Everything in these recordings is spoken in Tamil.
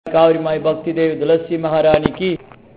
कावरी भक्ति देव तुलसी महारानी की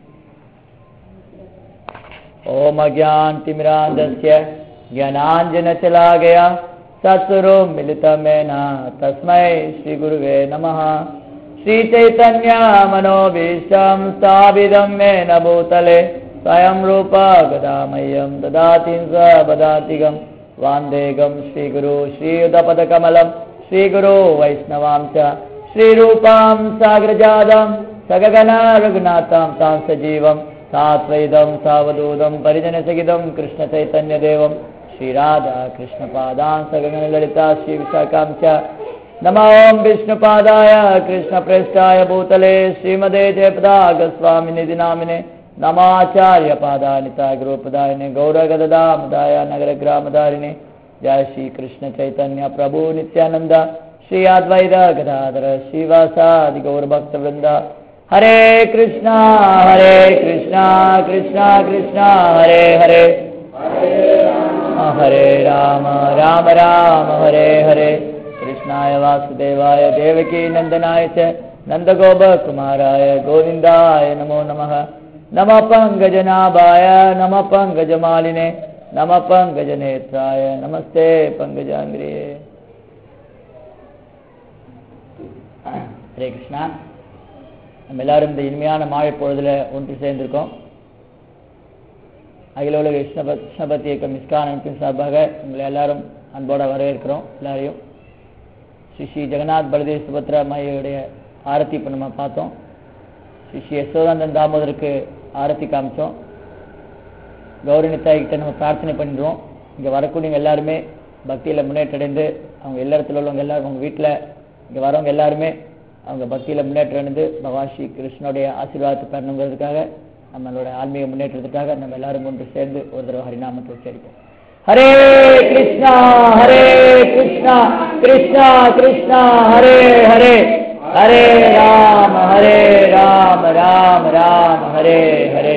ओम अज्ञान तिमिरांधस्य ज्ञानांजन चला गया सत्सुरो मिलित मेना तस्मै श्री गुरुवे नमः श्री चैतन्य मनोभीष्टं स्थापितं मेन भूतले स्वयं रूप गदामह्यं ददाति स पदातिगं वान्देगं श्रीगुरु श्रीयुतपदकमलं श्रीगुरो वैष्णवां च श्रीरूपां साग्रजातं सगगना रघुनाथां तां सजीवं सात्वैदं सावधूतं परिजनसहितं कृष्णचैतन्यदेवं श्रीराधा कृष्णपादां सगगनललिता श्रीविशाखां च नमो विष्णुपादाय कृष्णप्रेष्ठाय भूतले श्रीमदे जयपदागस्वामिनिधि नामिने नमाचार्यपादानिता गुरुपदायिने गौरगदामदाय नगरग्रामधारिणे जय श्री कृष्ण चैतन्य प्रभु नित्यानंद श्री अद्वैत गदाधर श्रीवासादि गौरभक्तवृंद हरे कृष्णा हरे कृष्णा कृष्णा कृष्णा हरे हरे हरे राम राम राम हरे हरे कृष्णाय वासुदेवाय देवकी नंदनाय च नन्दगोपकुमाराय गोविन्दाय नमो नमः नमः पङ्कजनाभाय नमः पङ्कजमालिने नमः पङ्कजनेत्राय नमस्ते पङ्कजाङ्ग्रिये ஹரே கிருஷ்ணா நம்ம எல்லாரும் இந்த இனிமையான மாலை பொழுதுல ஒன்று சேர்ந்திருக்கோம் அகில உலக கிருஷ்ணபத் கிருஷ்ணபத் இயக்கம் மிஸ்கான் அமைப்பின் சார்பாக உங்களை எல்லாரும் அன்போட வரவேற்கிறோம் எல்லாரையும் ஸ்ரீ ஸ்ரீ ஜெகநாத் பலதேவ் சுபத்ரா மாயோடைய ஆரத்தி இப்போ நம்ம பார்த்தோம் ஸ்ரீ ஸ்ரீ யசோதானந்தன் தாமோதருக்கு ஆரத்தி காமிச்சோம் கௌரவ கிட்ட நம்ம பிரார்த்தனை பண்ணிடுவோம் இங்கே வரக்கூடியவங்க எல்லாருமே பக்தியில் முன்னேற்றம் அடைந்து அவங்க எல்லா இடத்துல உள்ளவங்க எல்லாரும் அவங்க வீட்டில் இங்கே வரவங்க எல்லாருமே அவங்க பக்தியில் முன்னேற்றம் அடைந்து பகவான் ஸ்ரீ கிருஷ்ணனுடைய ஆசீர்வாதத்தை பெறணுங்கிறதுக்காக நம்மளோட ஆன்மீக முன்னேற்றத்துக்காக நம்ம எல்லாரும் ஒன்று சேர்ந்து ஒரு தடவை ஹரிநாமத்தை உச்சரிப்போம் ஹரே கிருஷ்ணா ஹரே கிருஷ்ணா கிருஷ்ணா கிருஷ்ணா ஹரே ஹரே ஹரே ராம ஹரே ராம ராம ராம ஹரே ஹரே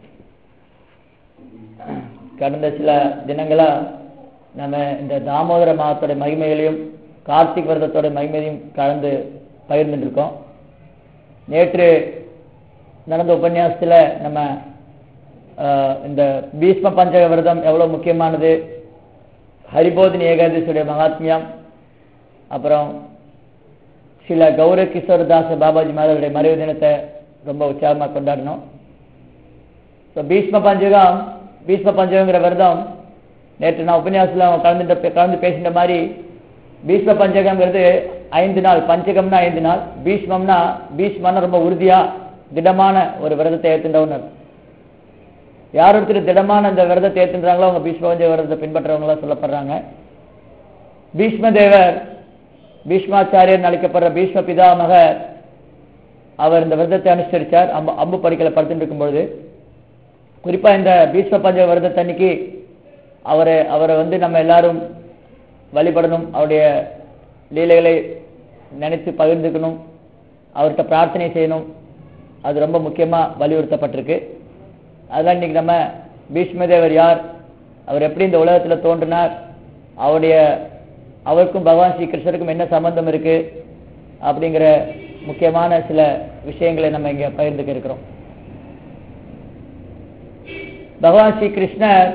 கடந்த சில தினங்களா நம்ம இந்த தாமோதர மாதத்தோட மகிமைகளையும் கார்த்திக் விரதத்தோட மகிமையையும் கலந்து பகிர்ந்துட்டு இருக்கோம் நேற்று நடந்த உபன்யாசத்துல நம்ம இந்த பீஷ்ம பஞ்சக விரதம் எவ்வளவு முக்கியமானது ஹரிபோதினி ஏகாதசியுடைய மகாத்மியம் அப்புறம் சில கௌர கிஷோர்தாஸ் பாபாஜி மாதவருடைய மறைவு தினத்தை ரொம்ப உற்சாகமாக கொண்டாடினோம் ஸோ பீஷ்ம பஞ்சகம் பீஷ்ம பஞ்சகங்கிற விரதம் நேற்று நான் உபன்யாசத்தில் கலந்துட்ட கலந்து பேசின மாதிரி பீஷ்ம பஞ்சகம்ங்கிறது ஐந்து நாள் பஞ்சகம்னா ஐந்து நாள் பீஷ்மம்னா பீஷ்மன்னா ரொம்ப உறுதியா திடமான ஒரு விரதத்தை ஏற்றுண்டவனர் யார் ஒருத்தர் திடமான அந்த விரதத்தை ஏற்றுன்றாங்களோ அவங்க பீஷ்ம பஞ்ச விரதத்தை பின்பற்றவங்களா சொல்லப்படுறாங்க பீஷ்ம தேவர் பீஷ்மாச்சாரியர் அழைக்கப்படுற பீஷ்ம பிதாமகர் அவர் இந்த விரதத்தை அனுசரிச்சார் அம்பு அம்பு படிக்கல படுத்துட்டு இருக்கும்பொழுது குறிப்பா இந்த பீஷ்ம பஞ்ச விரதத்தன்னைக்கு அவரை அவரை வந்து நம்ம எல்லாரும் வழிபடணும் அவருடைய லீலைகளை நினைத்து பகிர்ந்துக்கணும் அவர்கிட்ட பிரார்த்தனை செய்யணும் அது ரொம்ப முக்கியமா வலியுறுத்தப்பட்டிருக்கு அதெல்லாம் இன்னைக்கு நம்ம பீஷ்மதேவர் யார் அவர் எப்படி இந்த உலகத்துல தோன்றினார் அவருடைய அவருக்கும் பகவான் ஸ்ரீ கிருஷ்ணருக்கும் என்ன சம்பந்தம் இருக்கு அப்படிங்கிற முக்கியமான சில விஷயங்களை நம்ம இங்க பகிர்ந்துக்க இருக்கிறோம் பகவான் ஸ்ரீ கிருஷ்ணர்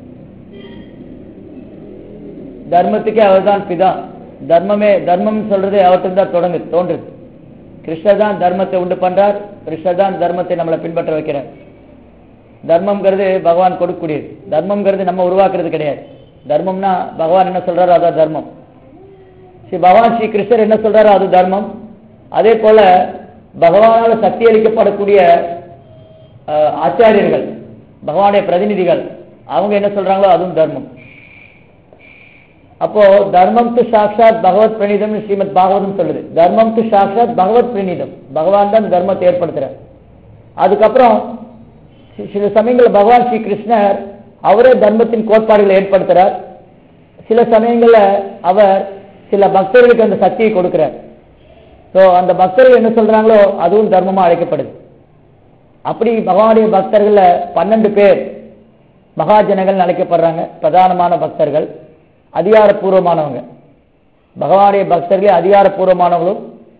தர்மத்துக்கே அவர் தான் பிதா தர்மமே தர்மம் சொல்றது அவர்கிட்ட தான் தொடங்கு தோன்றுது கிருஷ்ணர் தான் தர்மத்தை உண்டு பண்றார் கிருஷ்ணர் தான் தர்மத்தை நம்மளை பின்பற்ற வைக்கிறார் தர்மம்ங்கிறது பகவான் கொடுக்கக்கூடியது தர்மம்ங்கிறது நம்ம உருவாக்குறது கிடையாது தர்மம்னா பகவான் என்ன சொல்றாரோ அதான் தர்மம் ஸ்ரீ பகவான் ஸ்ரீ கிருஷ்ணர் என்ன சொல்றாரோ அது தர்மம் அதே போல பகவானால் சக்தி அளிக்கப்படக்கூடிய ஆச்சாரியர்கள் பகவானுடைய பிரதிநிதிகள் அவங்க என்ன சொல்றாங்களோ அதுவும் தர்மம் அப்போ தர்மம் டு சாட்சாத் பகவத் பிரணீதம் ஸ்ரீமத் பாகவதம் சொல்லுது தர்மம் டு சாட்சாத் பகவத் பிரணீதம் பகவான் தான் தர்மத்தை ஏற்படுத்துறார் அதுக்கப்புறம் சில சமயங்கள் பகவான் ஸ்ரீ கிருஷ்ணர் அவரே தர்மத்தின் கோட்பாடுகளை ஏற்படுத்துறார் சில சமயங்கள்ல அவர் சில பக்தர்களுக்கு அந்த சக்தியை கொடுக்கிறார் ஸோ அந்த பக்தர்கள் என்ன சொல்றாங்களோ அதுவும் தர்மமா அழைக்கப்படுது அப்படி பகவானுடைய பக்தர்கள்ல பன்னெண்டு பேர் மகாஜனங்கள் அழைக்கப்படுறாங்க பிரதானமான பக்தர்கள் அதிகாரப்பூர்வமானவங்க பகவானுடைய பக்தர்களே அதிகாரப்பூர்வமானவங்களும்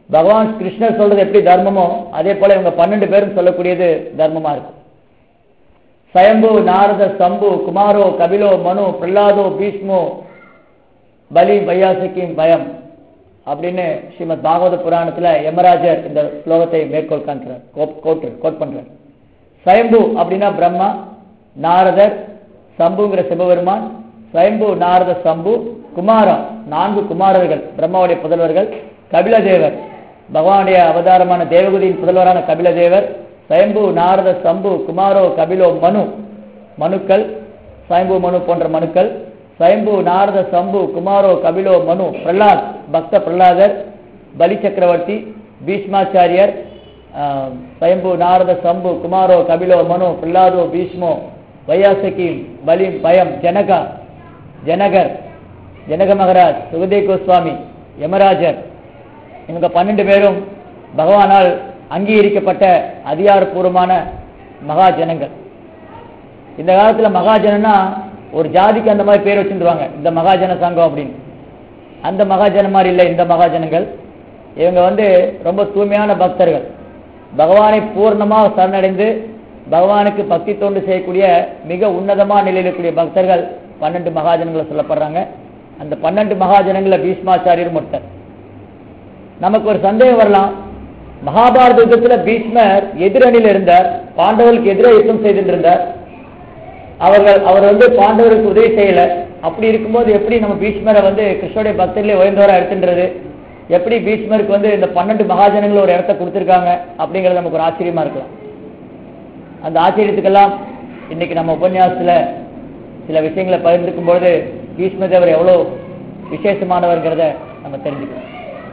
பகவான் கிருஷ்ணர் சொல்றது எப்படி தர்மமோ அதே போல இவங்க பன்னெண்டு பேரும் சொல்லக்கூடியது தர்மமா இருக்கும் சயம்பு நாரத சம்பு குமாரோ கபிலோ மனு பிரல்லாதோ பீஷ்மோ பலி வையாசிக்கின் பயம் அப்படின்னு ஸ்ரீமத் பாகவத புராணத்துல யமராஜர் இந்த ஸ்லோகத்தை மேற்கோள் காண்கிறார் கோட் கோட் பண்றார் சயம்பு அப்படின்னா பிரம்மா நாரதர் சம்புங்கிற சிவபெருமான் சயம்பு நாரத சம்பு குமாரம் நான்கு குமாரர்கள் பிரம்மாவுடைய புதல்வர்கள் கபிலதேவர் பகவானுடைய அவதாரமான தேவகுதியின் புதல்வரான கபிலதேவர் சயம்பு நாரத சம்பு குமாரோ கபிலோ மனு மனுக்கள் சயம்பு மனு போன்ற மனுக்கள் சயம்பு நாரத சம்பு குமாரோ கபிலோ மனு பிரலாத் பக்த பிரலாதர் பலி சக்கரவர்த்தி பீஷ்மாச்சாரியர் ஆஹ், சயம்பு நாரத சம்பு குமாரோ கபிலோ மனு பிரலாதோ பீஷ்மோ வையாசகி பலி பயம் ஜனகா ஜனகர் ஜனக மகராஜ் சுகதேவ் கோஸ்வாமி யமராஜர் இவங்க பன்னெண்டு பேரும் பகவானால் அங்கீகரிக்கப்பட்ட அதிகாரப்பூர்வமான மகாஜனங்கள் இந்த காலத்துல மகாஜனன்னா ஒரு ஜாதிக்கு அந்த மாதிரி பேர் வச்சிருந்துருவாங்க இந்த மகாஜன சங்கம் அப்படின்னு அந்த மகாஜன மாதிரி இல்லை இந்த மகாஜனங்கள் இவங்க வந்து ரொம்ப தூய்மையான பக்தர்கள் பகவானை பூர்ணமாக சரணடைந்து பகவானுக்கு பக்தி தொண்டு செய்யக்கூடிய மிக உன்னதமான நிலையில் இருக்கக்கூடிய பக்தர்கள் பன்னெண்டு மகாஜனங்களை சொல்லப்படுறாங்க அந்த பன்னெண்டு மகாஜனங்கள பீஷ்மாச்சாரியர் ஒருத்தர் நமக்கு ஒரு சந்தேகம் வரலாம் மகாபாரத யுத்தத்துல பீஷ்மர் எதிரணியில் இருந்தார் பாண்டவர்களுக்கு எதிராக யுத்தம் செய்துட்டு இருந்தார் அவர்கள் அவர் வந்து பாண்டவருக்கு உதவி செய்யல அப்படி இருக்கும்போது எப்படி நம்ம பீஷ்மரை வந்து கிருஷ்ணனுடைய பக்தர்களே உயர்ந்தவரா எடுத்துன்றது எப்படி பீஷ்மருக்கு வந்து இந்த பன்னெண்டு மகாஜனங்கள் ஒரு இடத்த கொடுத்துருக்காங்க அப்படிங்கிறது நமக்கு ஒரு ஆச்சரியமா இருக்கலாம் அந்த ஆச்சரியத்துக்கெல்லாம் இன்னைக்கு நம்ம உபன்யாசத்துல சில விஷயங்களை பகிர்ந்துக்கும் பொழுது பீஷ்ம தேவர் எவ்வளவு விசேஷமானவர்ங்கிறத நம்ம தெரிஞ்சுக்கலாம்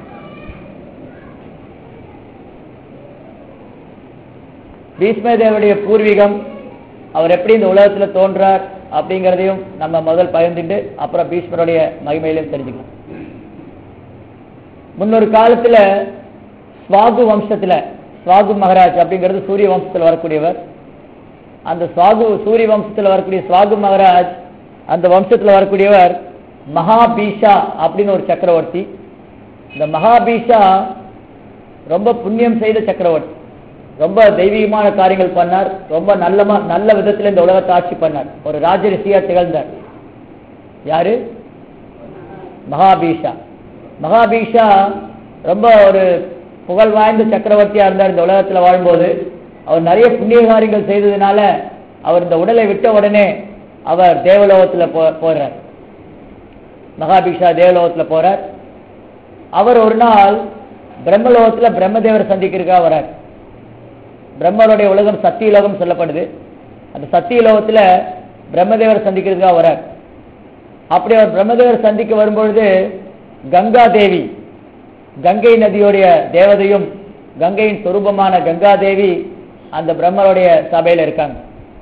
பீஷ்ம தேவருடைய பூர்வீகம் அவர் எப்படி இந்த உலகத்துல தோன்றார் அப்படிங்கிறதையும் நம்ம முதல் பகிர்ந்துட்டு அப்புறம் பீஷ்மருடைய மகிமையிலையும் தெரிஞ்சுக்கலாம் முன்னொரு காலத்துல ஸ்வாகு வம்சத்துல ஸ்வாகு மகராஜ் அப்படிங்கிறது சூரிய வம்சத்துல வரக்கூடியவர் அந்த ஸ்வாகு சூரிய வம்சத்துல வரக்கூடிய ஸ்வாகு மகராஜ் அந்த வம்சத்துல வரக்கூடியவர் மகாபீஷா அப்படின்னு ஒரு சக்கரவர்த்தி இந்த மகாபீஷா ரொம்ப புண்ணியம் செய்த சக்கரவர்த்தி ரொம்ப தெய்வீகமான காரியங்கள் பண்ணார் ரொம்ப நல்லமா நல்ல விதத்துல இந்த உலகத்தை ஆட்சி பண்ணார் ஒரு ராஜரிஷியா திகழ்ந்தார் யாரு மகாபீஷா மகாபீஷா ரொம்ப ஒரு புகழ் வாய்ந்த சக்கரவர்த்தியா இருந்தார் இந்த உலகத்துல வாழும்போது அவர் நிறைய புண்ணிய காரியங்கள் செய்ததுனால அவர் இந்த உடலை விட்ட உடனே அவர் தேவலோகத்துல போ போறார் மகாபீஷா தேவலோகத்துல போறார் அவர் ஒரு நாள் பிரம்மலோகத்துல பிரம்மதேவர் சந்திக்கிறதுக்காக வரார் பிரம்மருடைய உலகம் சத்தியலோகம் சொல்லப்படுது அந்த சத்தியலோகத்துல பிரம்மதேவர் சந்திக்கிறதுக்காக வரார் அப்படி அவர் பிரம்மதேவர் சந்திக்க வரும்பொழுது கங்கா தேவி கங்கை நதியுடைய தேவதையும் கங்கையின் சொரூபமான கங்கா தேவி அந்த பிரம்மருடைய சபையில இருக்காங்க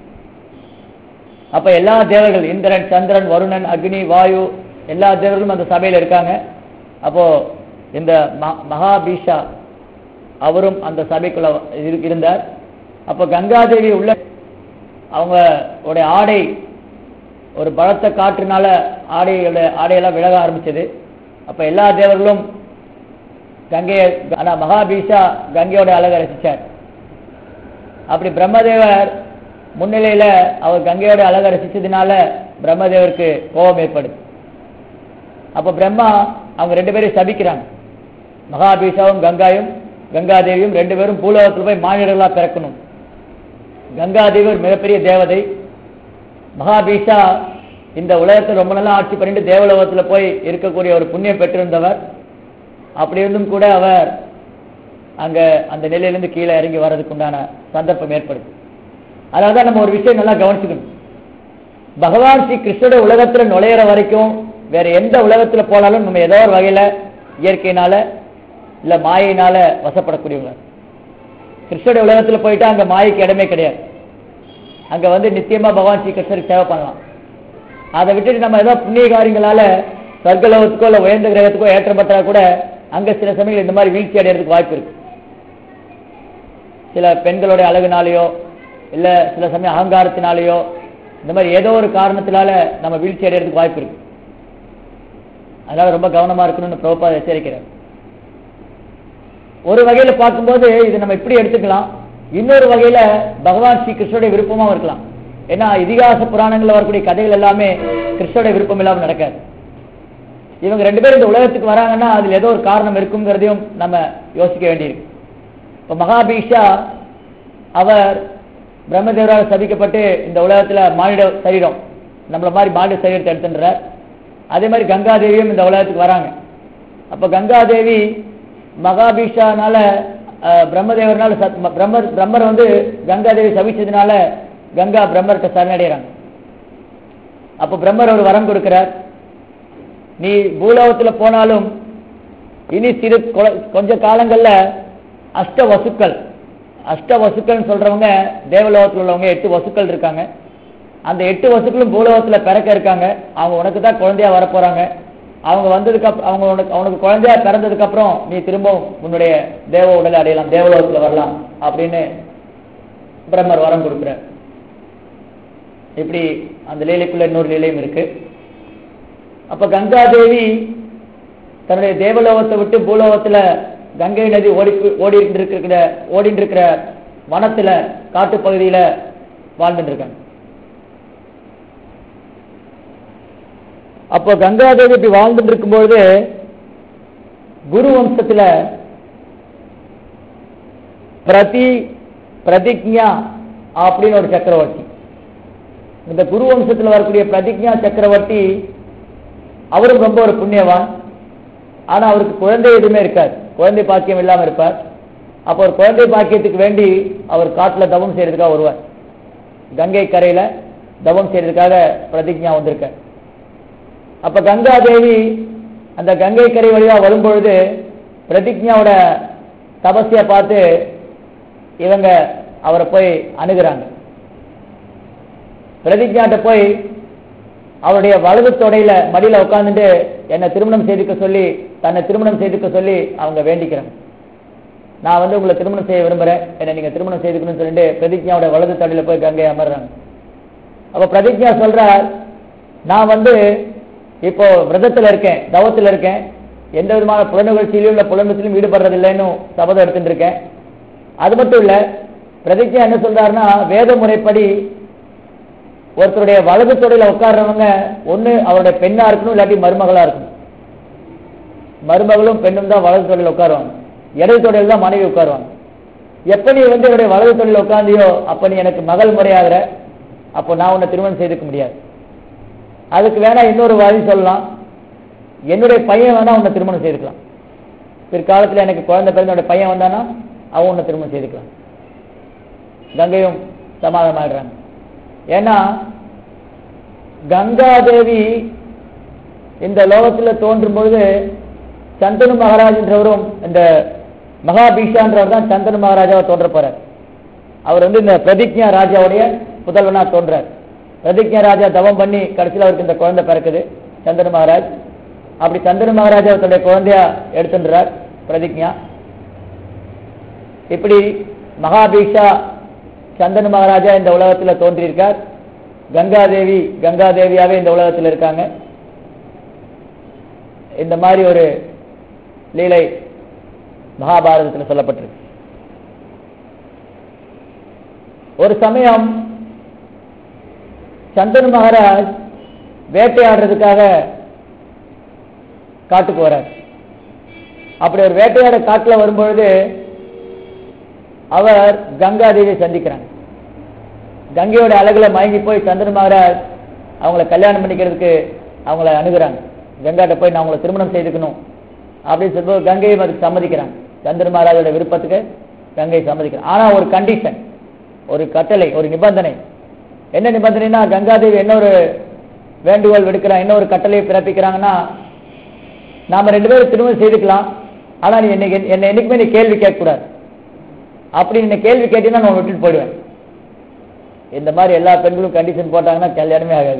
அப்ப எல்லா தேவர்கள் இந்திரன் சந்திரன் வருணன் அக்னி வாயு எல்லா தேவர்களும் அந்த சபையில இருக்காங்க அப்போ இந்த ம- மகாபீஷா அவரும் அந்த சபைக்குள்ள இரு- இருந்தார் அப்போ கங்காதேவி உள்ள அவங்க உடைய ஆடை ஒரு பலத்த காற்றுனால ஆடையோட ஆடையெல்லாம் விலக ஆரம்பிச்சது அப்ப எல்லா தேவர்களும் கங்கையை ஆனா மகாபீஷா கங்கையோட அழகை ரசிச்சார் அப்படி பிரம்மதேவர் முன்னிலையில அவர் கங்கையோட அழகை ரசிச்சதுனால பிரம்மதேவருக்கு கோபம் ஏற்படுது அப்ப பிரம்மா அவங்க ரெண்டு பேரையும் சபிக்கிறாங்க மகாபீஷாவும் கங்காயும் கங்காதேவியும் ரெண்டு பேரும் பூலோகத்தில் போய் மானிடர்களா பிறக்கணும் கங்காதேவி ஒரு மிகப்பெரிய தேவதை மகாபீஷா இந்த உலகத்தை ரொம்ப நல்லா ஆட்சி பண்ணிட்டு தேவலோகத்துல போய் இருக்கக்கூடிய ஒரு புண்ணியம் பெற்றிருந்தவர் அப்படி இருந்தும் கூட அவர் அங்க அந்த நிலையிலிருந்து கீழே இறங்கி வர்றதுக்கு உண்டான சந்தர்ப்பம் ஏற்படுது அதனாலதான் நம்ம ஒரு விஷயம் நல்லா கவனிச்சுக்கணும் பகவான் ஸ்ரீ கிருஷ்ணோட உலகத்துல நுழையிற வரைக்கும் வேற எந்த உலகத்துல போனாலும் நம்ம ஏதோ ஒரு வகையில இயற்கையினால இல்ல மாயினால வசப்படக்கூடியவங்க கிருஷ்ணோட உலகத்துல போயிட்டா அங்க மாயைக்கு இடமே கிடையாது அங்க வந்து நித்தியமா பகவான் ஸ்ரீ கிருஷ்ணருக்கு சேவை பண்ணலாம் அதை விட்டுட்டு நம்ம ஏதோ புண்ணிய காரியங்களால சொர்க்கலோகத்துக்கோ இல்ல உயர்ந்த கிரகத்துக்கோ ஏற்றப்பட்டா கூட அங்க சில சமயங்கள் இந்த மாதிரி வீழ்ச்சி அடைறதுக்கு வாய்ப்பு இருக்கு சில பெண்களுடைய அழகுனாலேயோ இல்ல சில சமயம் அகங்காரத்தினாலேயோ இந்த மாதிரி ஏதோ ஒரு காரணத்தினால நம்ம வீழ்ச்சி அடைறதுக்கு வாய்ப்பு இருக்கு அதனால ரொம்ப கவனமா இருக்கணும்னு பிரபுபாத எச்சரிக்கிறார் ஒரு வகையில பார்க்கும்போது இது நம்ம இப்படி எடுத்துக்கலாம் இன்னொரு வகையில பகவான் ஸ்ரீ கிருஷ்ணனுடைய விருப்பமாவும் இருக்கலாம் ஏன்னா இதிகாச புராணங்கள்ல வரக்கூடிய கதைகள் எல்லாமே கிருஷ்ணனுடைய விருப்பம் இல்லாம நடக்காது இவங்க ரெண்டு பேரும் இந்த உலகத்துக்கு வராங்கன்னா அதுல ஏதோ ஒரு காரணம் இருக்குங்கிறதையும் நம்ம யோசிக்க வேண்டியிருக்கு இப்ப மகாபீஷா அவர் பிரம்மதேவரால் சபிக்கப்பட்டு இந்த உலகத்துல மானிட சரீரம் நம்மள மாதிரி மானிட சரீரத்தை எடுத்துன்றார் அதே மாதிரி கங்காதேவியும் இந்த உலகத்துக்கு வராங்க அப்ப கங்காதேவி மகாபீஷானால அஹ், பிரம்மதேவர்னால சத்- ம- பிரம்மர் பிரம்மர் வந்து கங்காதேவி சபிச்சதுனால கங்கா பிரம்மர்கிட்ட சரணடைகிறாங்க அப்ப பிரம்மர் ஒரு வரம் கொடுக்கிறார் நீ பூலோகத்துல போனாலும் இனி சிறு கொ- கொஞ்ச காலங்கள்ல அஷ்ட வசுக்கள் அஷ்ட வசுக்கள் சொல்றவங்க தேவலோகத்தில் உள்ளவங்க எட்டு வசுக்கள் இருக்காங்க அந்த எட்டு வசுக்களும் பூலோகத்துல பிறக்க இருக்காங்க அவங்க உனக்கு தான் குழந்தையா வரப்போறாங்க அவங்க வந்ததுக்கு அப்புறம் அவங்க உனக்கு அவனுக்கு குழந்தையா பிறந்ததுக்கு அப்புறம் நீ திரும்பவும் உன்னுடைய தேவ உடலை அடையலாம் தேவலோகத்துல வரலாம் அப்படின்னு பிரம்மர் வரம் கொடுக்குறார் இப்படி அந்த லீலைக்குள்ள இன்னொரு லீலையும் இருக்கு அப்ப கங்காதேவி தன்னுடைய தேவலோகத்தை விட்டு பூலோகத்துல கங்கை நதி ஓடி ஓடிட்டு இருக்கிற ஓடிட்டு இருக்கிற வனத்துல காட்டு பகுதியில வாழ்ந்துட்டு இருக்காங்க அப்போ கங்காதேவி இப்படி வாழ்ந்துட்டு இருக்கும்பொழுது குரு வம்சத்துல பிரதி பிரதிஜ்ஞா அப்படின்னு ஒரு சக்கரவர்த்தி இந்த குரு வம்சத்துல வரக்கூடிய பிரதிஜ்ஞா சக்கரவர்த்தி அவரும் ரொம்ப ஒரு புண்ணியவான் ஆனா அவருக்கு குழந்தை எதுவுமே இருக்காது குழந்தை பாக்கியம் இல்லாம இருப்பார் அப்போ ஒரு குழந்தை பாக்கியத்துக்கு வேண்டி அவர் காட்டுல தவம் செய்யறதுக்காக வருவார் கங்கை கரையில தவம் செய்யறதுக்காக பிரதிஜ்ஞா வந்திருக்க அப்ப கங்கா தேவி அந்த கங்கை கரை வழியா வரும்பொழுது பிரதிஜ்ஞாவோட தபஸ்ய பார்த்து இவங்க அவரை போய் அணுகுறாங்க பிரதிஜ்ஞாட்ட போய் அவருடைய வலது தொடையில மடியில உட்கார்ந்துட்டு என்னை திருமணம் செய்துக்க சொல்லி தன்னை திருமணம் செய்துக்க சொல்லி அவங்க வேண்டிக்கிறாங்க நான் வந்து உங்களை திருமணம் செய்ய விரும்புறேன் என்னை நீங்க திருமணம் செய்துக்கணும்னு சொல்லிட்டு பிரதிஜ்ஞாவோட வலது தொடையில போய் கங்கை அமர்றாங்க அப்ப பிரதிஜ்ஞா சொல்றார் நான் வந்து இப்போ விரதத்துல இருக்கேன் தவத்துல இருக்கேன் எந்த விதமான புலநிகழ்ச்சியிலும் இல்ல புலம்பத்திலும் ஈடுபடுறதில்லைன்னு சபதம் எடுத்துட்டு இருக்கேன் அது மட்டும் இல்ல பிரதிஜ்ஞா என்ன சொல்றாருன்னா வேத முறைப்படி ஒருத்தருடைய வலது தொடையில உட்கார்றவங்க ஒண்ணு அவருடைய பெண்ணா இருக்கணும் இல்லாட்டி மருமகளா இருக்கணும் மருமகளும் பெண்ணும் தான் வலது தொடையில உட்காருவாங்க இடது தொடையில தான் மனைவி உட்காருவாங்க எப்ப நீ வந்து என்னுடைய வலது தொழில உட்கார்ந்தியோ அப்ப நீ எனக்கு மகள் முறையாகிற அப்போ நான் உன்னை திருமணம் செய்துக்க முடியாது அதுக்கு வேணா இன்னொரு வழி சொல்லலாம் என்னுடைய பையன் வேணா உன்னை திருமணம் செய்துக்கலாம் பிற்காலத்துல எனக்கு குழந்தை பிறந்த என்னுடைய பையன் வந்தானா அவன் உன்னை திருமணம் செய்துக்கலாம் கங்கையும் சமாதானமாயிடுறாங்க ஏன்னா கங்காதேவி இந்த லோகத்துல தோன்றும் பொழுது சந்தனு மகாராஜ் என்றவரும் இந்த மகாபீஷான்றவர் தான் சந்தனு மகாராஜாவை தோன்ற போறார் அவர் வந்து இந்த பிரதிஜ்ஞா ராஜாவுடைய புதல்வனா தோன்றார் பிரதிஜ்ஞா ராஜா தவம் பண்ணி கடைசியில் அவருக்கு இந்த குழந்தை பிறக்குது சந்தனு மகாராஜ் அப்படி சந்தனு மகாராஜா தன்னுடைய குழந்தையா எடுத்துன்றார் பிரதிஜ்ஞா இப்படி மகாபீஷா சந்தனு மகாராஜா இந்த உலகத்துல தோன்றியிருக்கார் கங்காதேவி கங்காதேவியாவே இந்த உலகத்தில் இருக்காங்க இந்த மாதிரி ஒரு லீலை மகாபாரதத்தில் சொல்லப்பட்டிருக்கு ஒரு சமயம் சந்தனு மகாராஜ் வேட்டையாடுறதுக்காக காட்டுக்கு வரார் அப்படி ஒரு வேட்டையாட காட்டுல வரும்பொழுது அவர் கங்காதேவியை சந்திக்கிறாங்க கங்கையோட அழகுல மயங்கி போய் சந்திர மகாராஜ் அவங்கள கல்யாணம் பண்ணிக்கிறதுக்கு அவங்கள அணுகுறாங்க கங்காட்ட போய் நான் உங்களை திருமணம் செய்துக்கணும் அப்படின்னு சொல்லும்போது கங்கையும் அதுக்கு சம்மதிக்கிறாங்க சந்திர மகாராஜோட விருப்பத்துக்கு கங்கை சம்மதிக்கிறாங்க ஆனா ஒரு கண்டிஷன் ஒரு கட்டளை ஒரு நிபந்தனை என்ன நிபந்தனைனா கங்காதேவி என்ன ஒரு வேண்டுகோள் விடுக்கிறான் என்ன ஒரு கட்டளையை பிறப்பிக்கிறாங்கன்னா நாம ரெண்டு பேரும் திருமணம் செய்துக்கலாம் ஆனா நீ என்னைக்கு என்னை என்னைக்குமே நீ கேள்வி கேட்கக்கூடாது அப்படி நீ கேள்வி கேட்டீங்கன்னா நான் விட்டுட்டு போயிடுவேன் இந்த மாதிரி எல்லா பெண்களும் கண்டிஷன் போட்டாங்கன்னா கல்யாணமே ஆகாது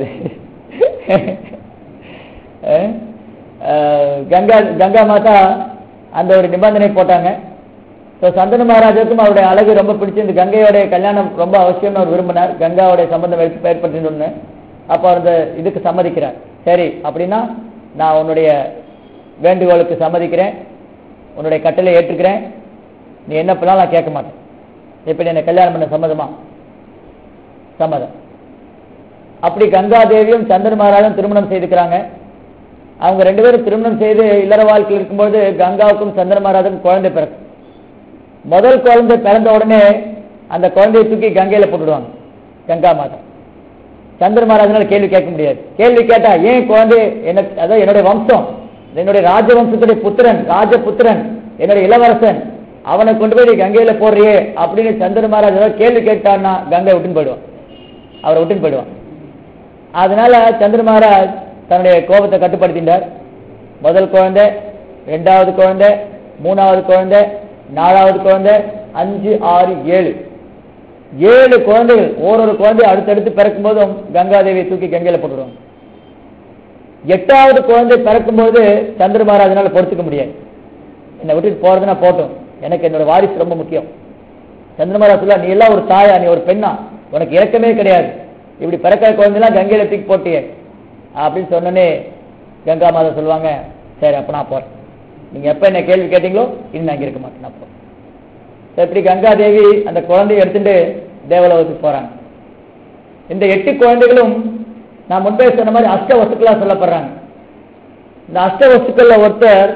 அஹ் அஹ் கங்கா கங்கா மாதா அந்த ஒரு நிபந்தனை போட்டாங்க ஸோ சந்தன மகாராஜாவுக்கும் அவருடைய அழகு ரொம்ப பிடிச்சிருந்து கங்கையோடைய கல்யாணம் ரொம்ப அவசியம்னு அவர் விரும்பினார் கங்காவுடைய சம்பந்தம் ஏற்ப- ஏற்பட்டுன்னு அப்போ அந்த இதுக்கு சம்மதிக்கிறார் சரி அப்படின்னா நான் உன்னுடைய வேண்டுகோளுக்கு சம்மதிக்கிறேன் உன்னுடைய கட்டளை ஏற்றுக்கிறேன் நீ என்ன பண்ணாலும் நான் கேட்க மாட்டேன் இப்ப என்ன கல்யாணம் பண்ண சம்மதமா சம்மதம் அப்படி கங்கா தேவியும் சந்திர மகாராஜும் திருமணம் செய்துக்கிறாங்க அவங்க ரெண்டு பேரும் திருமணம் செய்து இல்லற வாழ்க்கையில் இருக்கும்போது கங்காவுக்கும் சந்திர மகாராஜுக்கும் குழந்தை பிறக்கும் முதல் குழந்தை பிறந்த உடனே அந்த குழந்தையை தூக்கி கங்கையில போட்டுடுவாங்க கங்கா மாதா சந்திர மகாராஜனால கேள்வி கேட்க முடியாது கேள்வி கேட்டா ஏன் குழந்தை எனக்கு அதாவது என்னுடைய வம்சம் என்னுடைய ராஜவம்சத்துடைய புத்திரன் ராஜபுத்திரன் என்னுடைய இளவரசன் அவனை கொண்டு போய் நீ கங்கையில போடுறியே அப்படின்னு சந்திர மகாராஜ் ஏதாவது கேள்வி கேட்டான்னா கங்கை விட்டுன்னு போயிடுவான் அவரை விட்டுன்னு போயிடுவான் அதனால சந்திர மகாராஜ் தன்னுடைய கோபத்தை கட்டுப்படுத்திட்டார் முதல் குழந்தை ரெண்டாவது குழந்தை மூணாவது குழந்தை நாலாவது குழந்தை அஞ்சு ஆறு ஏழு ஏழு குழந்தைகள் ஓரொரு குழந்தை அடுத்தடுத்து பிறக்கும் போதும் கங்காதேவியை தூக்கி கங்கையில போட்டுடுவாங்க எட்டாவது குழந்தை பிறக்கும்போது சந்திர மகாராஜனால பொறுத்துக்க முடியாது என்னை விட்டுட்டு போறதுன்னா போட்டும் எனக்கு என்னோட வாரிசு ரொம்ப முக்கியம் சந்திர மகாராஜ் சொல்ல நீ எல்லாம் ஒரு தாயா நீ ஒரு பெண்ணா உனக்கு இறக்கமே கிடையாது இப்படி பிறக்கிற குழந்தைலாம் கங்கையில தூக்கி போட்டியே அப்படின்னு சொன்னோன்னே கங்கா மாதா சொல்லுவாங்க சரி அப்ப நான் போறேன் நீங்க எப்ப என்ன கேள்வி கேட்டீங்களோ இனி நான் இங்க இருக்க மாட்டேன் நான் போறேன் சரி, இப்படி கங்கா தேவி அந்த குழந்தையை எடுத்துட்டு தேவலோகத்துக்கு போறாங்க இந்த எட்டு குழந்தைகளும் நான் முன்பே சொன்ன மாதிரி அஷ்ட வஸ்துக்களா சொல்லப்படுறாங்க இந்த அஷ்ட வஸ்துக்கள்ல ஒருத்தர்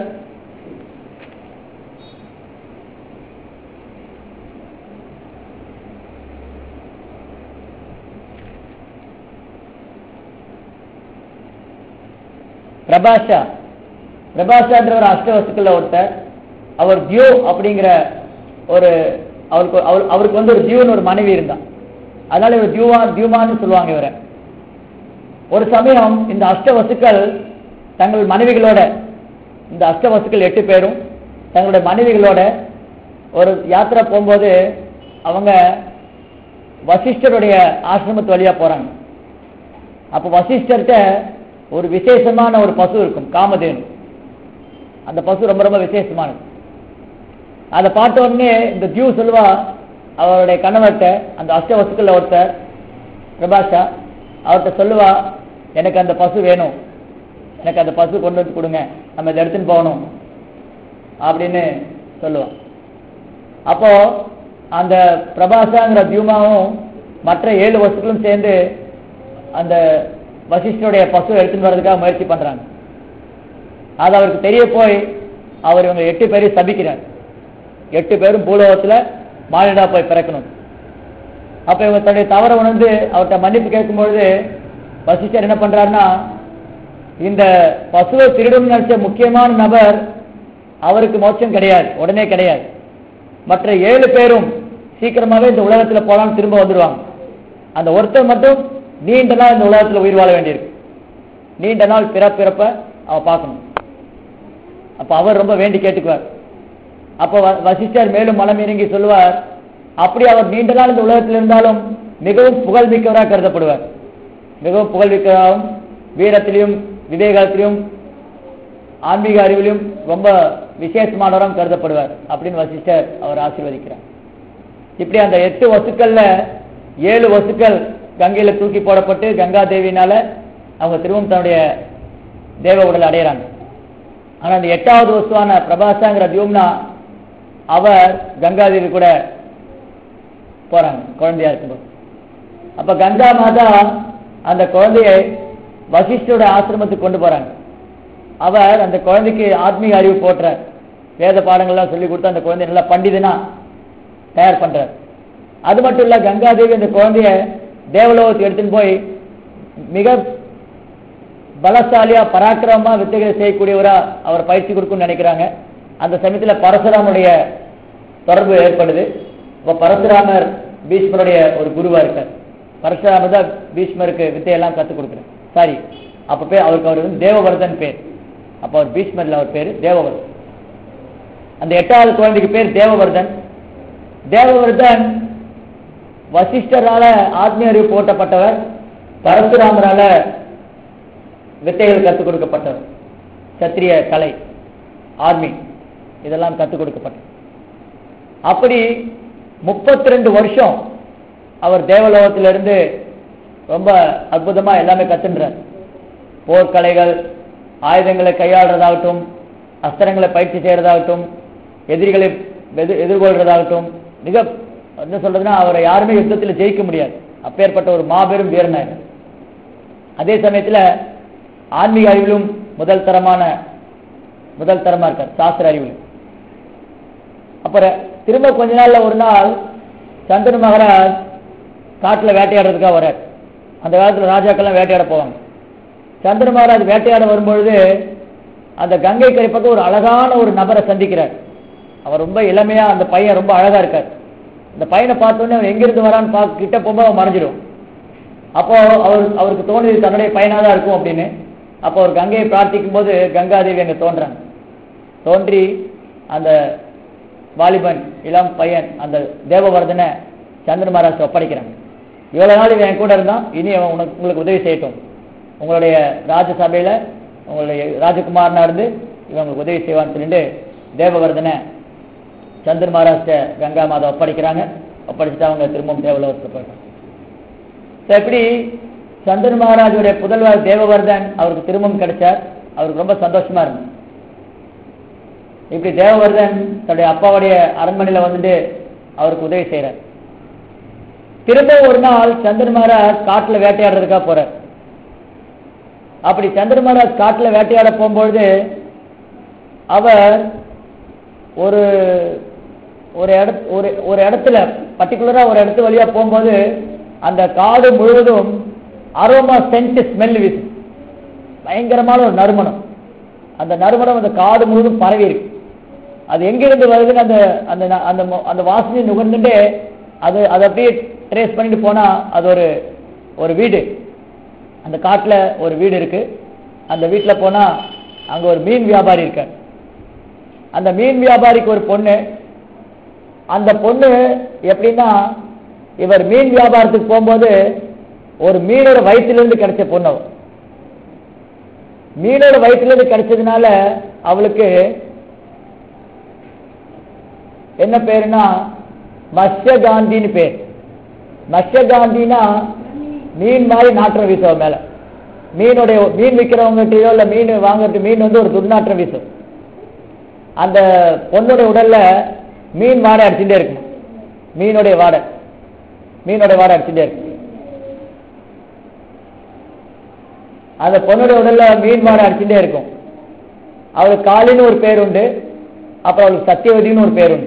பிரபாஷா பிரபாஷான்ற ஒரு அஷ்ட வஸ்துக்கள்ல ஒருத்தர் அவர் தியோ அப்படிங்கிற ஒரு அவருக்கு அவர் அவருக்கு வந்து ஒரு ஜீவன் ஒரு மனைவி இருந்தான் அதனால இவர் தியூவா தியூமான்னு சொல்லுவாங்க இவரை ஒரு சமயம் இந்த அஷ்ட வசுக்கள் தங்கள் மனைவிகளோட இந்த அஷ்ட வசுக்கள் எட்டு பேரும் தங்களுடைய மனைவிகளோட ஒரு யாத்திரை போகும்போது அவங்க வசிஷ்டருடைய ஆசிரமத்து வழியா போறாங்க அப்ப வசிஷ்டர்கிட்ட ஒரு விசேஷமான ஒரு பசு இருக்கும் காமதேனு அந்த பசு ரொம்ப ரொம்ப விசேஷமானது அதை பார்த்த உடனே இந்த ஜூ சொல்லுவா அவருடைய கணவர்கிட்ட அந்த அஷ்ட வசுக்கள் ஒருத்தர் பிரபாஷா அவர்கிட்ட சொல்லுவா எனக்கு அந்த பசு வேணும் எனக்கு அந்த பசு கொண்டு வந்து கொடுங்க நம்ம இதை எடுத்துன்னு போகணும் அப்படின்னு சொல்லுவான் அப்போ அந்த பிரபாசாங்கிற தியூமாவும் மற்ற ஏழு வசுக்களும் சேர்ந்து அந்த வசிஷ்டருடைய பசு எடுத்துன்னு வர்றதுக்காக முயற்சி பண்றாங்க அது அவருக்கு தெரிய போய் அவர் இவங்க எட்டு பேரையும் சபிக்கிறார் எட்டு பேரும் பூலோகத்துல மானிடா போய் பிறக்கணும் அப்ப இவங்க தன்னுடைய தவறை உணர்ந்து அவர்கிட்ட மன்னிப்பு கேட்கும்பொழுது வசிஷ்டர் என்ன பண்றாருன்னா இந்த பசுவை திருடும் நினைச்ச முக்கியமான நபர் அவருக்கு மோட்சம் கிடையாது உடனே கிடையாது மற்ற ஏழு பேரும் சீக்கிரமாவே இந்த உலகத்துல போலான்னு திரும்ப வந்துடுவாங்க அந்த ஒருத்தர் மட்டும் நீண்ட நாள் இந்த உலகத்துல உயிர் வாழ வேண்டியிருக்கு நீண்ட நாள் பிறப்பிறப்ப அவ பார்க்கணும் அப்ப அவர் ரொம்ப வேண்டி கேட்டுக்குவார் அப்ப வ- வசிஷ்டர் மேலும் மனம் இறங்கி சொல்லுவார் அப்படி அவர் நீண்ட நாள் இந்த உலகத்தில் இருந்தாலும் மிகவும் புகழ்மிக்கவராக கருதப்படுவார் மிகவும் புகழ்மிக்கவராகவும் வீரத்திலையும் விவேகத்திலையும் ஆன்மீக அறிவிலும் ரொம்ப விசேஷமானவராகவும் கருதப்படுவார் அப்படின்னு வசிஷ்டர் அவர் ஆசீர்வதிக்கிறார் இப்படி அந்த எட்டு வசுக்கள்ல ஏழு வசுக்கள் கங்கையில தூக்கி போடப்பட்டு கங்கா தேவியினால அவங்க திரும்பவும் தன்னுடைய தேவ உடல் அடையிறாங்க ஆனா அந்த எட்டாவது வசுவான பிரபாசாங்கிற தியூம்னா அவர் கங்காதேவி கூட போறாங்க குழந்தையா இருக்கும்போது அப்ப கங்கா மாதா அந்த குழந்தையை வசிஷ்டரோட ஆசிரமத்துக்கு கொண்டு போறாங்க அவர் அந்த குழந்தைக்கு ஆத்மீக அறிவு போட்டுறார் வேத பாடங்கள்லாம் சொல்லி கொடுத்து அந்த குழந்தை நல்லா பண்டிதனா தயார் பண்றார் அது மட்டும் இல்ல கங்காதேவி அந்த குழந்தைய தேவலோகத்துக்கு எடுத்துன்னு போய் மிக பலசாலியா பராக்கிரமமா வித்தைகளை செய்யக்கூடியவரா அவர் பயிற்சி கொடுக்கும்னு நினைக்கிறாங்க அந்த சமயத்துல பரசுராமனுடைய தொடர்பு ஏற்படுது இப்ப பரசுராமர் பீஷ்மருடைய ஒரு குருவா இருக்கார் பரசுராமர் தான் பீஷ்மருக்கு வித்தையெல்லாம் கத்துக் கொடுக்குறார் சாரி அப்ப பேர் அவருக்கு அவர் வந்து தேவவர்தன் பேர் அப்ப அவர் பீஷ்மர்ல அவர் பேரு தேவவர்தன் அந்த எட்டாவது குழந்தைக்கு பேர் தேவவர்தன் தேவவர்தன் வசிஷ்டரால ஆத்மீய அறிவு போட்டப்பட்டவர் பரசுராமரால வித்தைகள் கற்றுக் கொடுக்கப்பட்டவர் சத்திரிய கலை ஆர்மி இதெல்லாம் கற்றுக் கொடுக்கப்பட்டது அப்படி முப்பத்தி ரெண்டு வருஷம் அவர் தேவலோகத்திலிருந்து ரொம்ப அற்புதமா எல்லாமே கத்துன்றார் போர்க்கலைகள் ஆயுதங்களை கையாளுறதாகட்டும் அஸ்திரங்களை பயிற்சி செய்யறதாகட்டும் எதிரிகளை எதிர் எதிர்கொள்றதாகட்டும் மிக என்ன சொல்றதுன்னா அவரை யாருமே யுத்தத்தில் ஜெயிக்க முடியாது அப்பேற்பட்ட ஒரு மாபெரும் வீரனாக அதே சமயத்துல ஆன்மீக அறிவிலும் முதல் தரமான முதல் தரமா இருக்கார் சாஸ்திர அறிவிலும் அப்புறம் திரும்ப கொஞ்ச நாள்ல ஒரு நாள் சந்தனு மகாராஜ் காட்டுல வேட்டையாடுறதுக்காக வரார் அந்த காலத்துல ராஜாக்கள்லாம் வேட்டையாட போவாங்க சந்திர மகாராஜ் வேட்டையாட வரும்பொழுது அந்த கங்கை கரை பக்கம் ஒரு அழகான ஒரு நபரை சந்திக்கிறார் அவர் ரொம்ப இளமையா அந்த பையன் ரொம்ப அழகா இருக்கார் அந்த பையனை பார்த்தோன்னே அவன் எங்கிருந்து வரான்னு பார்க்க கிட்ட போகும்போது அவன் மறைஞ்சிடும் அப்போ அவர் அவருக்கு தோணுது தன்னுடைய பையனாக தான் இருக்கும் அப்படின்னு அப்போ அவர் கங்கையை பிரார்த்திக்கும் போது கங்காதேவி அங்கே தோன்றாங்க தோன்றி அந்த வாலிபன் இளம் பையன் அந்த தேவவர்தனை சந்திர மகாராஜ் ஒப்படைக்கிறாங்க இவ்வளவு நாள் இவன் என் கூட இருந்தான் இனி அவன் உனக்கு உங்களுக்கு உதவி செய்யட்டும் உங்களுடைய ராஜசபையில உங்களுடைய ராஜகுமாரனா இருந்து இவன் உங்களுக்கு உதவி செய்வான்னு சொல்லிட்டு தேவவர்தனை சந்திர மகாராஷ்டிர கங்கா மாதா ஒப்படைக்கிறாங்க ஒப்படைச்சிட்டு அவங்க திரும்பவும் தேவலோகத்துக்கு போயிட்டாங்க So, இப்படி சந்திர மகாராஜுடைய புதல்வர் தேவவர்தன் அவருக்கு திரும்பவும் கிடைச்சார் அவருக்கு ரொம்ப சந்தோஷமா இருந்தது இப்படி தேவவர்தன் தன்னுடைய அப்பாவுடைய அரண்மனையில வந்துட்டு அவருக்கு உதவி செய்யறார் திரும்ப ஒரு நாள் சந்திர மகாராஜ் காட்டுல வேட்டையாடுறதுக்காக போறார் அப்படி சந்திர மகாராஜ் காட்டுல வேட்டையாட போகும்பொழுது அவர் ஒரு ஒரு இட ஒரு ஒரு இடத்துல பர்டிகுலரா ஒரு இடத்து வழியா போகும்போது அந்த காடு முழுவதும் அரோமா சென்ட் ஸ்மெல் வீசும் பயங்கரமான ஒரு நறுமணம் அந்த நறுமணம் அந்த காடு முழுவதும் பரவி இருக்கு அது எங்கிருந்து வருதுன்னு அந்த அந்த ந- அந்த மொ- அந்த வாசனை நுகர்ந்துட்டே அது அதை அப்படியே ட்ரேஸ் பண்ணிட்டு போனா அது ஒரு ஒரு வீடு அந்த காட்டுல ஒரு வீடு இருக்கு அந்த வீட்டுல போனா அங்க ஒரு மீன் வியாபாரி இருக்கார் அந்த மீன் வியாபாரிக்கு ஒரு பொண்ணு அந்த பொண்ணு எப்படின்னா இவர் மீன் வியாபாரத்துக்கு போகும்போது ஒரு மீனோட வயிற்றிலிருந்து கிடைச்ச பொண்ணு அவ. மீனோட வயிற்றிலிருந்து கிடைச்சதுனால அவளுக்கு என்ன பேருனா மத்ய காந்தின்னு பேர் மத்ய காந்தினா மீன் மாதிரி நாற்றம் வீசும் அவ மேல மீனுடைய மீன் விற்கிறவங்ககிட்டயோ இல்ல மீன் வாங்குறது மீன் வந்து ஒரு துர்நாற்றம் வீசும் அந்த பொண்ணுடைய உடல்ல மீன் வாடை அடிச்சுட்டே இருக்கும் மீனுடைய வாடை மீனுடைய வாடை அடிச்சுட்டே இருக்கும் அந்த பொண்ணுடைய உடல்ல மீன் வாடை அடிச்சுட்டே இருக்கும் அவளுக்கு காளின்னு ஒரு பேர் உண்டு அப்புறம் அவளுக்கு சத்தியவதின்னு ஒரு பேர் உண்டு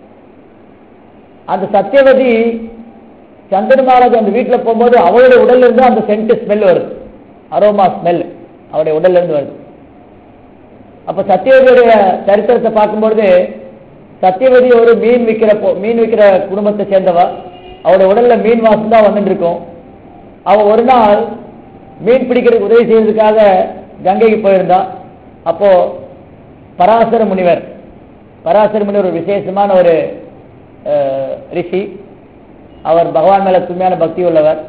அந்த சத்தியவதி சந்திர மகாராஜ் அந்த வீட்டுல போகும்போது அவளுடைய உடல்ல இருந்து அந்த சென்ட் ஸ்மெல் வருது அரோமா ஸ்மெல் அவருடைய உடல்ல இருந்து வருது அப்ப சத்தியவதியுடைய சரித்திரத்தை பார்க்கும்பொழுது சத்தியவதி ஒரு மீன் விற்கிற பொ- மீன் விற்கிற குடும்பத்தை சேர்ந்தவ அவருடைய உடல்ல மீன் வாசம் தான் வந்துட்டு இருக்கும் அவ ஒரு நாள் மீன் பிடிக்கிறதுக்கு உதவி செய்யறதுக்காக கங்கைக்கு போயிருந்தா அப்போ பராசர முனிவர் பராசர முனிவர் ஒரு விசேஷமான ஒரு அஹ், ரிஷி அவர் பகவான் மேல தூய்மையான பக்தி உள்ளவர்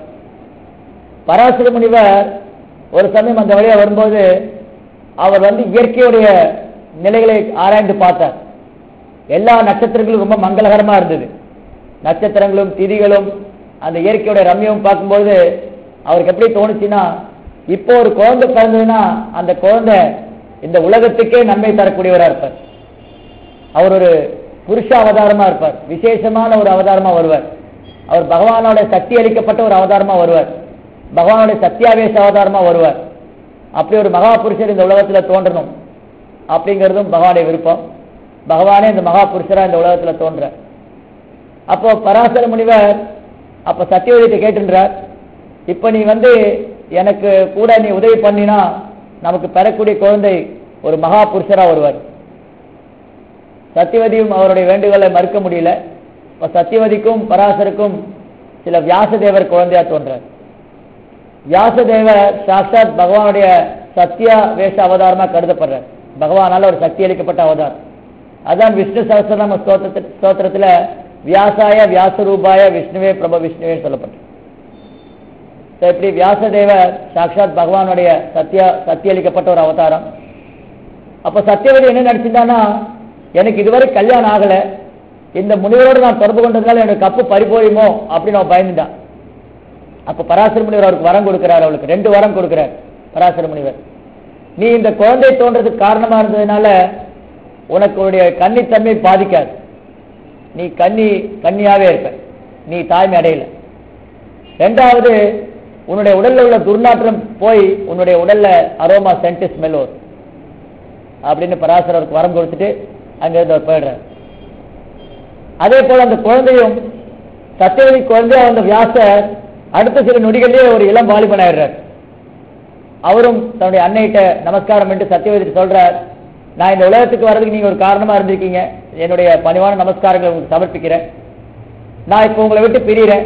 பராசர முனிவர் ஒரு சமயம் அந்த வழியா வரும்போது அவர் வந்து இயற்கையுடைய நிலைகளை ஆராய்ந்து பார்த்தார் எல்லா நட்சத்திரங்களும் ரொம்ப மங்களகரமா இருந்தது நட்சத்திரங்களும் திதிகளும் அந்த இயற்கையோட ரம்யமும் பார்க்கும்போது அவருக்கு எப்படி தோணுச்சுன்னா இப்போ ஒரு குழந்தை பிறந்ததுன்னா அந்த குழந்தை இந்த உலகத்துக்கே நன்மை தரக்கூடியவரா இருப்பார் அவர் ஒரு புருஷ அவதாரமா இருப்பார் விசேஷமான ஒரு அவதாரமா வருவார் அவர் பகவானோட சக்தி அளிக்கப்பட்ட ஒரு அவதாரமா வருவார் பகவானோட சத்தியாவேச அவதாரமா வருவார் அப்படி ஒரு மகா புருஷர் இந்த உலகத்துல தோன்றணும் அப்படிங்கிறதும் பகவானுடைய விருப்பம் பகவானே இந்த மகா புருஷரா இந்த உலகத்துல தோன்ற அப்போ பராசர முனிவர் அப்ப சத்தியவதிட்ட கேட்டுன்றார் இப்ப நீ வந்து எனக்கு கூட நீ உதவி பண்ணினா நமக்கு பெறக்கூடிய குழந்தை ஒரு மகா புருஷரா வருவார் சத்தியவதியும் அவருடைய வேண்டுகோளை மறுக்க முடியல இப்ப சத்தியவதிக்கும் பராசருக்கும் சில வியாசதேவர் குழந்தையா தோன்றார் வியாசதேவர் சாட்சாத் பகவானுடைய சத்தியா வேஷ அவதாரமா கருதப்படுறார் பகவானால ஒரு சக்தி அளிக்கப்பட்ட அவதாரம் அதான் விஷ்ணு சகஸ்ரநாம ஸ்தோத்திர ஸ்தோத்திரத்துல வியாசாய வியாசரூபாய விஷ்ணுவே பிரப விஷ்ணுவே சொல்லப்பட்டு இப்படி வியாசதேவர் சாட்சாத் பகவானுடைய சத்திய சக்தி அளிக்கப்பட்ட ஒரு அவதாரம் அப்ப சத்தியவதி என்ன நினைச்சிட்டான்னா எனக்கு இதுவரை கல்யாணம் ஆகல இந்த முனிவரோடு நான் தொடர்பு கொண்டதுனால எனக்கு கப்பு பறிபோயுமோ அப்படின்னு அவன் பயந்துட்டான் அப்ப பராசர முனிவர் அவருக்கு வரம் கொடுக்கிறார் அவளுக்கு ரெண்டு வரம் கொடுக்கிறார் பராசர முனிவர் நீ இந்த குழந்தை தோன்றதுக்கு காரணமா இருந்ததுனால உனக்கு உன்னுடைய கன்னித்தன்மை பாதிக்காது நீ கன்னி கன்னியாவே இருப்ப நீ தாய்மை அடையல ரெண்டாவது உன்னுடைய உடல்ல உள்ள துர்நாற்றம் போய் உன்னுடைய உடல்ல அரோமா சென்ட் ஸ்மெல் வரும் அப்படின்னு பராசரருக்கு வரம் கொடுத்துட்டு அங்கிருந்து அவர் போயிடுறார் அதே போல அந்த குழந்தையும் சத்தியவதி குழந்தை அந்த வியாசர் அடுத்த சில நொடிகளிலே ஒரு இளம் வாலிபன் ஆயிடுறார் அவரும் தன்னுடைய அன்னைகிட்ட நமஸ்காரம் பண்ணிட்டு சத்தியவதி சொல்றார் நான் இந்த உலகத்துக்கு வர்றதுக்கு நீங்க ஒரு காரணமா இருந்திருக்கீங்க என்னுடைய பணிவான நமஸ்காரங்களை உங்களுக்கு சமர்ப்பிக்கிறேன் நான் இப்போ உங்களை விட்டு பிரியறேன்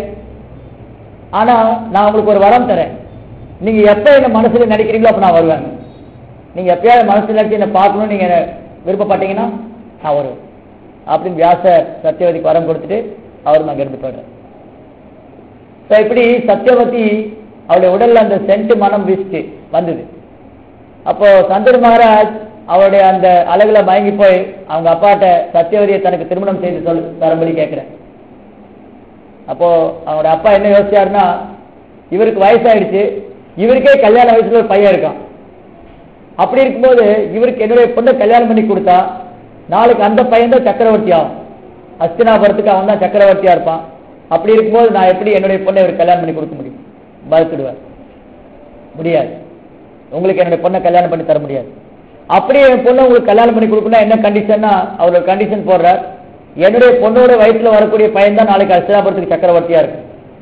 ஆனா நான் உங்களுக்கு ஒரு வரம் தரேன் நீங்க எப்ப என்ன மனசுல நினைக்கிறீங்களோ அப்ப நான் வருவேன் நீங்க எப்பயாவது மனசுல நினைச்சு என்ன பார்க்கணும்னு நீங்க விருப்பப்பட்டீங்கன்னா நான் வருவேன் அப்படின்னு வியாச சத்தியவதிக்கு வரம் கொடுத்துட்டு அவரும் அங்க இருந்து போயிடுறார் So, இப்படி சத்தியவதி அவளுடைய உடல்ல அந்த சென்ட் மனம் வீசிச்சு வந்தது அப்போ சந்தர் மகாராஜ் அவருடைய அந்த அழகுல மயங்கி போய் அவங்க அப்பாட்ட சத்தியவதியை தனக்கு திருமணம் செய்து சொல் தரும்படி கேட்கிறேன் அப்போ அவங்களோட அப்பா என்ன யோசிச்சாருன்னா இவருக்கு வயசாயிடுச்சு இவருக்கே கல்யாண வயசுல ஒரு பையன் இருக்கான் அப்படி இருக்கும்போது இவருக்கு என்னுடைய பொண்ணை கல்யாணம் பண்ணி கொடுத்தா நாளைக்கு அந்த பையன் தான் சக்கரவர்த்தி ஆகும் அஸ்தினாபுரத்துக்கு அவன் தான் சக்கரவர்த்தியா இருப்பான் அப்படி இருக்கும்போது நான் எப்படி என்னுடைய பொண்ணை இவருக்கு கல்யாணம் பண்ணி கொடுக்க முடியும் பயப்படுவார் முடியாது உங்களுக்கு என்னுடைய பொண்ணை கல்யாணம் பண்ணி தர முடியாது அப்படியே என் பொண்ணை உங்களுக்கு கல்யாணம் பண்ணி கொடுக்கணும் என்ன கண்டிஷன்னா அவர் ஒரு கண்டிஷன் போடுறார் என்னுடைய பொண்ணோட வயசுல வரக்கூடிய பையன் தான் நாளைக்கு அஸ்தினாபுரத்துக்கு சக்கரவர்த்தியா இருக்கு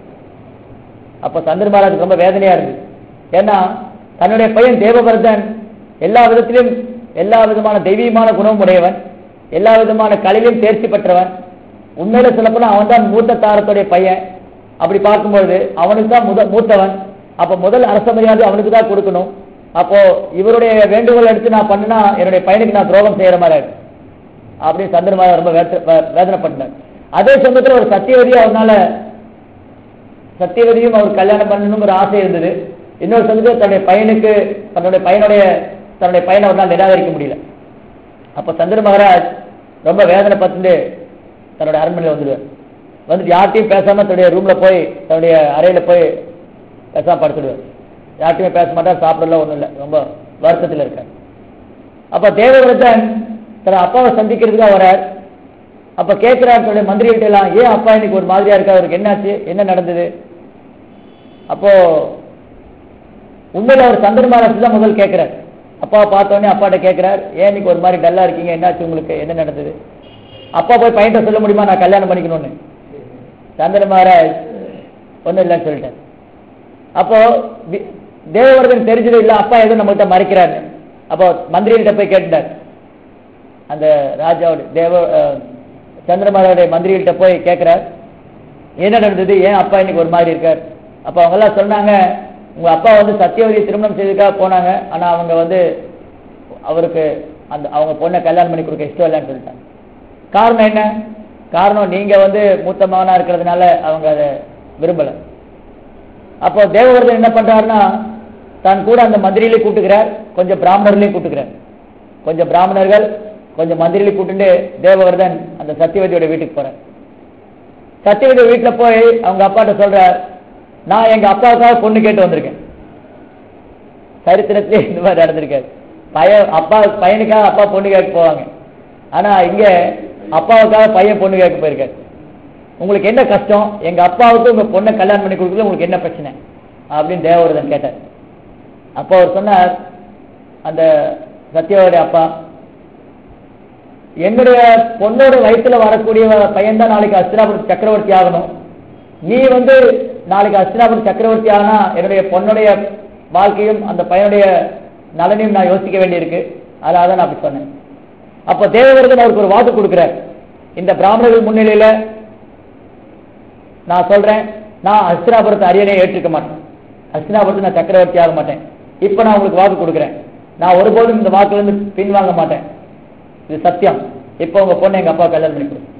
அப்ப சந்திர மகாராஜ் ரொம்ப வேதனையா இருக்கு ஏன்னா தன்னுடைய பையன் தேவபரதன் எல்லா விதத்திலும் எல்லா விதமான தெய்வீகமான குணம் உடையவன் எல்லா விதமான கலையிலும் தேர்ச்சி பெற்றவன் உண்மையில சொல்லப்போனா அவன் தான் மூத்த தாரத்துடைய பையன் அப்படி பார்க்கும்போது அவனுக்கு தான் முத மூத்தவன் அப்ப முதல் அரச மரியாதை அவனுக்கு தான் கொடுக்கணும் அப்போ இவருடைய வேண்டுகோள் எடுத்து நான் பண்ணினா என்னுடைய பையனுக்கு நான் துரோகம் செய்யற மாதிரி ஆயிடும் அப்படின்னு சந்திரமாதா ரொம்ப வேத- வே- வேதனைப்பட்டார் அதே சமயத்துல ஒரு சத்தியவதி அவனால சத்தியவதியும் அவர் கல்யாணம் பண்ணணுங்கிற ஆசை இருந்தது இன்னொரு சமயத்துல தன்னுடைய பையனுக்கு தன்னுடைய பையனுடைய தன்னுடைய பையனை அவரால் நிராகரிக்க முடியல அப்ப சந்திர மகாராஜ் ரொம்ப வேதனை பார்த்துட்டு தன்னுடைய அரண்மனையில் வந்துடுவார் வந்துட்டு யார்ட்டையும் பேசாம தன்னுடைய ரூம்ல போய் தன்னுடைய அறையில போய் பேசாம படுத்துடுவார் யார்ட்டையுமே பேச மாட்டார் சாப்பிடல ஒண்ணும் இல்லை ரொம்ப வருத்தத்தில் இருக்கார் அப்ப தேவவிரதன் தன் அப்பாவை சந்திக்கிறதுக்காக வரார் அப்ப கேட்கிறார் தன்னுடைய மந்திரிகிட்ட எல்லாம் ஏன் அப்பா இன்னைக்கு ஒரு மாதிரியா இருக்கா அவருக்கு என்னாச்சு என்ன நடந்தது அப்போ உண்மையில அவர் சந்திர மகாராஜ் தான் முதல் கேட்கிறார் அப்பாவை பார்த்த உடனே அப்பாட்ட கேட்கிறார் ஏன் இன்னைக்கு ஒரு மாதிரி டல்லா இருக்கீங்க என்னாச்சு உங்களுக்கு என்ன நடந்தது அப்பா போய் பையன்ட்ட சொல்ல முடியுமா நான் கல்யாணம் பண்ணிக்கணும்னு சந்திர மகாராஜ் ஒண்ணும் இல்லைன்னு சொல்லிட்டார் அப்போ வி- தேவவர்தன் தெரிஞ்சது இல்ல அப்பா எதுவும் நம்மகிட்ட மறைக்கிறாரு அப்போ மந்திரிகிட்ட போய் கேட்டார் அந்த ராஜாவோட தேவ அஹ், சந்திரமாரோடைய மந்திரிகிட்ட போய் கேட்கிறார் என்ன நடந்தது ஏன் அப்பா இன்னைக்கு ஒரு மாதிரி இருக்கார் அப்ப அவங்க எல்லாம் சொன்னாங்க உங்க அப்பா வந்து சத்தியவதி திருமணம் செய்ததுக்காக போனாங்க ஆனா அவங்க வந்து அவருக்கு அந்த அவங்க பொண்ணை கல்யாணம் பண்ணி கொடுக்க இஷ்டம் இல்லைன்னு சொல்லிட்டாங்க காரணம் என்ன காரணம் நீங்க வந்து மூத்த மகனா இருக்கிறதுனால அவங்க அதை விரும்பல அப்போ தேவவர்தன் என்ன பண்றாருன்னா தான் கூட அந்த மந்திரியிலே கூட்டுக்கிறார் கொஞ்சம் பிராமணர்களையும் கூட்டுக்கிறார் கொஞ்சம் பிராமணர்கள் கொஞ்சம் மந்திரியிலே கூட்டுண்டு தேவவர்தன் அந்த சத்தியவதியோட வீட்டுக்கு போறார் சத்தியவதி வீட்டுல போய் அவங்க அப்பாட்ட சொல்றார் நான் எங்க அப்பாவுக்காக பொண்ணு கேட்டு வந்திருக்கேன் சரித்திரத்திலே இந்த மாதிரி நடந்திருக்காரு பையன் அப்பா பையனுக்காக அப்பா பொண்ணு கேட்க போவாங்க ஆனா இங்க அப்பாவுக்காக பையன் பொண்ணு கேட்க போயிருக்காரு உங்களுக்கு என்ன கஷ்டம் எங்க அப்பாவுக்கு உங்க பொண்ணை கல்யாணம் பண்ணி கொடுக்குறது உங்களுக்கு என்ன பிரச்சனை அப்படின்னு தேவவர்தன் கேட்டார் அப்போ அவர் சொன்னார் அந்த சத்யாவுடைய அப்பா என்னுடைய பொண்ணோட வயித்துல வரக்கூடிய பையன் தான் நாளைக்கு அஸ்தினாபுரம் சக்கரவர்த்தி ஆகணும் நீ வந்து நாளைக்கு அஸ்தினாபுரம் சக்கரவர்த்தி ஆனா என்னுடைய பொண்ணுடைய வாழ்க்கையும் அந்த பையனுடைய நலனையும் நான் யோசிக்க வேண்டியிருக்கு அதனால தான் நான் அப்படி சொன்னேன் அப்ப தேவவர்தன் அவருக்கு ஒரு வாக்கு கொடுக்கிறார் இந்த பிராமணர்கள் முன்னிலையில நான் சொல்றேன் நான் அஸ்தினாபுரத்தை அரியணை ஏற்றுக்க மாட்டேன் அஸ்தினாபுரத்தை நான் சக்கரவர்த்தி ஆக மாட்டேன் இப்ப நான் உங்களுக்கு வாக்கு கொடுக்குறேன் நான் ஒருபோதும் இந்த வாக்குல இருந்து பின்வாங்க மாட்டேன் இது சத்தியம் இப்ப உங்க பொண்ணை எங்க அப்பா கல்யாணம் பண்ணி கொடு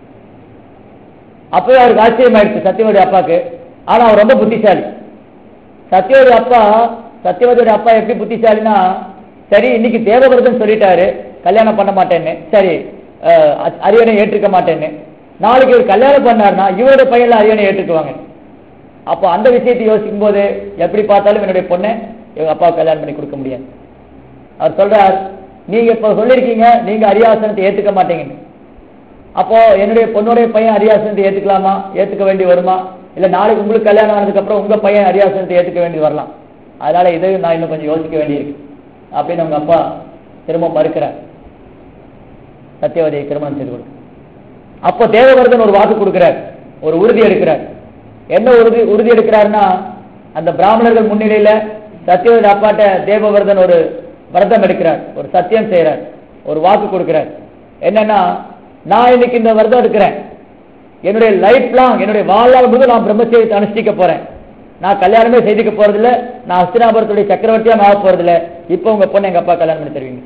அப்பவே அவருக்கு ஆச்சரியம் ஆயிடுச்சு சத்தியவதி அப்பாக்கு ஆனா அவர் ரொம்ப புத்திசாலி சத்தியவதி அப்பா சத்தியவதியோட அப்பா எப்படி புத்திசாலினா சரி இன்னைக்கு தேவவிரதம் சொல்லிட்டாரு கல்யாணம் பண்ண மாட்டேன்னு சரி அஹ், அ- அரியணை ஏற்றுக்க மாட்டேன்னு நாளைக்கு இவர் கல்யாணம் பண்ணாருன்னா இவரோட பையன்ல அரியணை ஏற்றுக்குவாங்க அப்போ அந்த விஷயத்தை யோசிக்கும் போது எப்படி பார்த்தாலும் என்னுடைய பொண்ணை இவங்க அப்பாவுக்கு கல்யாணம் பண்ணி கொடுக்க முடியாது அவர் சொல்றார் நீங்க இப்ப சொல்லிருக்கீங்க நீங்க அரியாசனத்தை ஏத்துக்க மாட்டீங்கன்னு அப்போ என்னுடைய பொண்ணுடைய பையன் அரியாசனத்தை ஏத்துக்கலாமா ஏத்துக்க வேண்டி வருமா இல்ல நாளைக்கு உங்களுக்கு கல்யாணம் ஆனதுக்கு அப்புறம் உங்க பையன் அரியாசனத்தை ஏத்துக்க வேண்டி வரலாம் அதனால இதையும் நான் இன்னும் கொஞ்சம் யோசிக்க வேண்டியிருக்கு அப்படின்னு உங்க அப்பா திரும்ப மறுக்கிறார் சத்தியவதியை திருமணம் செய்து கொடு அப்போ தேவவர்தன் ஒரு வாக்கு கொடுக்கிறார் ஒரு உறுதி எடுக்கிறார் என்ன உறுதி உறுதி எடுக்கிறாருன்னா அந்த பிராமணர்கள் முன்னிலையில சத்தியவதி அப்பாட்ட தேவவர்தன் ஒரு விரதம் எடுக்கிறார் ஒரு சத்தியம் செய்யறார் ஒரு வாக்கு கொடுக்கிறார் என்னன்னா நான் இன்னைக்கு இந்த விரதம் எடுக்கிறேன் என்னுடைய லைஃப் லாங் என்னுடைய வாழ்நாள் முழுவதும் நான் பிரம்மச்சரியத்தை அனுஷ்டிக்க போறேன் நான் கல்யாணமே செய்துக்க போறதில்ல நான் அஸ்தினாபுரத்துடைய சக்கரவர்த்தியா ஆக போறதில்ல இப்போ உங்க பொண்ணு எங்க அப்பா கல்யாணம் பண்ணி தருவீங்க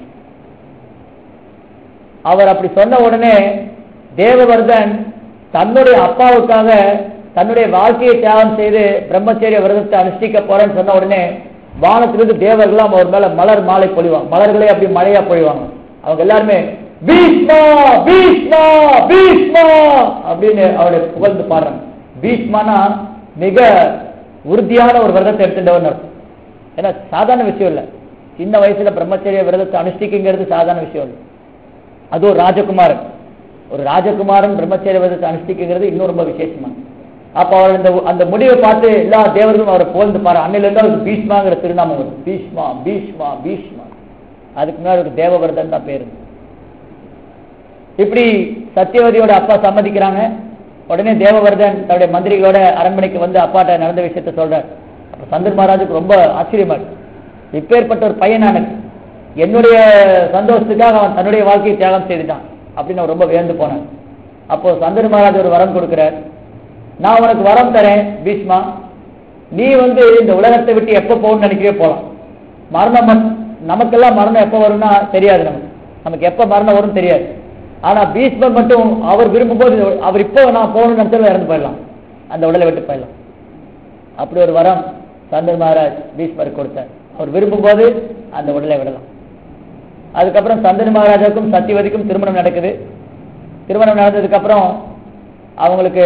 அவர் அப்படி சொன்ன உடனே தேவவர்தன் தன்னுடைய அப்பாவுக்காக தன்னுடைய வாழ்க்கையை தியாகம் செய்து பிரம்மச்சரிய விரதத்தை அனுஷ்டிக்க போறேன்னு சொன்ன உடனே வானத்திலிருந்து தேவர்கள்லாம் அவர் மேல மலர் மாலை பொழிவாங்க மலர்களே அப்படி மழையா பொழிவாங்க அவங்க எல்லாருமே பீஷ்மா பீஷ்மா பீஷ்மா அப்படின்னு அவருடைய புகழ்ந்து பாடுறாங்க பீஷ்மானா மிக உறுதியான ஒரு விரதத்தை எடுத்துட்டவன் அர்த்தம். ஏன்னா சாதாரண விஷயம் இல்லை சின்ன வயசுல பிரம்மச்சரிய விரதத்தை அனுஷ்டிக்குங்கிறது சாதாரண விஷயம் இல்லை அது ஒரு ராஜகுமாரன் ஒரு ராஜகுமாரன் பிரம்மச்சரிய விரதத்தை அனுஷ்டிக்குங்கிறது இன்னும் ரொம்ப விசேஷமா அப்ப அவர் அந்த அந்த முடிவை பார்த்து எல்லா தேவர்களும் அவரை புகழ்ந்து பாரு அன்னையில இருந்து அவருக்கு பீஷ்மாங்கிற திருநாமம் வரும் பீஷ்மா பீஷ்மா பீஷ்மா அதுக்கு முன்னாடி அவருக்கு தேவவர்தன் தான் பேரு இப்படி சத்தியவதியோட அப்பா சம்மதிக்கிறாங்க உடனே தேவவர்தன் தன்னுடைய மந்திரிகளோட அரண்மனைக்கு வந்து அப்பாட்ட நடந்த விஷயத்த சொல்றார் அப்ப சந்தர் மகாராஜுக்கு ரொம்ப ஆச்சரியமா இருக்கு இப்பேற்பட்ட ஒரு பையன் எனக்கு என்னுடைய சந்தோஷத்துக்காக அவன் தன்னுடைய வாழ்க்கையை தியாகம் செய்துட்டான் அப்படின்னு அவர் ரொம்ப வியந்து போனான் அப்போ சந்தர் மகாராஜ் ஒரு வரம் கொடுக்கிறார் நான் உனக்கு வரம் தரேன் பீஷ்மா நீ வந்து இந்த உலகத்தை விட்டு எப்ப போகணும்னு நினைக்கவே போலாம் மரணம் மட்- நமக்கெல்லாம் மரணம் எப்ப வரும்னா தெரியாது நமக்கு நமக்கு எப்ப மரணம் வரும் தெரியாது ஆனா பீஷ்மர் மட்டும் அவர் விரும்பும்போது அவர் இப்போ நான் போகணும்னு நினைச்சாலும் இறந்து போயிடலாம் அந்த உடலை விட்டு போயிடலாம் அப்படி ஒரு வரம் சந்தர் மகாராஜ் பீஷ்மருக்கு கொடுத்தார் அவர் விரும்பும்போது அந்த உடலை விடலாம் அதுக்கப்புறம் சந்தர் மகாராஜாவுக்கும் சத்தியவதிக்கும் திருமணம் நடக்குது திருமணம் நடந்ததுக்கு அப்புறம் அவங்களுக்கு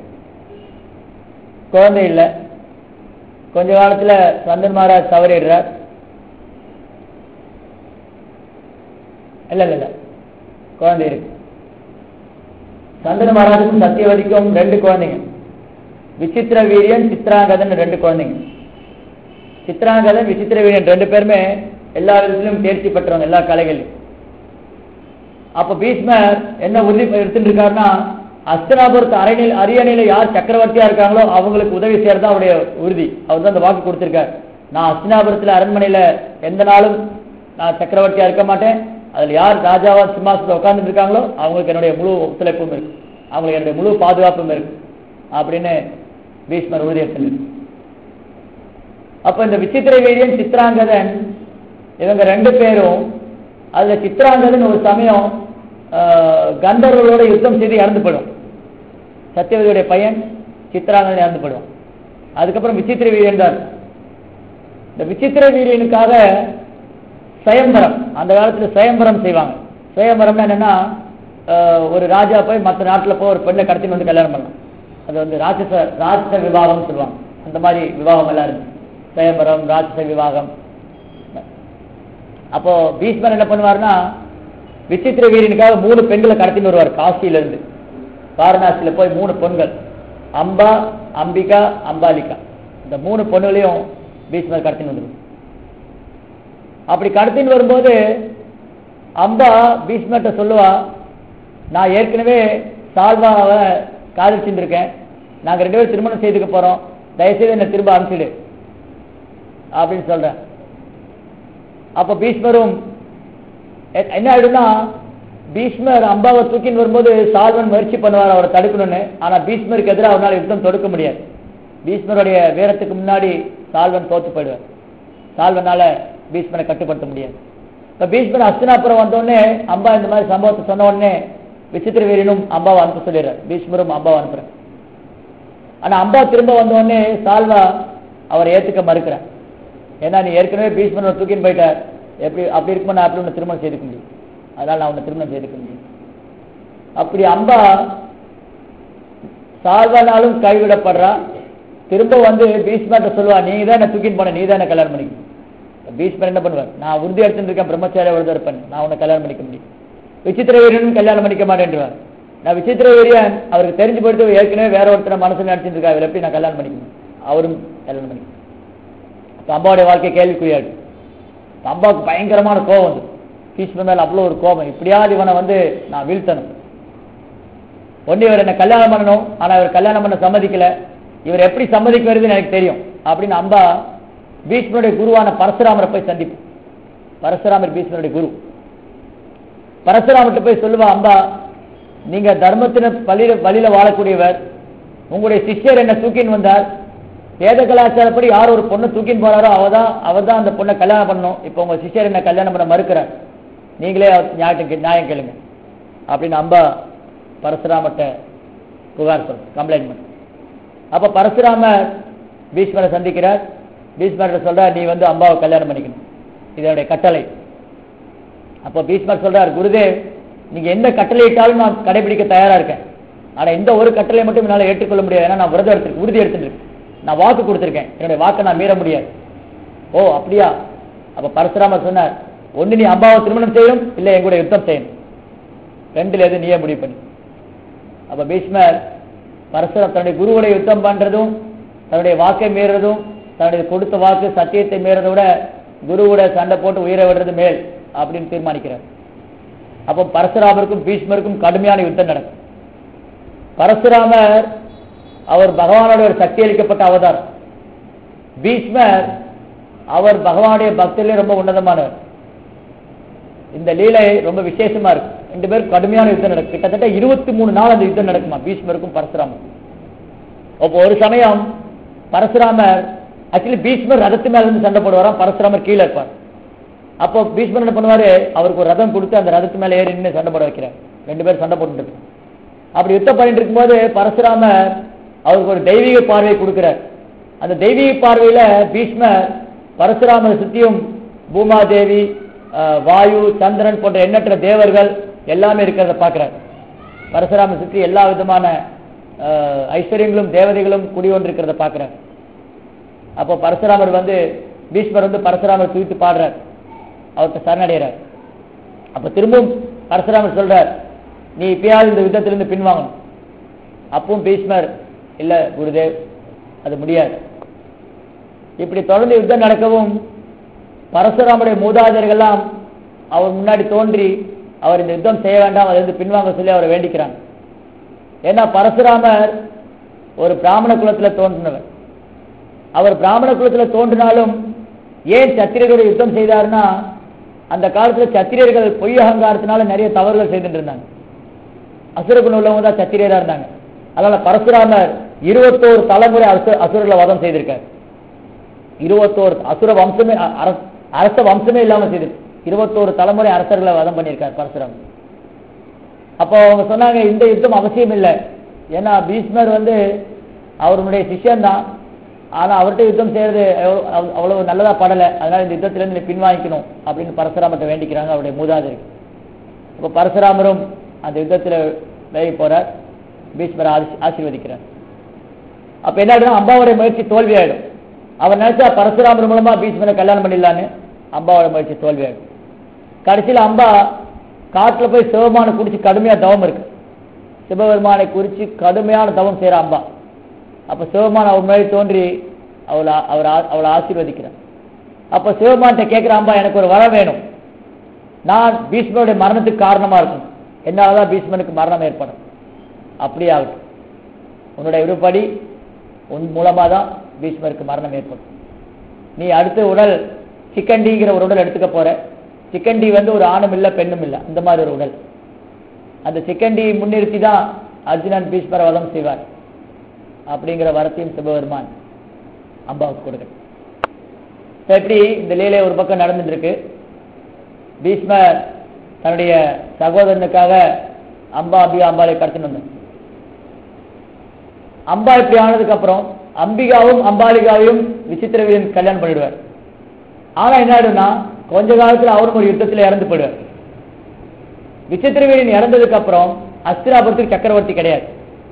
குழந்தை இல்லை கொஞ்ச காலத்துல சந்தன் மகாராஜ் தவறிடுறார் இல்ல இல்ல இல்ல குழந்தை இருக்கு சந்தன மகாராஜுக்கும் சத்தியவதிக்கும் ரெண்டு குழந்தைங்க விசித்திர வீரியன் சித்ராங்கதன் ரெண்டு குழந்தைங்க சித்ராங்கதன் விசித்திர வீரியன் ரெண்டு பேருமே எல்லா விதத்திலும் தேர்ச்சி பெற்றவங்க எல்லா கலைகளிலும் அப்ப பீஷ்மர் என்ன உறுதி எடுத்துட்டு இருக்காருன்னா அஸ்தனாபுரத்து அரியணையில் அரியணையில யார் சக்கரவர்த்தியா இருக்காங்களோ அவங்களுக்கு உதவி செய்யறது அவருடைய உறுதி அவர் தான் அந்த வாக்கு கொடுத்திருக்காரு நான் அஸ்தினாபுரத்துல அரண்மனையில எந்த நாளும் நான் சக்கரவர்த்தியா இருக்க மாட்டேன் அதுல யார் ராஜாவா சிம்மாசனத்தில் உட்கார்ந்துட்டு இருக்காங்களோ அவங்களுக்கு என்னுடைய முழு ஒத்துழைப்பும் இருக்கு அவங்களுக்கு என்னுடைய முழு பாதுகாப்பும் இருக்கு அப்படின்னு பீஷ்மர் உறுதி எடுத்துருக்கு அப்ப இந்த விசித்திர வீரியன் சித்ராங்கதன் இவங்க ரெண்டு பேரும் அதுல சித்ராங்கதன் ஒரு சமயம் ஆஹ், கந்தர்வர்களோட யுத்தம் செய்து இறந்து போயிடும் சத்தியவதியுடைய பையன் சித்ராங்கதன் இறந்து போயிடுவான் அதுக்கப்புறம் விசித்திர வீரியன் தான் இருக்கும். இந்த விசித்திர வீரியனுக்காக சுயம்பரம் அந்த காலத்துல சுயம்பரம் செய்வாங்க சுயம்பரம்னா என்னன்னா ஆஹ், ஒரு ராஜா போய் மற்ற நாட்டுல போய் ஒரு பெண்ணை கடத்தின்னு வந்து கல்யாணம் பண்ணலாம் அது வந்து ராட்சச ராட்சச விவாகம்னு சொல்லுவாங்க அந்த மாதிரி விவாகம் எல்லாம் இருக்கு சுயம்பரம் ராட்சச விவாகம் அப்போ பீஷ்மர் என்ன பண்ணுவாருன்னா விசித்திர வீரனுக்காக மூணு பெண்களை கடத்தின்னு வருவார் காசியில இருந்து வாரணாசியில போய் மூணு பெண்கள் அம்பா அம்பிகா அம்பாலிகா இந்த மூணு பொண்ணுகளையும் பீஷ்மர் கடத்தின்னு வந்துருவார் அப்படி கடத்தின்னு வரும்போது அம்பா பீஷ்மர்கிட்ட சொல்லுவா நான் ஏற்கனவே சால்வாவை காதலிச்சுட்டு இருக்கேன் நாங்க ரெண்டு பேரும் திருமணம் செய்துக்க போறோம் தயவுசெய்து என்னை திரும்ப அனுப்பிச்சிடு அப்படின்னு சொல்றேன் அப்ப பீஷ்மரும் எ- என்ன ஆயிடும்னா பீஷ்மர் அம்பாவை தூக்கின்னு வரும்போது சால்வன் முயற்சி பண்ணுவார் அவரை தடுக்கணும்னு ஆனா பீஷ்மருக்கு எதிராக அவரால் யுத்தம் தொடுக்க முடியாது பீஷ்மருடைய வீரத்துக்கு முன்னாடி சால்வன் தோத்து போயிடுவார் சால்வனால பீஷ்மரை கட்டுப்படுத்த முடியாது இப்ப பீஷ்மர் அஸ்தினாபுரம் வந்தோடனே அம்பா இந்த மாதிரி சம்பவத்தை சொன்ன உடனே விசித்திர வீரனும் அம்பாவை அனுப்ப சொல்லிடுறார் பீஷ்மரும் அம்பாவை அனுப்புறார் ஆனா அம்பா திரும்ப வந்த உடனே சால்வா அவரை ஏத்துக்க மறுக்கிறார் ஏன்னா நீ ஏற்கனவே பீஷ்மரை தூக்கின்னு போயிட்டார் எப்படி அப்படி இருக்கும்போது நான் அப்படி உன்னை திருமணம் செய்துக்க முடியும் அதனால நான் உன்னை திருமணம் செய்துக்க முடியும் அப்படி அம்பா சால்வனாலும் கைவிடப்படுறா திரும்ப வந்து பீஷ்மர்ட்ட சொல்லுவா நீ தான் என்ன தூக்கின்னு போன நீ தான் என்ன கல்யாணம் பண்ணிக்கணும் பீஷ்மர் என்ன பண்ணுவார் நான் உறுதி எடுத்துட்டு இருக்கேன் பிரம்மச்சாரிய விரதம் இருப்பேன் நான் உன்னை கல்யாணம் பண்ணிக்க முடியும் விசித்திர வீரனும் கல்யாணம் பண்ணிக்க மாட்டேன்றார் நான் விசித்திர வீரியன் அவருக்கு தெரிஞ்சு போயிட்டு ஏற்கனவே வேற ஒருத்தரை மனசுல நினைச்சிட்டு இருக்கா இவரை எப்படி நான் கல்யாணம் பண்ணிக்கணும் அவரும் கல்யாணம் பண்ணிக்கணும் அப்ப அம்பாவுடைய வாழ்க்கை கேள்விக்குறியாடு அப்ப அம்பாவுக்கு பயங்கரமான கோபம் வந்து பீஷ்மர் மேல அவ்வளவு ஒரு கோபம் இப்படியாவது இவனை வந்து நான் வீழ்த்தணும் ஒண்ணு இவர் என்ன கல்யாணம் பண்ணணும் ஆனா இவர் கல்யாணம் பண்ண சம்மதிக்கல இவர் எப்படி சம்மதிக்க வருதுன்னு எனக்கு தெரியும் அப்படின்னு அம்பா பீஷ்மனுடைய குருவான பரசுராமரை போய் சந்திப்பு பரசுராமர் பீஷ்மனுடைய குரு பரசுராமர்கிட்ட போய் சொல்லுவா அம்பா நீங்க தர்மத்தின வழியில வழியில வாழக்கூடியவர் உங்களுடைய சிஷ்யர் என்ன தூக்கின்னு வந்தார் வேத கலாச்சாரப்படி யார் ஒரு பொண்ணை தூக்கின்னு போறாரோ அவதான் அவர் தான் அந்த பொண்ணை கல்யாணம் பண்ணணும் இப்போ உங்க சிஷ்யர் என்ன கல்யாணம் பண்ண மறுக்கிறார் நீங்களே அவர் நியாயம் கே- நியாயம் கேளுங்க அப்படின்னு அம்பா பரசுராமர்கிட்ட புகார் சொல்ற கம்ப்ளைண்ட் பண்ண அப்ப பரசுராமர் பீஷ்மரை சந்திக்கிறார் பீஷ்மர்கிட்ட சொல்றார் நீ வந்து அம்பாவை கல்யாணம் பண்ணிக்கணும் இது என்னுடைய கட்டளை அப்போ பீஷ்மர் சொல்றார் குருதேவ் நீங்க எந்த கட்டளையிட்டாலும் நான் கடைபிடிக்க தயாரா இருக்கேன் ஆனா இந்த ஒரு கட்டளை மட்டும் என்னால ஏற்றுக்கொள்ள முடியாது ஏன்னா நான் விரதம் எடுத்து உறுதி எடுத்துருக்கேன் நான் வாக்கு கொடுத்திருக்கேன் என்னுடைய வாக்கை நான் மீற முடியாது ஓ அப்படியா அப்ப பரசுராமர் சொன்னார் ஒண்ணு நீ அம்பாவை திருமணம் செய்யணும் இல்ல என் கூட யுத்தம் செய்யணும் ரெண்டுல எது நீயே முடிவு பண்ணி அப்ப பீஷ்மர் பரசுரம் தன்னுடைய குருவோட யுத்தம் பண்றதும் தன்னுடைய வாக்கை மீறதும் தன்னுடைய கொடுத்த வாக்கு சத்தியத்தை மீறதை விட குருவோட சண்டை போட்டு உயிரை விடுறது மேல் அப்படின்னு தீர்மானிக்கிறார் அப்போ பரசுராமருக்கும் பீஷ்மருக்கும் கடுமையான யுத்தம் நடக்கும் பரசுராமர் அவர் பகவானோட ஒரு சக்தி அளிக்கப்பட்ட அவதாரம் பீஷ்மர் அவர் பகவானுடைய பக்தியிலே ரொம்ப உன்னதமானவர் இந்த லீலை ரொம்ப விசேஷமா இருக்கு ரெண்டு பேரும் கடுமையான யுத்தம் நடக்கும் கிட்டத்தட்ட இருபத்தி மூணு நாள் அந்த யுத்தம் நடக்குமா பீஷ்மருக்கும் பரசுராமர் அப்போ ஒரு சமயம் பரசுராமர் ஆக்சுவலி பீஷ்மர் ரதத்து மேல இருந்து சண்டை போடுவாராம் பரசுராமர் கீழே இருப்பார் அப்போ பீஷ்மர் என்ன பண்ணுவாரு அவருக்கு ஒரு ரதம் கொடுத்து அந்த ரதத்து மேல ஏறி நின்று சண்டை போட வைக்கிறார் ரெண்டு பேரும் சண்டை போட்டுட்டு இருக்காங்க. அப்படி யுத்தம் பண்ணிட்டு இருக்கும்போது பரசுராமர் அவருக்கு ஒரு தெய்வீக பார்வை கொடுக்கிறார் அந்த தெய்வீக பார்வையில பீஷ்மர் பரசுராமரை சுத்தியும் பூமாதேவி அஹ், வாயு சந்திரன் போன்ற எண்ணற்ற தேவர்கள் எல்லாமே இருக்கிறத பார்க்கிறார் பரசுராமர் சுற்றி எல்லா விதமான அஹ், ஐஸ்வர்யங்களும் தேவதைகளும் குடிகொண்டிருக்கிறத பார்க்கிறார் அப்போ பரசுராமர் வந்து பீஷ்மர் வந்து பரசுராமர் தூக்கிட்டு பாடுறார் அவர்கிட்ட சரணடைகிறார் அப்ப திரும்பவும் பரசுராமர் சொல்றார் நீ இப்பயாவது இந்த யுத்தத்திலிருந்து பின்வாங்கணும் அப்பவும் பீஷ்மர் இல்ல குருதேவ் அது முடியாது இப்படி தொடர்ந்து யுத்தம் நடக்கவும் பரசுராமுடைய மூதாதையர்கள்லாம் அவர் முன்னாடி தோன்றி அவர் இந்த யுத்தம் செய்ய வேண்டாம் அதிலிருந்து பின்வாங்க சொல்லி அவரை வேண்டிக்கிறாங்க ஏன்னா பரசுராமர் ஒரு பிராமண குலத்துல தோன்றினவர் அவர் பிராமண குலத்துல தோன்றினாலும் ஏன் சத்திரியர்களோட யுத்தம் செய்தார்னா அந்த காலத்துல சத்திரியர்கள் பொய் அகங்காரத்தினால நிறைய தவறுகள் செய்துட்டு இருந்தாங்க அசுரகுணம் உள்ளவங்க தான் சத்திரியரா இருந்தாங்க அதனால பரசுராமர் இருபத்தோரு தலைமுறை அசு அசுரர்களை வதம் செய்திருக்கார் இருபத்தோரு அசுர வம்சமே அ- அரச- அரச வம்சமே இல்லாம செய்திருக்கு இருபத்தோரு தலைமுறை அரசர்களை வதம் பண்ணியிருக்கார் பரசுராமர் அப்போ அவங்க சொன்னாங்க இந்த யுத்தம் அவசியம் இல்லை ஏன்னா பீஷ்மர் வந்து அவருடைய சிஷ்யன் தான் ஆனா அவர்கிட்ட யுத்தம் செய்யறது எவ்வளவு- அவ்- அவ்வளவு நல்லதா படல அதனால இந்த யுத்தத்திலிருந்து நீ பின்வாங்கிக்கணும் அப்படின்னு பரசுராமர்கிட்ட வேண்டிக்கிறாங்க அவருடைய மூதாதையர்கள் இப்போ பரசுராமரும் அந்த யுத்தத்துல விலகி போறார் பீஷ்மரை ஆசி- ஆசீர்வதிக்கிறார் அப்ப என்ன ஆயிடும் அம்பாவுடைய முயற்சி தோல்வி ஆயிடும் அவர் நினைச்சா பரசுராமர் மூலமா பீஷ்மரை கல்யாணம் பண்ணிடலான்னு அம்பாவோட முயற்சி தோல்வி ஆயிடும் கடைசியில அம்பா காட்டுல போய் சிவபெருமானை குறிச்சு கடுமையா தவம் இருக்கு சிவபெருமானை குறிச்சு கடுமையான தவம் செய்யற அம்பா அப்ப சிவபெருமான் அவர் முன்னாடி தோன்றி அவளை அவர் ஆ- அவளை ஆசீர்வதிக்கிறார் அப்ப சிவபெருமான்கிட்ட கேட்கிற அம்பா எனக்கு ஒரு வரம் வேணும் நான் பீஷ்மருடைய மரணத்துக்கு காரணமா இருக்கும் என்னாலதான் பீஷ்மனுக்கு மரணம் ஏற்படும் அப்படியே ஆகட்டும் உன்னுடைய விருப்படி உன் மூலமா தான் பீஷ்மருக்கு மரணம் ஏற்படும் நீ அடுத்த உடல் சிக்கண்டிங்கிற ஒரு உடல் எடுத்துக்க போற சிக்கண்டி வந்து ஒரு ஆணும் இல்ல பெண்ணும் இல்ல அந்த மாதிரி ஒரு உடல் அந்த சிக்கண்டி முன்னிறுத்தி தான் அர்ஜுனன் பீஷ்மர வதம் செய்வார் அப்படிங்கிற வரத்தையும் சிவபெருமான் அம்பாவுக்கு கொடுக்கணும் இப்ப எப்படி இந்த லீலை ஒரு பக்கம் நடந்துட்டு இருக்கு பீஷ்மர் தன்னுடைய சகோதரனுக்காக அம்பா அம்பிகா அம்பாளை கடத்தின்னு வந்தார் அம்பா இப்படி ஆனதுக்கு அப்புறம் அம்பிகாவும் அம்பாலிகாவையும் விசித்திரவீரன் கல்யாணம் பண்ணிடுவார் ஆனா என்ன ஆயிடும்னா கொஞ்ச காலத்துல அவரும் ஒரு யுத்தத்துல இறந்து போயிடுவார் விசித்திரவீரன் இறந்ததுக்கு அப்புறம் அஸ்திராபுரத்துக்கு சக்கரவர்த்தி கிடையாது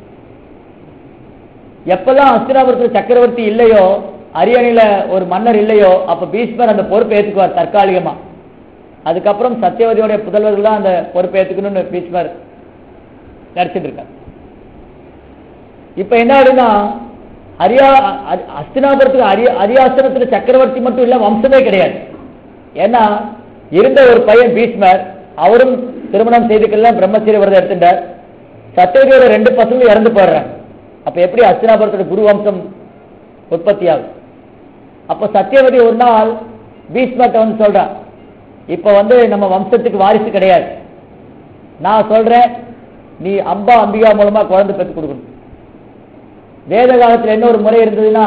எப்பெல்லாம் அஸ்திராபுரத்துல சக்கரவர்த்தி இல்லையோ அரியணையில ஒரு மன்னர் இல்லையோ அப்ப பீஷ்மர் அந்த பொறுப்பை ஏத்துக்குவார் தற்காலிகமா அதுக்கப்புறம் சத்தியவதியோட புதல்வர்கள் தான் அந்த பொறுப்பை ஏத்துக்கணும்னு பீஷ்மர் நடிச்சிட்டு இருக்காங்க இப்ப என்ன ஆகுதுன்னா அரியா அ- அஸ்தினாபுரத்துக்கு அரிய அரியாசனத்துல சக்கரவர்த்தி மட்டும் இல்ல வம்சமே கிடையாது ஏன்னா இருந்த ஒரு பையன் பீஷ்மர் அவரும் திருமணம் செய்துக்கெல்லாம் பிரம்மச்சரிய விரதம் எடுத்துட்டார் சத்தியதேவர ரெண்டு பசங்களும் இறந்து போயிடுறாங்க அப்ப எப்படி அஸ்தினாபுரத்தோட குரு வம்சம் உற்பத்தி ஆகும் அப்ப சத்தியவதி ஒரு நாள் பீஷ்மர்ட்ட வந்து சொல்றான் இப்ப வந்து நம்ம வம்சத்துக்கு வாரிசு கிடையாது நான் சொல்றேன் நீ அம்பா அம்பிகா மூலமா குழந்தை பெற்று கொடுக்கணும் வேத காலத்துல என்ன ஒரு முறை இருந்ததுன்னா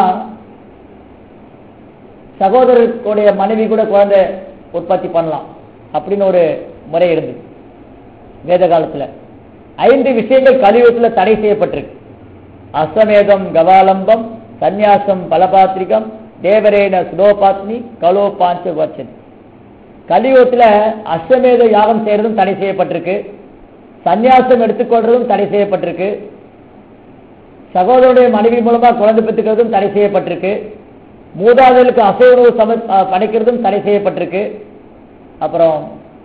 சகோதரருடைய மனைவி கூட குழந்தை உற்பத்தி பண்ணலாம் அப்படின்னு ஒரு முறை இருந்தது வேத காலத்துல ஐந்து விஷயங்கள் கலியுகத்துல தடை செய்யப்பட்டிருக்கு அஸ்வமேதம் கவாலம்பம் சந்நியாசம் பலபாத்திரிகம் தேவரேன சுலோபாத்னி கலோ பாஞ்ச வச்சன் கலியுகத்துல அஸ்வமேத யாகம் செய்யறதும் தடை செய்யப்பட்டிருக்கு சந்நியாசம் எடுத்துக்கொள்றதும் தடை செய்யப்பட்டிருக்கு சகோதரனுடைய மனைவி மூலமா குழந்தை பெற்றுக்கிறதும் தடை செய்யப்பட்டிருக்கு மூதாதைகளுக்கு அசைவ உணவு சம அஹ் படைக்கிறதும் தடை செய்யப்பட்டிருக்கு அப்புறம்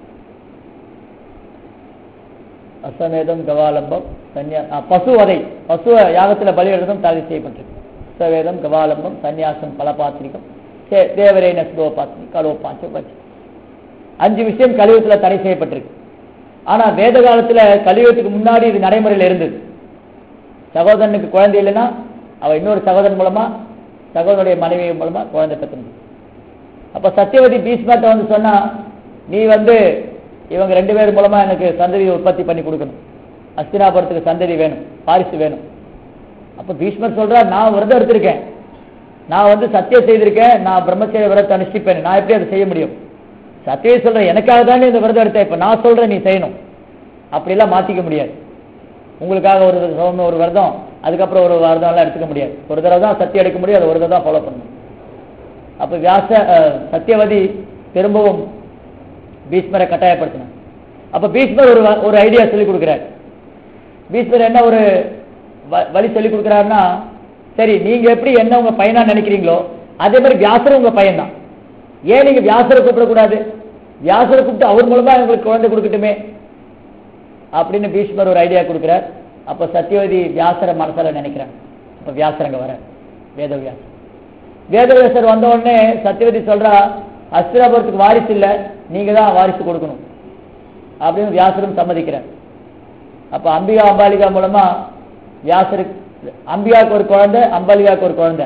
அஸ்வமேதம் கவாலம்பம் சன்னியா அஹ் பசுவதை பசுவ யாகத்துல பலியிடுறதும் தடை செய்யப்பட்டிருக்கு அஸ்வவேதம் கவாலம்பம் சந்நியாசம் பலபாத்திரிகம் தே- தேவரேன சுலோபாத்னி கலோபாஞ்ச வச்சு அஞ்சு விஷயம் கலியுகத்துல தடை செய்யப்பட்டிருக்கு ஆனா வேத காலத்துல கலியுகத்துக்கு முன்னாடி இது நடைமுறையில் இருந்தது சகோதரனுக்கு குழந்தை இல்லைன்னா அவ இன்னொரு சகோதரன் மூலமா சகோதரனுடைய மனைவி மூலமா குழந்தை பெற்று அப்ப சத்தியவதி பீஷ்மர்ட்ட வந்து சொன்னா நீ வந்து இவங்க ரெண்டு பேர் மூலமா எனக்கு சந்ததி உற்பத்தி பண்ணி கொடுக்கணும் அஸ்தினாபுரத்துக்கு சந்ததி வேணும் வாரிசு வேணும் அப்ப பீஷ்மர் சொல்றார் நான் விரதம் எடுத்திருக்கேன் நான் வந்து சத்தியம் செய்திருக்கேன் நான் பிரம்மச்சரிய விரதத்தை அனுஷ்டிப்பேன் நான் எப்படி அதை செய்ய முடியும் சத்தியம் சொல்றேன் எனக்காக தானே இந்த விரதம் எடுத்தேன் இப்ப நான் சொல்றேன் நீ செய்யணும் அப்படியெல்லாம் மாத்திக்க முடியாது உங்களுக்காக ஒரு சௌம ஒரு விரதம் அதுக்கப்புறம் ஒரு விரதம் எல்லாம் எடுத்துக்க முடியாது ஒரு தடவை தான் சத்தியம் எடுக்க முடியும் அது ஒரு தடவை தான் ஃபாலோ பண்ணணும் அப்ப வியாச அஹ், சத்தியவதி திரும்பவும் பீஷ்மரை கட்டாயப்படுத்தினார் அப்ப பீஷ்மர் ஒரு வ- ஒரு ஐடியா சொல்லி கொடுக்கிறார் பீஷ்மர் என்ன ஒரு வ- வழி சொல்லி கொடுக்கிறாருன்னா சரி நீங்க எப்படி என்ன உங்க பையனா நினைக்கிறீங்களோ அதே மாதிரி வியாசரும் உங்க பையன் தான் ஏன் நீங்க வியாசரை கூப்பிடக்கூடாது வியாசரை கூப்பிட்டு அவர் மூலமா உங்களுக்கு குழந்தை கொடுக்கட்டுமே அப்படின்னு பீஷ்மர் ஒரு ஐடியா கொடுக்கிறார் அப்ப சத்தியவதி வியாசரை மனசால நினைக்கிறாங்க அப்ப வியாசர் அங்க வர வேதவியாசர் வேதவியாசர் வந்த உடனே சத்தியவதி சொல்றா அஸ்திராபுரத்துக்கு வாரிசு இல்ல நீங்க தான் வாரிசு கொடுக்கணும் அப்படின்னு வியாசரும் சம்மதிக்கிறார் அப்ப அம்பிகா அம்பாலிகா மூலமா வியாசருக்கு அம்பிகாவுக்கு ஒரு குழந்தை அம்பாலிகாவுக்கு ஒரு குழந்தை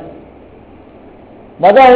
முதல்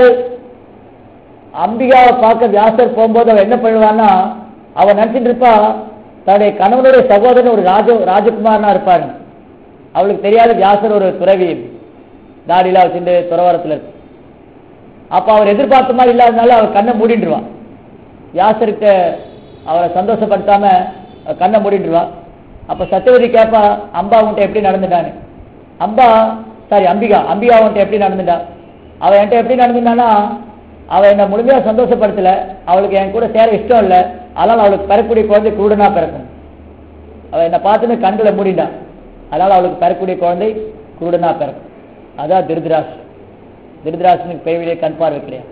அம்பிகாவை பார்க்க வியாசர் போகும்போது அவ என்ன பண்ணுவான்னா அவ நினைச்சிட்டு இருப்பா தன்னுடைய கணவனுடைய சகோதரன் ஒரு ராஜ ராஜகுமாரனா இருப்பாரு அவளுக்கு தெரியாத வியாசர் ஒரு துறவி தாடிலாம் வச்சுட்டு துறவரத்துல இருக்கு அப்ப அவர் எதிர்பார்த்த மாதிரி இல்லாதனால அவர் கண்ணை மூடிட்டுருவா வியாசருக்கு அவரை சந்தோஷப்படுத்தாம அவ கண்ணை மூடிட்டுருவா அப்ப சத்தியவதி கேட்பா அம்பா உன்ட்ட எப்படி நடந்துட்டான்னு அம்பா சாரி அம்பிகா அம்பிகா உன்ட்ட எப்படி நடந்துட்டா அவ என்கிட்ட எப்படி நடந்துட்டானா அவ என்னை முழுமையா சந்தோஷப்படுத்தல அவளுக்கு என் கூட சேர இஷ்டம் இல்லை அதனால அவளுக்கு பிறக்கூடிய குழந்தை குருடனா பிறக்கும் அவ என்னை பார்த்துன்னு கண்களை மூடிண்டா அதனால அவளுக்கு பிறக்கூடிய குழந்தை குருடனா பிறக்கும் அதான் திருதராஷ் திருதராசனுக்கு பேவிலே கண் பார்வை கிடையாது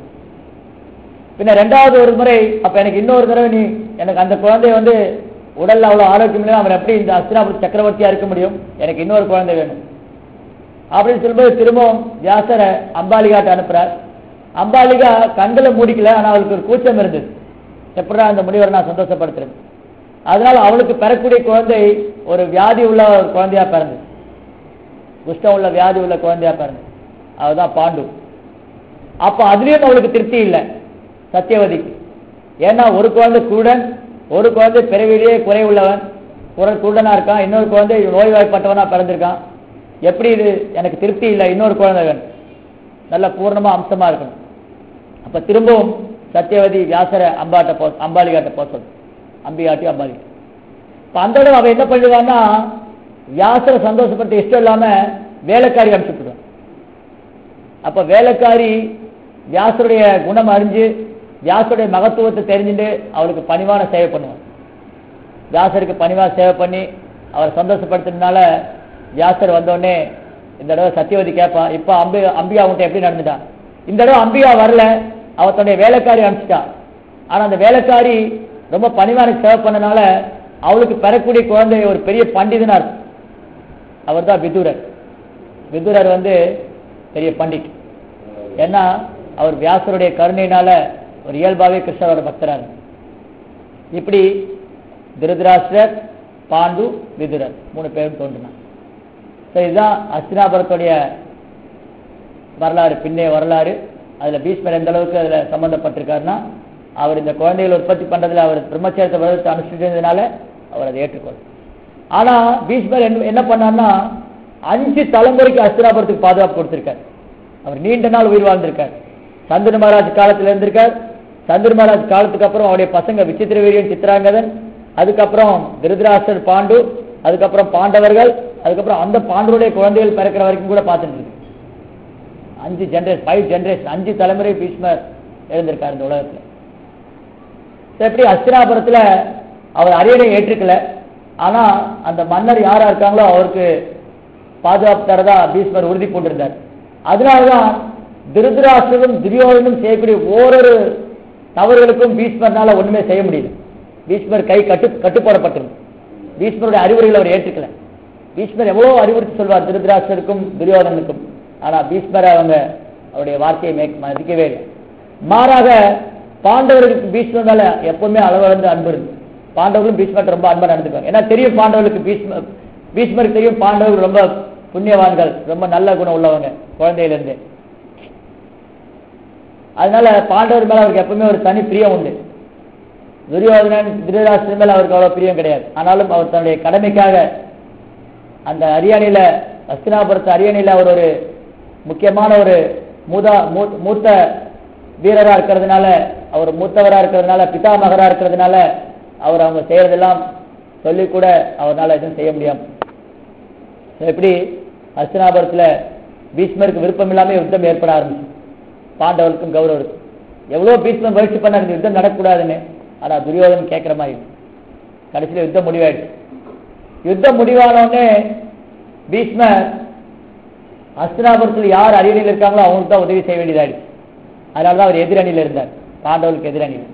பின்ன ரெண்டாவது ஒரு முறை அப்ப எனக்கு இன்னொரு தடவை நீ எனக்கு அந்த குழந்தை வந்து உடல்ல அவ்வளவு ஆரோக்கியம் இல்லை அவன் எப்படி இந்த அஸ்தினாபுரி சக்கரவர்த்தியா இருக்க முடியும் எனக்கு இன்னொரு குழந்தை வேணும் அப்படின்னு சொல்லும்போது திரும்பவும் வியாசரை அம்பாலிகாட்ட அனுப்புறார் அம்பாலிகா கண்களை மூடிக்கல ஆனா அவளுக்கு ஒரு கூச்சம் இருந்தது எப்படா அந்த முனிவரை நான் சந்தோஷப்படுத்துறேன் அதனால அவளுக்கு பெறக்கூடிய குழந்தை ஒரு வியாதி உள்ள ஒரு குழந்தையா பிறந்தது குஷ்டம் உள்ள வியாதி உள்ள குழந்தையா பிறந்தது அதுதான் பாண்டு அப்ப அதுலயும் அவளுக்கு திருப்தி இல்லை சத்தியவதிக்கு ஏன்னா ஒரு குழந்தை குருடன் ஒரு குழந்தை பிறவிலேயே குறை உள்ளவன் குரல் குருடனா இருக்கான் இன்னொரு குழந்தை நோய்வாய்ப்பட்டவனா பிறந்திருக்கான் எப்படி இது எனக்கு திருப்தி இல்லை இன்னொரு குழந்தை வேணும் நல்ல பூர்ணமா அம்சமா இருக்கணும் அப்ப திரும்பவும் சத்தியவதி வியாசர அம்பாட்ட போ அம்பாலிகாட்ட போக சொல்லு அம்பிகாட்டி அம்பாலி இப்ப அந்த இடம் அவ என்ன பண்ணுவான்னா வியாசரை சந்தோஷப்படுத்த இஷ்டம் இல்லாம வேலைக்காரி அனுப்பிச்சுடுவான் அப்ப வேலைக்காரி வியாசருடைய குணம் அறிஞ்சு வியாசருடைய மகத்துவத்தை தெரிஞ்சுட்டு அவளுக்கு பணிவான சேவை பண்ணுவான் வியாசருக்கு பணிவா சேவை பண்ணி அவரை சந்தோஷப்படுத்தினால வியாசர் வந்தோடனே இந்த தடவை சத்தியவதி கேட்பா இப்ப அம்பி அம்பிகா உன்ட்ட எப்படி நடந்துட்டான் இந்த தடவை அம்பிகா வரல அவ தன்னுடைய வேலைக்காரி அனுப்பிச்சிட்டா ஆனா அந்த வேலைக்காரி ரொம்ப பணிவான சேவை பண்ணனால அவளுக்கு பெறக்கூடிய குழந்தை ஒரு பெரிய பண்டிதனா இருக்கும் அவர் தான் விதுரர் விதுரர் வந்து பெரிய பண்டிட் ஏன்னா அவர் வியாசருடைய கருணையினால ஒரு இயல்பாகவே கிருஷ்ணரோட பக்தரா இருந்தார் இப்படி திருதராஷ்டிரர் பாண்டு விதுரர் மூணு பேரும் தோன்றினார் ஸோ இதுதான் அஸ்தினாபுரத்துடைய வரலாறு பின்னைய வரலாறு அதுல பீஷ்மர் எந்த அளவுக்கு அதுல சம்பந்தப்பட்டிருக்காருன்னா அவர் இந்த குழந்தைகளை உற்பத்தி பண்றதுல அவர் பிரம்மச்சரியத்தை விரதத்தை அனுஷ்டிச்சதுனால அவர் அதை ஏற்றுக்கொள்ள ஆனா பீஷ்மர் என்ன என்ன பண்ணார்னா அஞ்சு தலைமுறைக்கு அஸ்தினாபுரத்துக்கு பாதுகாப்பு கொடுத்திருக்கார் அவர் நீண்ட நாள் உயிர் வாழ்ந்திருக்கார் சந்திர மகாராஜ் காலத்துல இருந்திருக்கார் சந்திர மகாராஜ் காலத்துக்கு அப்புறம் அவருடைய பசங்க விசித்திர வீரியன் சித்திராங்கதன் அதுக்கப்புறம் திருதராஷ்டர் பாண்டு அதுக்கப்புறம் பாண்டவர்கள் அதுக்கப்புறம் அந்த பாண்டவருடைய குழந்தைகள் பிறக்கிற வரைக்கும் கூட பார்த்துட்டு இருக்கு அஞ்சு ஜென்ரேஷன் ஃபைவ் ஜென்ரேஷன் அஞ்சு தலைமுறை பீஷ்மர் இருந்திருக்கார் இந்த உலகத்துல சரி, எப்படி அஸ்தினாபுரத்துல அவர் அரியணை ஏற்றுக்கல ஆனா அந்த மன்னர் யாரா இருக்காங்களோ அவருக்கு பாதுகாப்பு தரதா பீஷ்மர் உறுதி பூண்டிருந்தார் அதனாலதான் திருதராஷ்டிரனும் துரியோதனும் செய்யக்கூடிய ஓரொரு தவறுகளுக்கும் பீஷ்மர்னால ஒண்ணுமே செய்ய முடியல பீஷ்மர் கை கட்டு கட்டுப்போடப்பட்டிருந்தது பீஷ்மருடைய அறிவுரைகளை அவர் ஏற்றுக்கல பீஷ்மர் எவ்வளவு அறிவுறுத்தி சொல்வார் திருதராஷ்டருக்கும் துரியோதனுக்கும் ஆனா பீஷ்மரை அவங்க அவருடைய வார்த்தையை மேக் மதிக்கவே இல்லை மாறாக பாண்டவர்களுக்கு பீஷ்மர் மேல எப்பவுமே அளவளந்து அன்பு இருந்து பாண்டவர்களும் பீஷ்மர்ட்ட ரொம்ப அன்பா நடந்துக்குவாங்க ஏன்னா தெரியும் பாண்டவர்களுக்கு பீஷ்மர் பீஷ்மருக்கு தெரியும் பாண்டவர்கள் ரொம்ப புண்ணியவான்கள் ரொம்ப நல்ல குணம் உள்ளவங்க குழந்தையில இருந்து அதனால பாண்டவர் மேல அவருக்கு எப்பவுமே ஒரு தனி பிரியம் உண்டு துரியோதனன் திருதராஷ்டிரன் மேல அவருக்கு அவ்வளவு பிரியம் கிடையாது ஆனாலும் அவர் தன்னுடைய கடமைக்காக அந்த அரியணையில அஸ்தினாபுரத்து அரியணையில அவர் ஒரு முக்கியமான ஒரு மூதா மூ- மூத்த வீரரா இருக்கிறதுனால அவர் மூத்தவரா இருக்கிறதுனால பிதாமகரா இருக்கிறதுனால அவர் அவங்க செய்யறதெல்லாம் சொல்லி கூட அவரால் எதுவும் செய்ய முடியாம So, எப்படி அஸ்தினாபுரத்துல பீஷ்மருக்கு விருப்பம் இல்லாம யுத்தம் ஏற்பட ஆரம்பிச்சு பாண்டவருக்கும் கௌரவருக்கும் எவ்வளவு பீஷ்மர் முயற்சி பண்ணார் இந்த யுத்தம் நடக்கக்கூடாதுன்னு ஆனா துரியோதனன் கேட்கிற மாதிரி இருக்கு. கடைசியில யுத்தம் முடிவாயிடுச்சு யுத்தம் முடிவான உடனே பீஷ்மர் அஸ்தினாபுரத்தில் யார் அரியணையில் இருக்காங்களோ அவங்களுக்கு தான் உதவி செய்ய வேண்டியதாயிடுச்சு அதனால தான் அவர் எதிரணியில் இருந்தார் பாண்டவருக்கு எதிரணியில்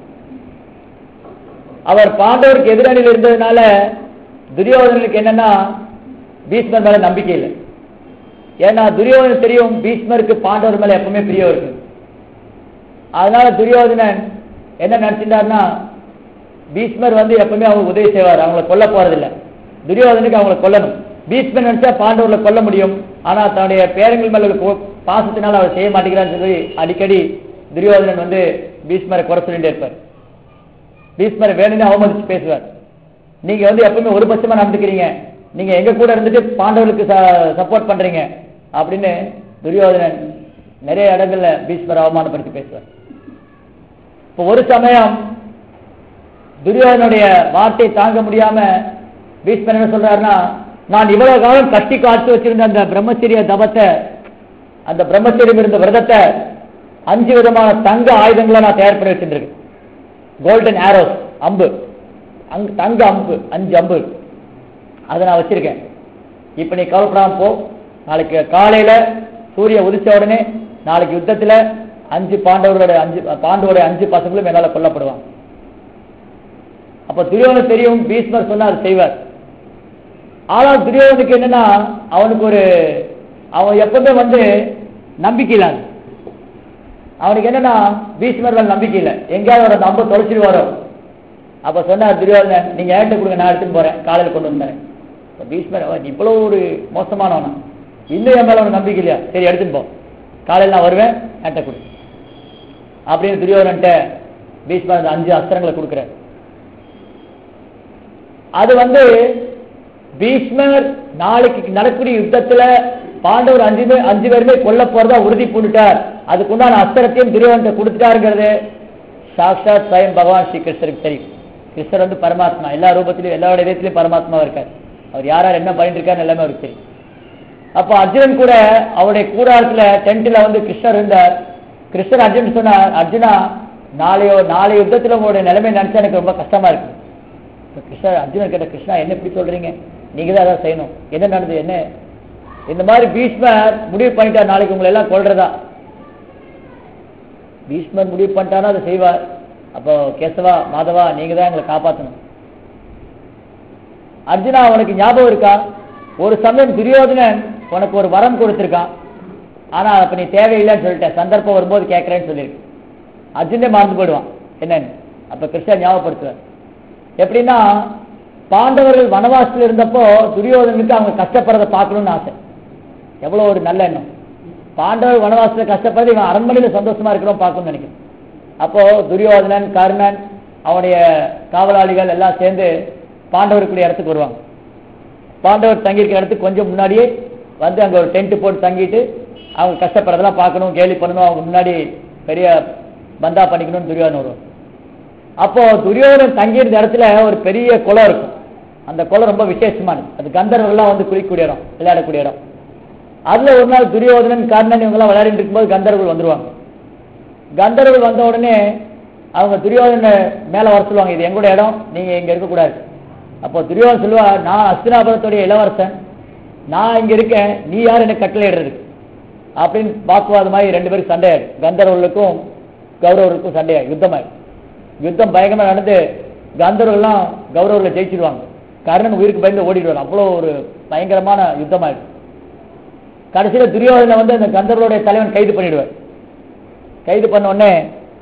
அவர் பாண்டவருக்கு எதிரணியில் இருந்ததுனால துரியோதனனுக்கு என்னன்னா பீஷ்மர் மேல நம்பிக்கை இல்லை ஏன்னா துரியோதனன் தெரியும் பீஷ்மருக்கு பாண்டவர் மேல எப்பவுமே பிரியம் இருக்கு அதனால துரியோதனன் என்ன நினைச்சிட்டாருன்னா பீஷ்மர் வந்து எப்பவுமே அவங்க உதவி செய்வார் அவங்கள கொல்ல போறதில்ல துரியோதனுக்கு அவங்கள கொல்லணும் பீஷ்மர் நினைச்சா பாண்டவர்களை கொல்ல முடியும் ஆனா தன்னுடைய பேரங்கள் மேல உள்ள கோ- பாசத்தினால அவர் செய்ய மாட்டேங்கிறான்னு சொல்லி அடிக்கடி துரியோதனன் வந்து பீஷ்மரை குறை சொல்லிட்டே இருப்பார் பீஷ்மரை வேணும்னு அவமதிச்சு பேசுவார் நீங்க வந்து எப்பவுமே ஒரு பட்சமா நடந்துக்கிறீங்க நீங்க எங்க கூட இருந்துட்டு பாண்டவர்களுக்கு சப்போர்ட் பண்றீங்க அப்படின்னு துரியோதனன் நிறைய இடங்கள்ல பீஷ்மரை அவமானப்படுத்தி பேசுவார் இப்போ ஒரு சமயம் துரியோதனுடைய வார்த்தை தாங்க முடியாம பீஷ்மர் என்ன சொல்றாருன்னா நான் இவ்வளவு காலம் கட்டி காத்து வச்சிருந்த அந்த பிரம்மச்சரிய தபத்தை அந்த பிரம்மச்சரியம் இருந்த விரதத்தை அஞ்சு விதமான தங்க ஆயுதங்களை நான் தயார் பண்ணி வச்சிருந்திருக்கேன் கோல்டன் ஆரோஸ் அம்பு அங்கு தங்க அம்பு அஞ்சு அம்பு அதை நான் வச்சிருக்கேன் இப்ப நீ கவலைப்படாம போ நாளைக்கு காலையில சூரிய உதிச்ச உடனே நாளைக்கு யுத்தத்துல அஞ்சு பாண்டவர்களோட அஞ்சு பாண்டவோட அஞ்சு பசங்களும் என்னால கொல்லப்படுவாங்க அப்ப துரியோதனுக்கு தெரியும் பீஷ்மர் சொன்னா அதை செய்வார் ஆனால் துரியோதனுக்கு என்னன்னா அவனுக்கு ஒரு அவன் எப்பவுமே வந்து நம்பிக்கை இல்லாது அவனுக்கு என்னன்னா பீஷ்மர் மேல நம்பிக்கை இல்லை எங்கேயாவது ஒரு நம்ப தொலைச்சிடுவாரோ அப்ப சொன்னார் துரியோதனன் நீங்க ஏன்ட்ட கொடுங்க நான் எடுத்துன்னு போறேன் காலையில கொண்டு வந்தேன் இப்ப பீஷ்மர் அவன் இவ்வளவு ஒரு மோசமானவனா இன்னும் என் மேல உனக்கு நம்பிக்கை இல்லையா சரி எடுத்துன்னு போ காலையில் நான் வருவேன் ஏன்ட்ட கொடு அப்படின்னு துரியோதனன்ட்ட பீஷ்மர் அந்த அஞ்சு அஸ்திரங்களை கொடுக்குறாரு அது வந்து பீஷ்மர் நாளைக்கு நடக்கூடிய யுத்தத்துல பாண்டவர் அஞ்சு பேர் அஞ்சு பேருமே கொல்ல போறதா உறுதி பூண்டுட்டார் அதுக்குண்டான அஸ்திரத்தையும் துரியோதனத்தை கொடுத்துட்டாருங்கிறது சாக்ஷாத் ஸ்வயம் பகவான் ஸ்ரீ கிருஷ்ணருக்கு தெரியும் கிருஷ்ணர் வந்து பரமாத்மா எல்லா ரூபத்திலும் எல்லா இடத்திலும் பரமாத்மாவா இருக்கார் அவர் யார் யார் என்ன பண்ணிட்டு இருக்காருன்னு எல்லாமே அவருக்கு தெரியும் அப்போ அர்ஜுனன் கூட அவருடைய கூடாரத்துல டென்ட்ல வந்து கிருஷ்ணர் இருந்தார் கிருஷ்ணர் அர்ஜுன் சொன்னார் அர்ஜுனா நாளையோ நாளை யுத்தத்துல உங்களுடைய நிலைமை நினைச்சா எனக்கு ரொம்ப கஷ்டமா இருக்கு இப்ப கிருஷ்ணர் அர்ஜுனர் கேட்ட கிருஷ்ணா என்ன இப்படி சொல்றீங்க நீங்க தான் அதான் செய்யணும் என்ன நடந்தது என்ன இந்த மாதிரி பீஷ்மர் முடிவு பண்ணிட்டார் நாளைக்கு உங்களை எல்லாம் கொல்றதா பீஷ்மர் முடிவு பண்ணிட்டாரா அதை செய்வார் அப்போ கேசவா மாதவா நீங்க தான் எங்களை காப்பாற்றணும் அர்ஜுனா உனக்கு ஞாபகம் இருக்கா ஒரு சமயம் துரியோதனன் உனக்கு ஒரு வரம் கொடுத்திருக்கான் ஆனா அப்ப நீ தேவையில்லைன்னு சொல்லிட்ட சந்தர்ப்பம் வரும்போது கேட்கறேன்னு சொல்லியிருக்கு அர்ஜுனே மறந்து போயிடுவான் என்னன்னு அப்ப கிருஷ்ணன் ஞாபகப்படுத்துவார் எப்படின்னா பாண்டவர்கள் வனவாசத்தில் இருந்தப்போ துரியோதனுக்கு அவங்க கஷ்டப்படுறதை பார்க்கணும்னு ஆசை எவ்வளவு ஒரு நல்ல எண்ணம் பாண்டவர் வனவாசத்தில் கஷ்டப்படுறது இவன் அரண்மனையில சந்தோஷமா இருக்கிறோம் பார்க்கணும்னு நினைக்கிறேன் அப்போ துரியோதனன் கர்ணன் அவனுடைய காவலாளிகள் எல்லாம் சேர்ந்து பாண்டவருக்குரிய இடத்துக்கு வருவாங்க பாண்டவர் தங்கியிருக்கிற இடத்துக்கு கொஞ்சம் முன்னாடியே வந்து அங்க ஒரு டென்ட் போட்டு தங்கிட்டு அவங்க கஷ்டப்படுறதெல்லாம் பார்க்கணும் கேலி பண்ணணும் அவங்க முன்னாடி பெரிய பந்தா பண்ணிக்கணும்னு துரியோதனன் வருவான் அப்போ துரியோதனன் தங்கியிருந்த இடத்துல ஒரு பெரிய குளம் இருக்கும் அந்த குளம் ரொம்ப விசேஷமானது அது கந்தர்வெல்லாம் வந்து குளிக்கக்கூடிய இடம் விளையாடக்கூடிய இடம் அதுல ஒரு நாள் துரியோதனன் கர்ணன் இவங்கெல்லாம் விளையாடிட்டு இருக்கும்போது கந்தர்வர்கள் வந்துருவாங்க கந்தர்வர்கள் வந்த உடனே அவங்க துரியோதன மேல வர சொல்லுவாங்க இது எங்களுடைய இடம் நீங்க இங்க இருக்கக்கூடாது அப்போ துரியோதனன் சொல்லுவா நான் அஸ்தினாபுரத்துடைய இளவரசன் நான் இங்க இருக்கேன் நீ யார் எனக்கு கட்டளையிடுறது அப்படின்னு வாக்குவாதம் மாதிரி ரெண்டு பேரும் சண்டையாயிடும் கந்தர்வர்களுக்கும் கௌரவர்களுக்கும் சண்டையாயிடும் யுத்தமாயிடும் யுத்தம் பயங்கரமா நடந்து கந்தர்வெல்லாம் கௌரவர்களை ஜெயிச்சிடுவாங்க கர்ணன் உயிருக்கு பயந்து ஓடிடுவார் அவ்வளோ ஒரு பயங்கரமான யுத்தமாயிடும் கடைசியில துரியோதனை வந்து அந்த கந்தர்வருடைய தலைவன் கைது பண்ணிடுவார் கைது பண்ண உடனே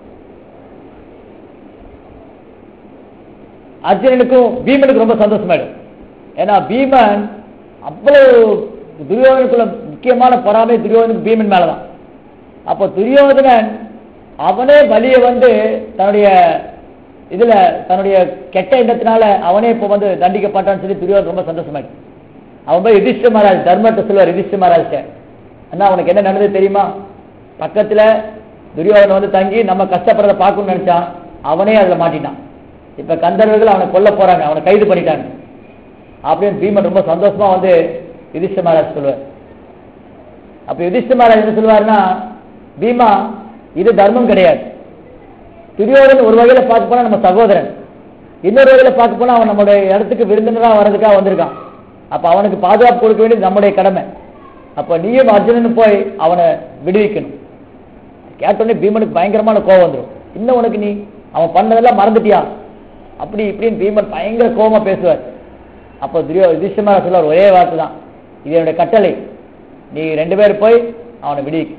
அர்ஜுனனுக்கும் பீமனுக்கும் ரொம்ப சந்தோஷமாயிடும் ஏன்னா பீமன் அவ்வளவு துரியோதனுக்குள்ள முக்கியமான பொறாமை துரியோதனுக்கு பீமன் மேலதான் அப்போ துரியோதனன் அவனே வலிய வந்து தன்னுடைய இதுல தன்னுடைய கெட்ட எண்ணத்தினால அவனே இப்போ வந்து தண்டிக்கப்பட்டான்னு சொல்லி துரியோதன் ரொம்ப சந்தோஷமாயிடுச்சு அவன் போய் யுதிஷ்ட மகாராஜ் தர்மத்தை சொல்லுவார் யுதிஷ்ட மகாராஜ் அண்ணா அவனுக்கு என்ன நடந்தது தெரியுமா பக்கத்துல துரியோதனன் வந்து தங்கி நம்ம கஷ்டப்படுறத பார்க்கணும்னு நினைச்சான் அவனே அதுல மாட்டிட்டான் இப்ப கந்தர்வர்கள் அவனை கொல்ல போறாங்க அவனை கைது பண்ணிட்டாங்க அப்படின்னு பீமன் ரொம்ப சந்தோஷமா வந்து யுதிஷ்ட மகாராஜ் சொல்லுவார் அப்ப யுதிஷ்ட மகாராஜ் என்ன சொல்லுவாருன்னா பீமா இது தர்மம் கிடையாது துரியோதன் ஒரு வகையில பார்க்க போனா நம்ம சகோதரன் இன்னொரு வகையில பார்க்க போனா அவன் நம்முடைய இடத்துக்கு விருந்தினரா வர்றதுக்காக வந்திருக்கான் அப்ப அவனுக்கு பாதுகாப்பு கொடுக்க வேண்டியது நம்முடைய கடமை அப்ப நீயும் அர்ஜுனன் போய் அவனை விடுவிக்கணும் கேட்டோடனே பீமனுக்கு பயங்கரமான கோவம் வந்துடும் இன்னும் உனக்கு நீ அவன் பண்ணதெல்லாம் மறந்துட்டியா அப்படி இப்படின்னு பீமன் பயங்கர கோவமா பேசுவார் அப்போ துரியோ யுதிஷ்டமாக சொல்லுவார் ஒரே வார்த்தை தான் இது என்னுடைய கட்டளை நீ ரெண்டு பேர் போய் அவனை விடுவிக்க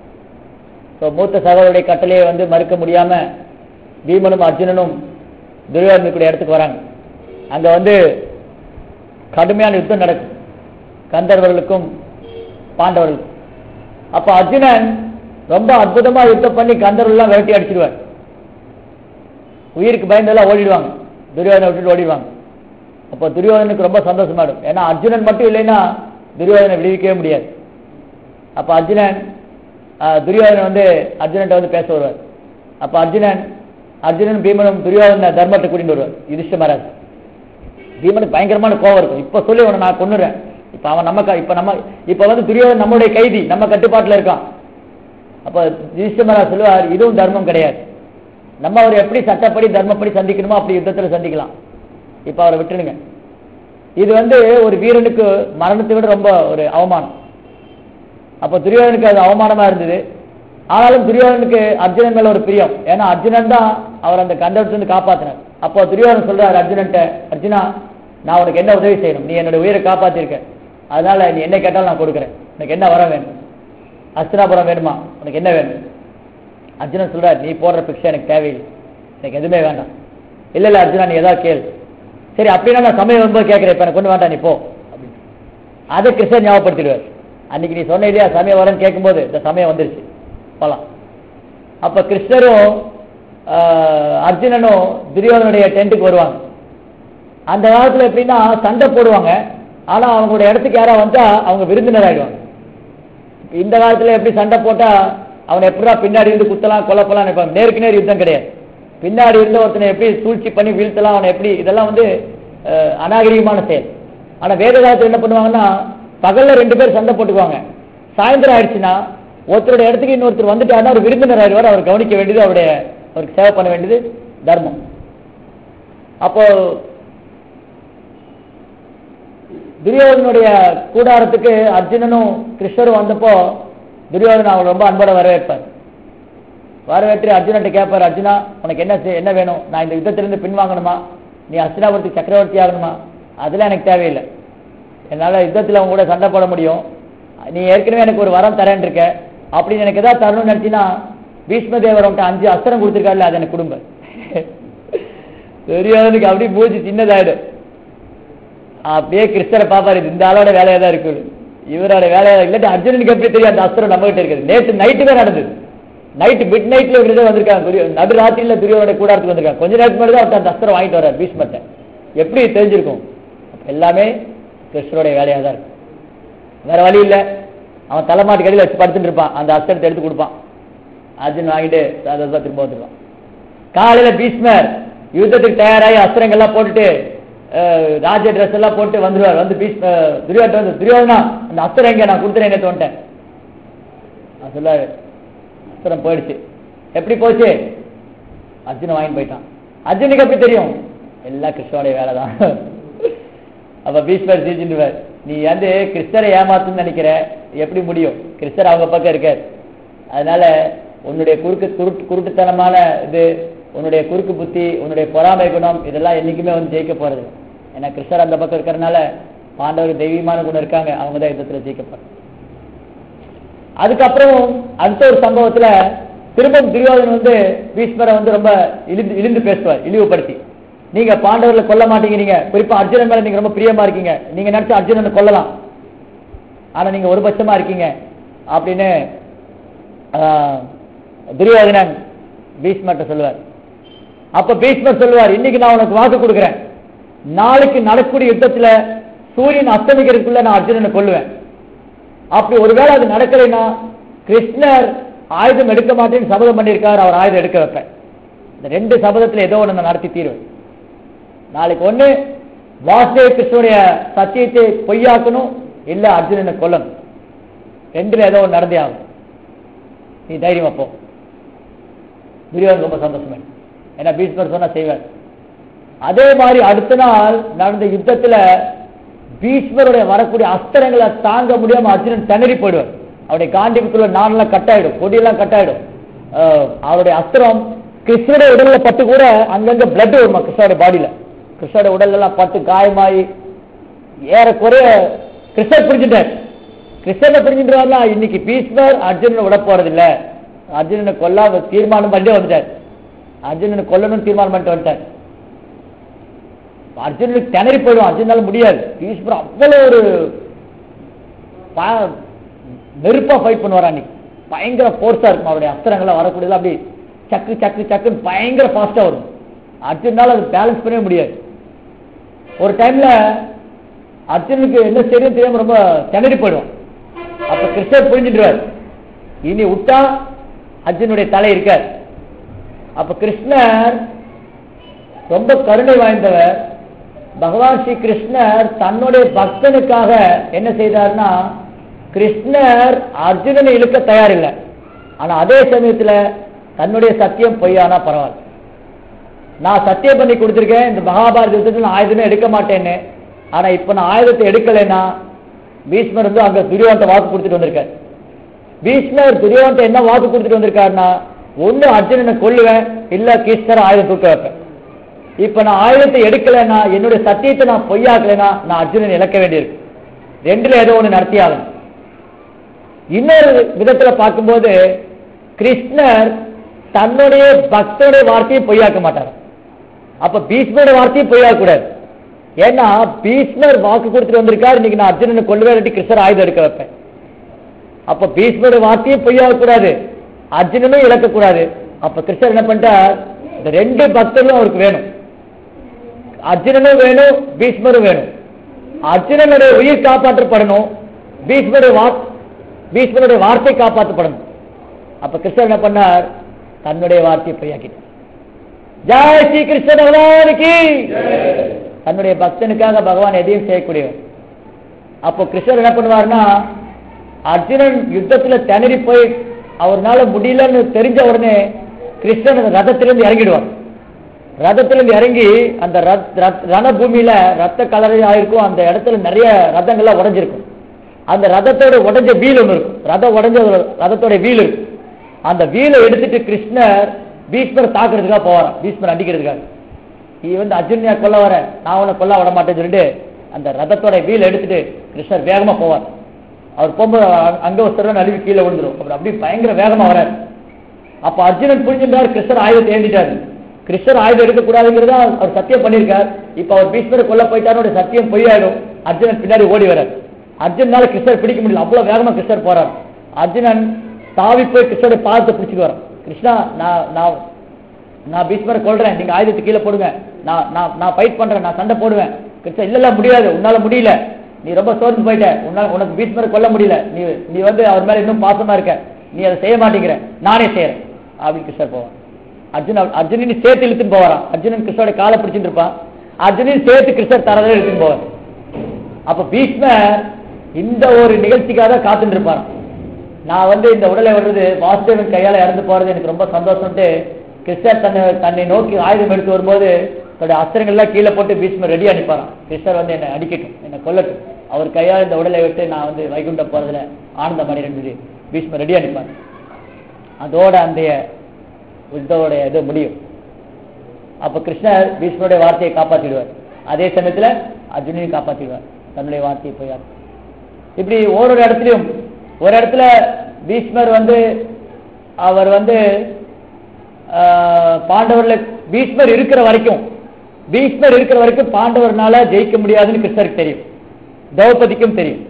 ஸோ மூத்த சகோதரருடைய கட்டளையை வந்து மறுக்க முடியாம பீமனும் அர்ஜுனனும் துரியோதனுக்குடைய இடத்துக்கு வராங்க அங்க வந்து கடுமையான யுத்தம் நடக்கும் கந்தர்வர்களுக்கும் பாண்டவர்களுக்கும் அப்ப அர்ஜுனன் ரொம்ப அற்புதமா யுத்தம் பண்ணி கந்தர்வெல்லாம் விரட்டி அடிச்சிடுவார் உயிருக்கு பயந்தெல்லாம் ஓடிடுவாங்க துரியோதனை விட்டுட்டு ஓடிடுவாங்க அப்போ துரியோதனுக்கு ரொம்ப சந்தோஷமாடும் ஏன்னா அர்ஜுனன் மட்டும் இல்லைன்னா துரியோதனை விடுவிக்கவே முடியாது அப்ப அர்ஜுனன் ஆஹ், துரியோதனன் வந்து அர்ஜுனன்ட்ட வந்து பேச வருவார் அப்ப அர்ஜுனன் அர்ஜுனன் பீமனும் துரியோதன தர்மத்தை கூட்டிட்டு வருவார் யுதிஷ்ட மகாராஜ் பீமனுக்கு பயங்கரமான கோவம் இருக்கும் இப்ப சொல்லி உன்னை நான் கொன்னுறேன் இப்ப அவன் நம்ம க- இப்ப நம்ம இப்ப வந்து துரியோதன் நம்முடைய கைதி நம்ம கட்டுப்பாட்டுல இருக்கான் அப்ப யுதிஷ்ட மகாராஜ் சொல்லுவார் இதுவும் தர்மம் கிடையாது நம்ம அவர் எப்படி சட்டப்படி தர்மப்படி சந்திக்கணுமோ அப்படி யுத்தத்துல சந்திக்கலாம் இப்ப அவரை விட்டுடுங்க இது வந்து ஒரு வீரனுக்கு மரணத்தை விட ரொம்ப ஒரு அவமானம் அப்ப துரியோதனுக்கு அது அவமானமா இருந்தது ஆனாலும் துரியோதனுக்கு அர்ஜுனன் மேல ஒரு பிரியம் ஏன்னா அர்ஜுனன் தான் அவர் அந்த கண்டத்திலிருந்து காப்பாத்தினார் அப்போ துரியோதனன் சொல்றாரு அர்ஜுனன்ட்ட அர்ஜுனா நான் உனக்கு என்ன உதவி செய்யணும் நீ என்னோட உயிரை காப்பாத்திருக்க அதனால நீ என்ன கேட்டாலும் நான் கொடுக்குறேன் உனக்கு என்ன வரம் வேணும் அஸ்தினாபுரம் வேணுமா உனக்கு என்ன வேணும் அர்ஜுனன் சொல்றாரு நீ போடுற பிக்ஷை எனக்கு தேவையில்லை எனக்கு எதுவுமே வேண்டாம் இல்ல இல்ல அர்ஜுனா நீ ஏதாவது கேளு சரி அப்படின்னா நான் சமயம் வரும்போது கேட்கிறேன் இப்ப எனக்கு கொண்டு வேண்டாம் நீ போ அப்படின்னு அதை கிருஷ்ணன் ஞாபகப்படுத்திடுவார் அன்னைக்கு நீ சொன்ன இல்லையா சமயம் வரும்னு கேட்கும்போது இந்த சமயம் வந்துருச்சு போலாம் அப்ப கிருஷ்ணரும் ஆஹ், அர்ஜுனனும் துரியோதனுடைய டென்ட்டுக்கு வருவாங்க அந்த காலத்துல எப்படின்னா சண்டை போடுவாங்க ஆனா அவங்களுடைய இடத்துக்கு யாரா வந்தா அவங்க விருந்தினர் ஆயிடுவாங்க இந்த காலத்துல எப்படி சண்டை போட்டா அவனை எப்படா பின்னாடி இருந்து குத்தலாம் கொல்லப்பலாம் நினைப்பாங்க நேருக்கு நேர் யுத்தம் கிடையாது பின்னாடி இருந்த ஒருத்தனை எப்படி சூழ்ச்சி பண்ணி வீழ்த்தலாம் அவனை எப்படி இதெல்லாம் வந்து அஹ், அநாகரிகமான செயல் ஆனா வேத காலத்துல என்ன பண்ணுவாங்கன்னா பகல்ல ரெண்டு பேர் சண்டை போட்டுக்குவாங்க சாயந்தரம் ஆயிடுச்சுன்னா ஒருத்தருடைய இடத்துக்கு இன்னொருத்தர் வந்துட்டாருன்னா ஒரு விருந்தினர் ஆயிடுவார் அவர் கவனிக்க வேண்டியது அவருடைய அவருக்கு சேவை பண்ண வேண்டியது தர்மம் அப்போ துரியோதனுடைய கூடாரத்துக்கு அர்ஜுனனும் கிருஷ்ணரும் வந்தப்போ துரியோதனன் அவர் ரொம்ப அன்போட வரவேற்பார் வரவேற்று அர்ஜுனன்ட்ட கேட்பார் அர்ஜுனா உனக்கு என்ன செய்- என்ன வேணும் நான் இந்த யுத்தத்திலிருந்து பின்வாங்கணுமா நீ அஸ்தினாபுரத்துக்கு சக்கரவர்த்தி ஆகணுமா அதெல்லாம் எனக்கு தேவையில்லை என்னால் யுத்தத்தில் அவங்க கூட சண்டை போட முடியும் நீ ஏற்கனவே எனக்கு ஒரு வரம் தரேன் இருக்க அப்படின்னு எனக்கு ஏதாவது தரணும்னு நினச்சினா பீஷ்ம தேவர் உன்ட்ட அஞ்சு அஸ்திரம் கொடுத்துருக்காருல அது எனக்கு குடும்ப தெரியாதனுக்கு அப்படியே மூச்சு சின்னதாயிடும் அப்படியே கிறிஸ்தரை பாப்பாரு இந்த ஆளோட வேலையா தான் இருக்கு இவரோட வேலையா இல்லாட்டி அர்ஜுனனுக்கு எப்படி தெரியும் அந்த அஸ்திரம் நம்ம கிட்ட இருக்குது நேற்று நைட்டு தான் நடந்தது நைட்டு மிட் நைட்ல இப்படி தான் வந்திருக்காங்க துரியோ நடு ராத்திரியில துரியோட கூடாரத்துக்கு வந்திருக்காங்க கொஞ்ச நேரத்துக்கு முன்னாடி தான் ஒருத்தன் அந்த அஸ்திரம் வாங்கிட்டு வர்றார் பீஷ்மத்தை எப்படி தெரிஞ்சிருக்கும் அப்ப எல்லாமே கிருஷ்ணருடைய வேலையா தான் இருக்கு வேற வழி இல்ல அவன் தலைமாட்டு கடையில் வச்சு படுத்துட்டு இருப்பான் அந்த அஸ்திரத்தை எடுத்து கொடுப்பான் அர்ஜுன் வாங்கிட்டு அதை திரும்ப வந்துருவான் காலையில பீஷ்மர் யுத்தத்துக்கு தயாராகி அஸ்திரங்கள்லாம் போட்டுட்டு அஹ், ராஜ ட்ரெஸ் எல்லாம் போட்டு வந்துருவார் வந்து பீஷ்ம துரியோட்டம் வந்து துரியோதனா அந்த அஸ்திரம் எங்க நான் கொடுத்துறேன் எங்க தோன்ட்டேன் நான் சொல்லாரு அஸ்திரம் போயிடுச்சு எப்படி போச்சு அர்ஜுன் வாங்கிட்டு போயிட்டான் அர்ஜுனுக்கு எப்படி தெரியும் எல்லாம் கிருஷ்ணனுடைய வேலை தான் அப்ப பீஷ்மர் சிரிச்சுடுவார் நீ வந்து கிறிஸ்தரை ஏமாத்துன்னு நினைக்கிற எப்படி முடியும் கிறிஸ்தர் அவங்க பக்கம் இருக்கார் அதனால உன்னுடைய குறுக்கு குருட்டு குருட்டுத்தனமான இது உன்னுடைய குறுக்கு புத்தி உன்னுடைய பொறாமை குணம் இதெல்லாம் என்னைக்குமே வந்து ஜெயிக்க போறது இல்ல. ஏன்னா கிறிஸ்தர் அந்த பக்கம் இருக்கிறதுனால பாண்டவர் தெய்வீகமான குணம் இருக்காங்க அவங்க தான் யுத்தத்துல ஜெயிக்க போறாங்க அதுக்கப்புறம் அடுத்த ஒரு சம்பவத்துல திரும்பவும் துரியோதனன் வந்து பீஷ்மரை வந்து ரொம்ப இழிந்து இழிந்து பேசுவார் இழிவுபடுத்தி நீங்க பாண்டவர்களை கொல்ல மாட்டீங்க நீங்க குறிப்பா அர்ஜுனன் மேல நீங்க ரொம்ப பிரியமா இருக்கீங்க நீங்க நினைச்ச அர்ஜுனனை கொல்லலாம் ஆனா நீங்க ஒரு பட்சமா இருக்கீங்க அப்படின்னு ஆஹ், துரியோதனன் பீஷ்மர்ட்ட சொல்லுவார் அப்ப பீஷ்மர் சொல்லுவார் இன்னைக்கு நான் உனக்கு வாக்கு கொடுக்கிறேன் நாளைக்கு நடக்கக்கூடிய யுத்தத்துல சூரியன் அஸ்தமிக்கிறதுக்குள்ள நான் அர்ஜுனனை கொல்லுவேன் அப்படி ஒருவேளை அது நடக்கலைன்னா கிருஷ்ணர் ஆயுதம் எடுக்க மாட்டேன்னு சபதம் பண்ணியிருக்கார் அவர் ஆயுதம் எடுக்க வைப்பேன் இந்த ரெண்டு சபதத்துல ஏதோ ஒன்று நான் நடத்தி தீருவேன் நாளைக்கு ஒண்ணு வாசுதேவ கிருஷ்ணனுடைய சத்தியத்தை பொய்யாக்கணும் இல்ல அர்ஜுனனை கொல்லணும் ரெண்டுல ஏதோ ஒன்று நடந்தே ஆகும் நீ தைரியமா போ துரியோதன் ரொம்ப சந்தோஷமே ஏன்னா பீஷ்மர் சொன்னா செய்வார் அதே மாதிரி அடுத்த நாள் நடந்த யுத்தத்துல பீஷ்மருடைய வரக்கூடிய அஸ்திரங்களை தாங்க முடியாம அர்ஜுனன் திணறி போயிடுவார் அவருடைய காண்டிபுக்குள்ள நானெல்லாம் கட்டாயிடும் கொடியெல்லாம் கட்டாயிடும் அஹ், அவருடைய அஸ்திரம் கிருஷ்ணருடைய உடல்ல பட்டு கூட அங்கங்க பிளட் வருமா கிருஷ்ணருடைய பாடியில கிருஷ்ணருடைய உடல்ல எல்லாம் பட்டு காயமாயி ஏறக்குறைய கிருஷ்ணர் புரிஞ்சுட்டார் கிருஷ்ணனை புரிஞ்சுட்டு இன்னைக்கு பீஷ்மர் அர்ஜுனனை விட போறது இல்ல அர்ஜுனனை கொல்லாம தீர்மானம் பண்ணிட்டு வந்துட்டார் அர்ஜுனனை கொல்லணும்னு தீர்மானம் பண்ணிட்டு வந்துட்டார் அர்ஜுனுக்கு திணறி போயிடும் அர்ஜுனால முடியாது பீஷ்மர் அவ்வளவு ஒரு ப- நெருப்பா ஃபைட் பண்ணுவார் அன்னைக்கு பயங்கர ஃபோர்ஸா இருக்கும் அவருடைய அஸ்திரங்கள்லாம் வரக்கூடியது அப்படி சக்கு சக்கு சக்குன்னு பயங்கர ஃபாஸ்டா வரும் அர்ஜுனால அது பேலன்ஸ் பண்ணவே முடியாது ஒரு டைம்ல அர்ஜுனுக்கு என்ன தெரியும் தெரியாம ரொம்ப திணறி போயிடும் அப்ப கிருஷ்ணர் புரிஞ்சுட்டுவார் இனி விட்டா அர்ஜுனுடைய தலை இருக்கார் அப்ப கிருஷ்ணர் ரொம்ப கருணை வாய்ந்தவர் பகவான் ஸ்ரீ கிருஷ்ணர் தன்னுடைய பக்தனுக்காக என்ன செய்தார்னா கிருஷ்ணர் அர்ஜுனனை இழுக்க தயாரில்லை ஆனா அதே சமயத்துல தன்னுடைய சத்தியம் பொய்யானா பரவாயில்ல நான் சத்தியம் பண்ணி கொடுத்துருக்கேன் இந்த மகாபாரத யுத்தத்தில் நான் ஆயுதமே எடுக்க மாட்டேன்னு ஆனா இப்ப நான் ஆயுதத்தை எடுக்கலைன்னா பீஷ்மர் வந்து அங்க துரியோன்ட்ட வாக்கு கொடுத்துட்டு வந்திருக்காரு பீஷ்மர் துரியோன்ட்ட என்ன வாக்கு கொடுத்துட்டு வந்திருக்காருன்னா ஒண்ணு அர்ஜுனனை கொல்லுவேன் இல்ல கிருஷ்ணரை ஆயுதம் தூக்க வைப்பேன் இப்ப நான் ஆயுதத்தை எடுக்கலைன்னா என்னுடைய சத்தியத்தை நான் பொய்யாக்கலைன்னா நான் அர்ஜுனன் இழக்க வேண்டியிருக்கு ரெண்டுல ஏதோ ஒண்ணு நடத்தியாகணும் இன்னொரு விதத்துல பார்க்கும்போது கிருஷ்ணர் தன்னுடைய பக்தனுடைய வார்த்தையை பொய்யாக்க மாட்டார் அப்ப பீஷ்மருடைய வார்த்தையை பொய்யாக்க கூடாது ஏன்னா பீஷ்மர் வாக்கு கொடுத்துட்டு வந்திருக்காரு இன்னைக்கு நான் அர்ஜுனனை கொள்ளுவேன் இல்லாட்டி கிருஷ்ணர் ஆயுதம் எடுக்க வைப்பேன் அப்ப பீஷ்மருடைய வார்த்தையை பொய்யாக கூடாது அர்ஜுனனும் இழக்கக்கூடாது அப்ப கிருஷ்ணர் என்ன பண்ணிட்டார் இந்த ரெண்டு பக்தர்களும் அவருக்கு வேணும் அர்ஜுனனும் வேணும் பீஷ்மரும் வேணும் அர்ஜுனனுடைய உயிர் காப்பாற்றப்படணும் பீஷ்மருடைய வாக் பீஷ்மருடைய வார்த்தை காப்பாற்றப்படணும் அப்ப கிருஷ்ணர் என்ன பண்ணார் தன்னுடைய வார்த்தையை பொய்யாக்கிட்டார் ஜெய் ஸ்ரீ கிருஷ்ண பகவானுக்கு தன்னுடைய பக்தனுக்காக பகவான் எதையும் செய்யக்கூடியவர் அப்போ கிருஷ்ணர் என்ன பண்ணுவார்னா அர்ஜுனன் யுத்தத்துல திணறி போய் அவர்னால முடியலன்னு தெரிஞ்ச உடனே கிருஷ்ணன் அந்த ரதத்திலிருந்து இறங்கிடுவார் ரதத்திலிருந்து இறங்கி அந்த ரத்- ரத்- ரணபூமியில ரத்த கலரை ஆயிருக்கும் அந்த இடத்துல நிறைய ரதங்கள்லாம் உடைஞ்சிருக்கும் அந்த ரதத்தோட உடைஞ்ச வீல் ஒன்று இருக்கும் ரதம் உடைஞ்ச ஒரு ரதத்தோட வீல் இருக்கும் அந்த வீலை எடுத்துட்டு கிருஷ்ணர் பீஷ்மர் தாக்குறதுக்காக போவாராம் பீஷ்மர் அடிக்கிறதுக்காக நீ வந்து அர்ஜுனியா கொல்ல வர நான் உன்னை கொல்ல விட மாட்டேன்னு சொல்லிட்டு அந்த ரதத்தோட வீல் எடுத்துட்டு கிருஷ்ணர் வேகமா போவார் அவர் போகும்போது அ- அங்க ஒரு சிறன் அழுவி கீழே விழுந்துரும் அப்புறம் அப்படியே பயங்கர வேகமா வராரு அப்ப அர்ஜுனன் புரிஞ்சிருந்தார் கிருஷ்ணர் ஆயுதத்தை ஏந்திட்டாரு கிருஷ்ணர் ஆயுதம் எடுக்கக்கூடாதுங்கிறத அவர் சத்தியம் பண்ணியிருக்கார் இப்ப அவர் பீஷ்மரை கொல்ல போயிட்டாரு சத்தியம் பொய்யாயிடும் அர்ஜுனன் பின்னாடி ஓடி வரார் அர்ஜுனால கிருஷ்ணர் பிடிக்க முடியல அவ்வளவு வேகமா கிருஷ்ணர் போறார் அர்ஜுனன் தாவி போய் கிருஷ்ணரை பாதத்தை பிடிச்சிட்டு வரான் கிருஷ்ணா நான் நான் நான் பீஷ்மரை கொல்றேன் நீங்க ஆயுதத்தை கீழே போடுங்க நான் நான் நான் ஃபைட் பண்றேன் நான் சண்டை போடுவேன் கிருஷ்ணா இல்ல இல்ல முடியாது உன்னால முடியல நீ ரொம்ப சோர்ந்து போயிட்ட உன்னால உனக்கு பீஷ்மரை கொல்ல முடியல நீ நீ வந்து அவர் மேல இன்னும் பாசமா இருக்க நீ அதை செய்ய மாட்டேங்கிற நானே செய்யறேன் அப்படின்னு கிருஷ்ணர் போவான் அர்ஜுன் அர்ஜுனன் சேர்த்து இழுத்துன்னு போவாராம் அர்ஜுனன் கிருஷ்ணோட காலை பிடிச்சிட்டு இருப்பான் அர்ஜுனன் சேர்த்து கிருஷ்ணர் தரதை இழுத்துன்னு போவார் அப்ப பீஷ்மர் இந்த ஒரு நிகழ்ச்சிக்காக தான் காத்துட்டு இருப்பாராம் நான் வந்து இந்த உடலை விடுறது வாசுதேவன் கையால இறந்து போறது எனக்கு ரொம்ப சந்தோஷம்ட்டு கிருஷ்ணர் தன்னை தன்னை நோக்கி ஆயுதம் எடுத்து வரும்போது தன்னுடைய அஸ்திரங்கள்லாம் கீழே போட்டு பீஷ்மர் ரெடி அனுப்பாராம் கிருஷ்ணர் வந்து என்னை அடிக்கட்டும் என்னை கொல்லட்டும் அவர் கையால் இந்த உடலை விட்டு நான் வந்து வைகுண்டம் போறதுல ஆனந்தம் அடைகிறேன்னு சொல்லி பீஷ்மர் ரெடி அனுப்பார் அதோட அந்த யுத்தோட இது முடியும் அப்ப கிருஷ்ணர் பீஷ்மருடைய வார்த்தையை காப்பாத்திடுவார் அதே சமயத்துல அர்ஜுனையும் காப்பாத்திடுவார் தன்னுடைய வார்த்தையை போய் இப்படி ஒரு இடத்துலயும் ஒரு இடத்துல பீஷ்மர் வந்து அவர் வந்து ஆஹ், பாண்டவர்ல பீஷ்மர் இருக்கிற வரைக்கும் பீஷ்மர் இருக்கிற வரைக்கும் பாண்டவர்னால ஜெயிக்க முடியாதுன்னு கிருஷ்ணருக்கு தெரியும் திரௌபதிக்கும் தெரியும்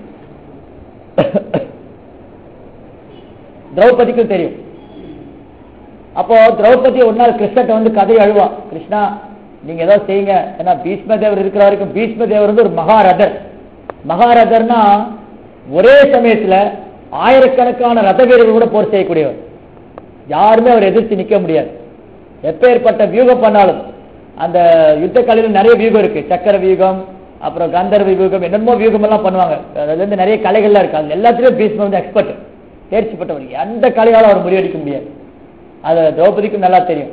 திரௌபதிக்கும் தெரியும் அப்போ திரௌபதி ஒரு நாள் கிருஷ்ணட்ட வந்து கதையை அழுவா கிருஷ்ணா நீங்க ஏதோ செய்யுங்க ஏன்னா பீஷ்ம தேவர் இருக்கிற வரைக்கும் பீஷ்ம தேவர் வந்து ஒரு மகாரதர் மகாரதர்னா ஒரே சமயத்துல ஆயிரக்கணக்கான ரத வீரர்கள் கூட போர் செய்யக்கூடியவர் யாருமே அவர் எதிர்த்து நிக்க முடியாது எப்பேற்பட்ட வியூகம் பண்ணாலும் அந்த யுத்த கலையில நிறைய வியூகம் இருக்கு சக்கர வியூகம் அப்புறம் கந்தர்வ வியூகம் என்னமோ வியூகம் எல்லாம் பண்ணுவாங்க அதுல இருந்து நிறைய கலைகள்லாம் இருக்கு அது எல்லாத்துலயும் பீஷ்மர் வந்து எக்ஸ்பர்ட் தேர்ச்சி பெற்றவர் எந்த கலையாலும் அவர் முறியடிக்க முடியாது அது திரௌபதிக்கும் நல்லா தெரியும்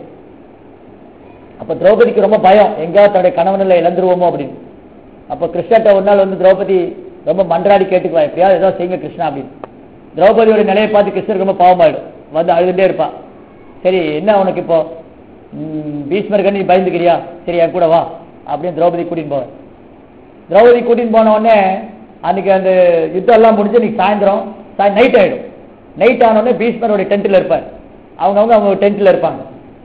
அப்ப திரௌபதிக்கு ரொம்ப பயம் எங்கேயாவது தன்னுடைய கணவனில் இழந்துருவோமோ அப்படின்னு அப்ப கிருஷ்ணர்ட்ட ஒரு நாள் வந்து திரௌபதி ரொம்ப மன்றாடி கேட்டுக்குவா எப்படியாவது ஏதோ செய்யுங்க கிருஷ்ணா அப்படின்னு திரௌபதியோட நிலையை பார்த்து கிருஷ்ணருக்கு ரொம்ப பாவமாயிடும் வந்து அழுதுட்டே இருப்பா சரி என்ன உனக்கு இப்போ ம், பீஷ்மருக்கு நீ பயந்துக்கிறியா சரி என் கூட வா அப்படின்னு திரௌபதி கூட்டின்னு போவேன் திரௌபதி கூட்டின்னு போன உடனே அன்னைக்கு அந்த யுத்தம் எல்லாம் முடிஞ்சு இன்னைக்கு சாயந்தரம் சாய் நைட் ஆயிடும் நைட் ஆன உடனே பீஷ்மருடைய டென்ட்ல இருப்பார் அவங்கவுங்க அவங்க டென்ட்ல இருப்பாங்க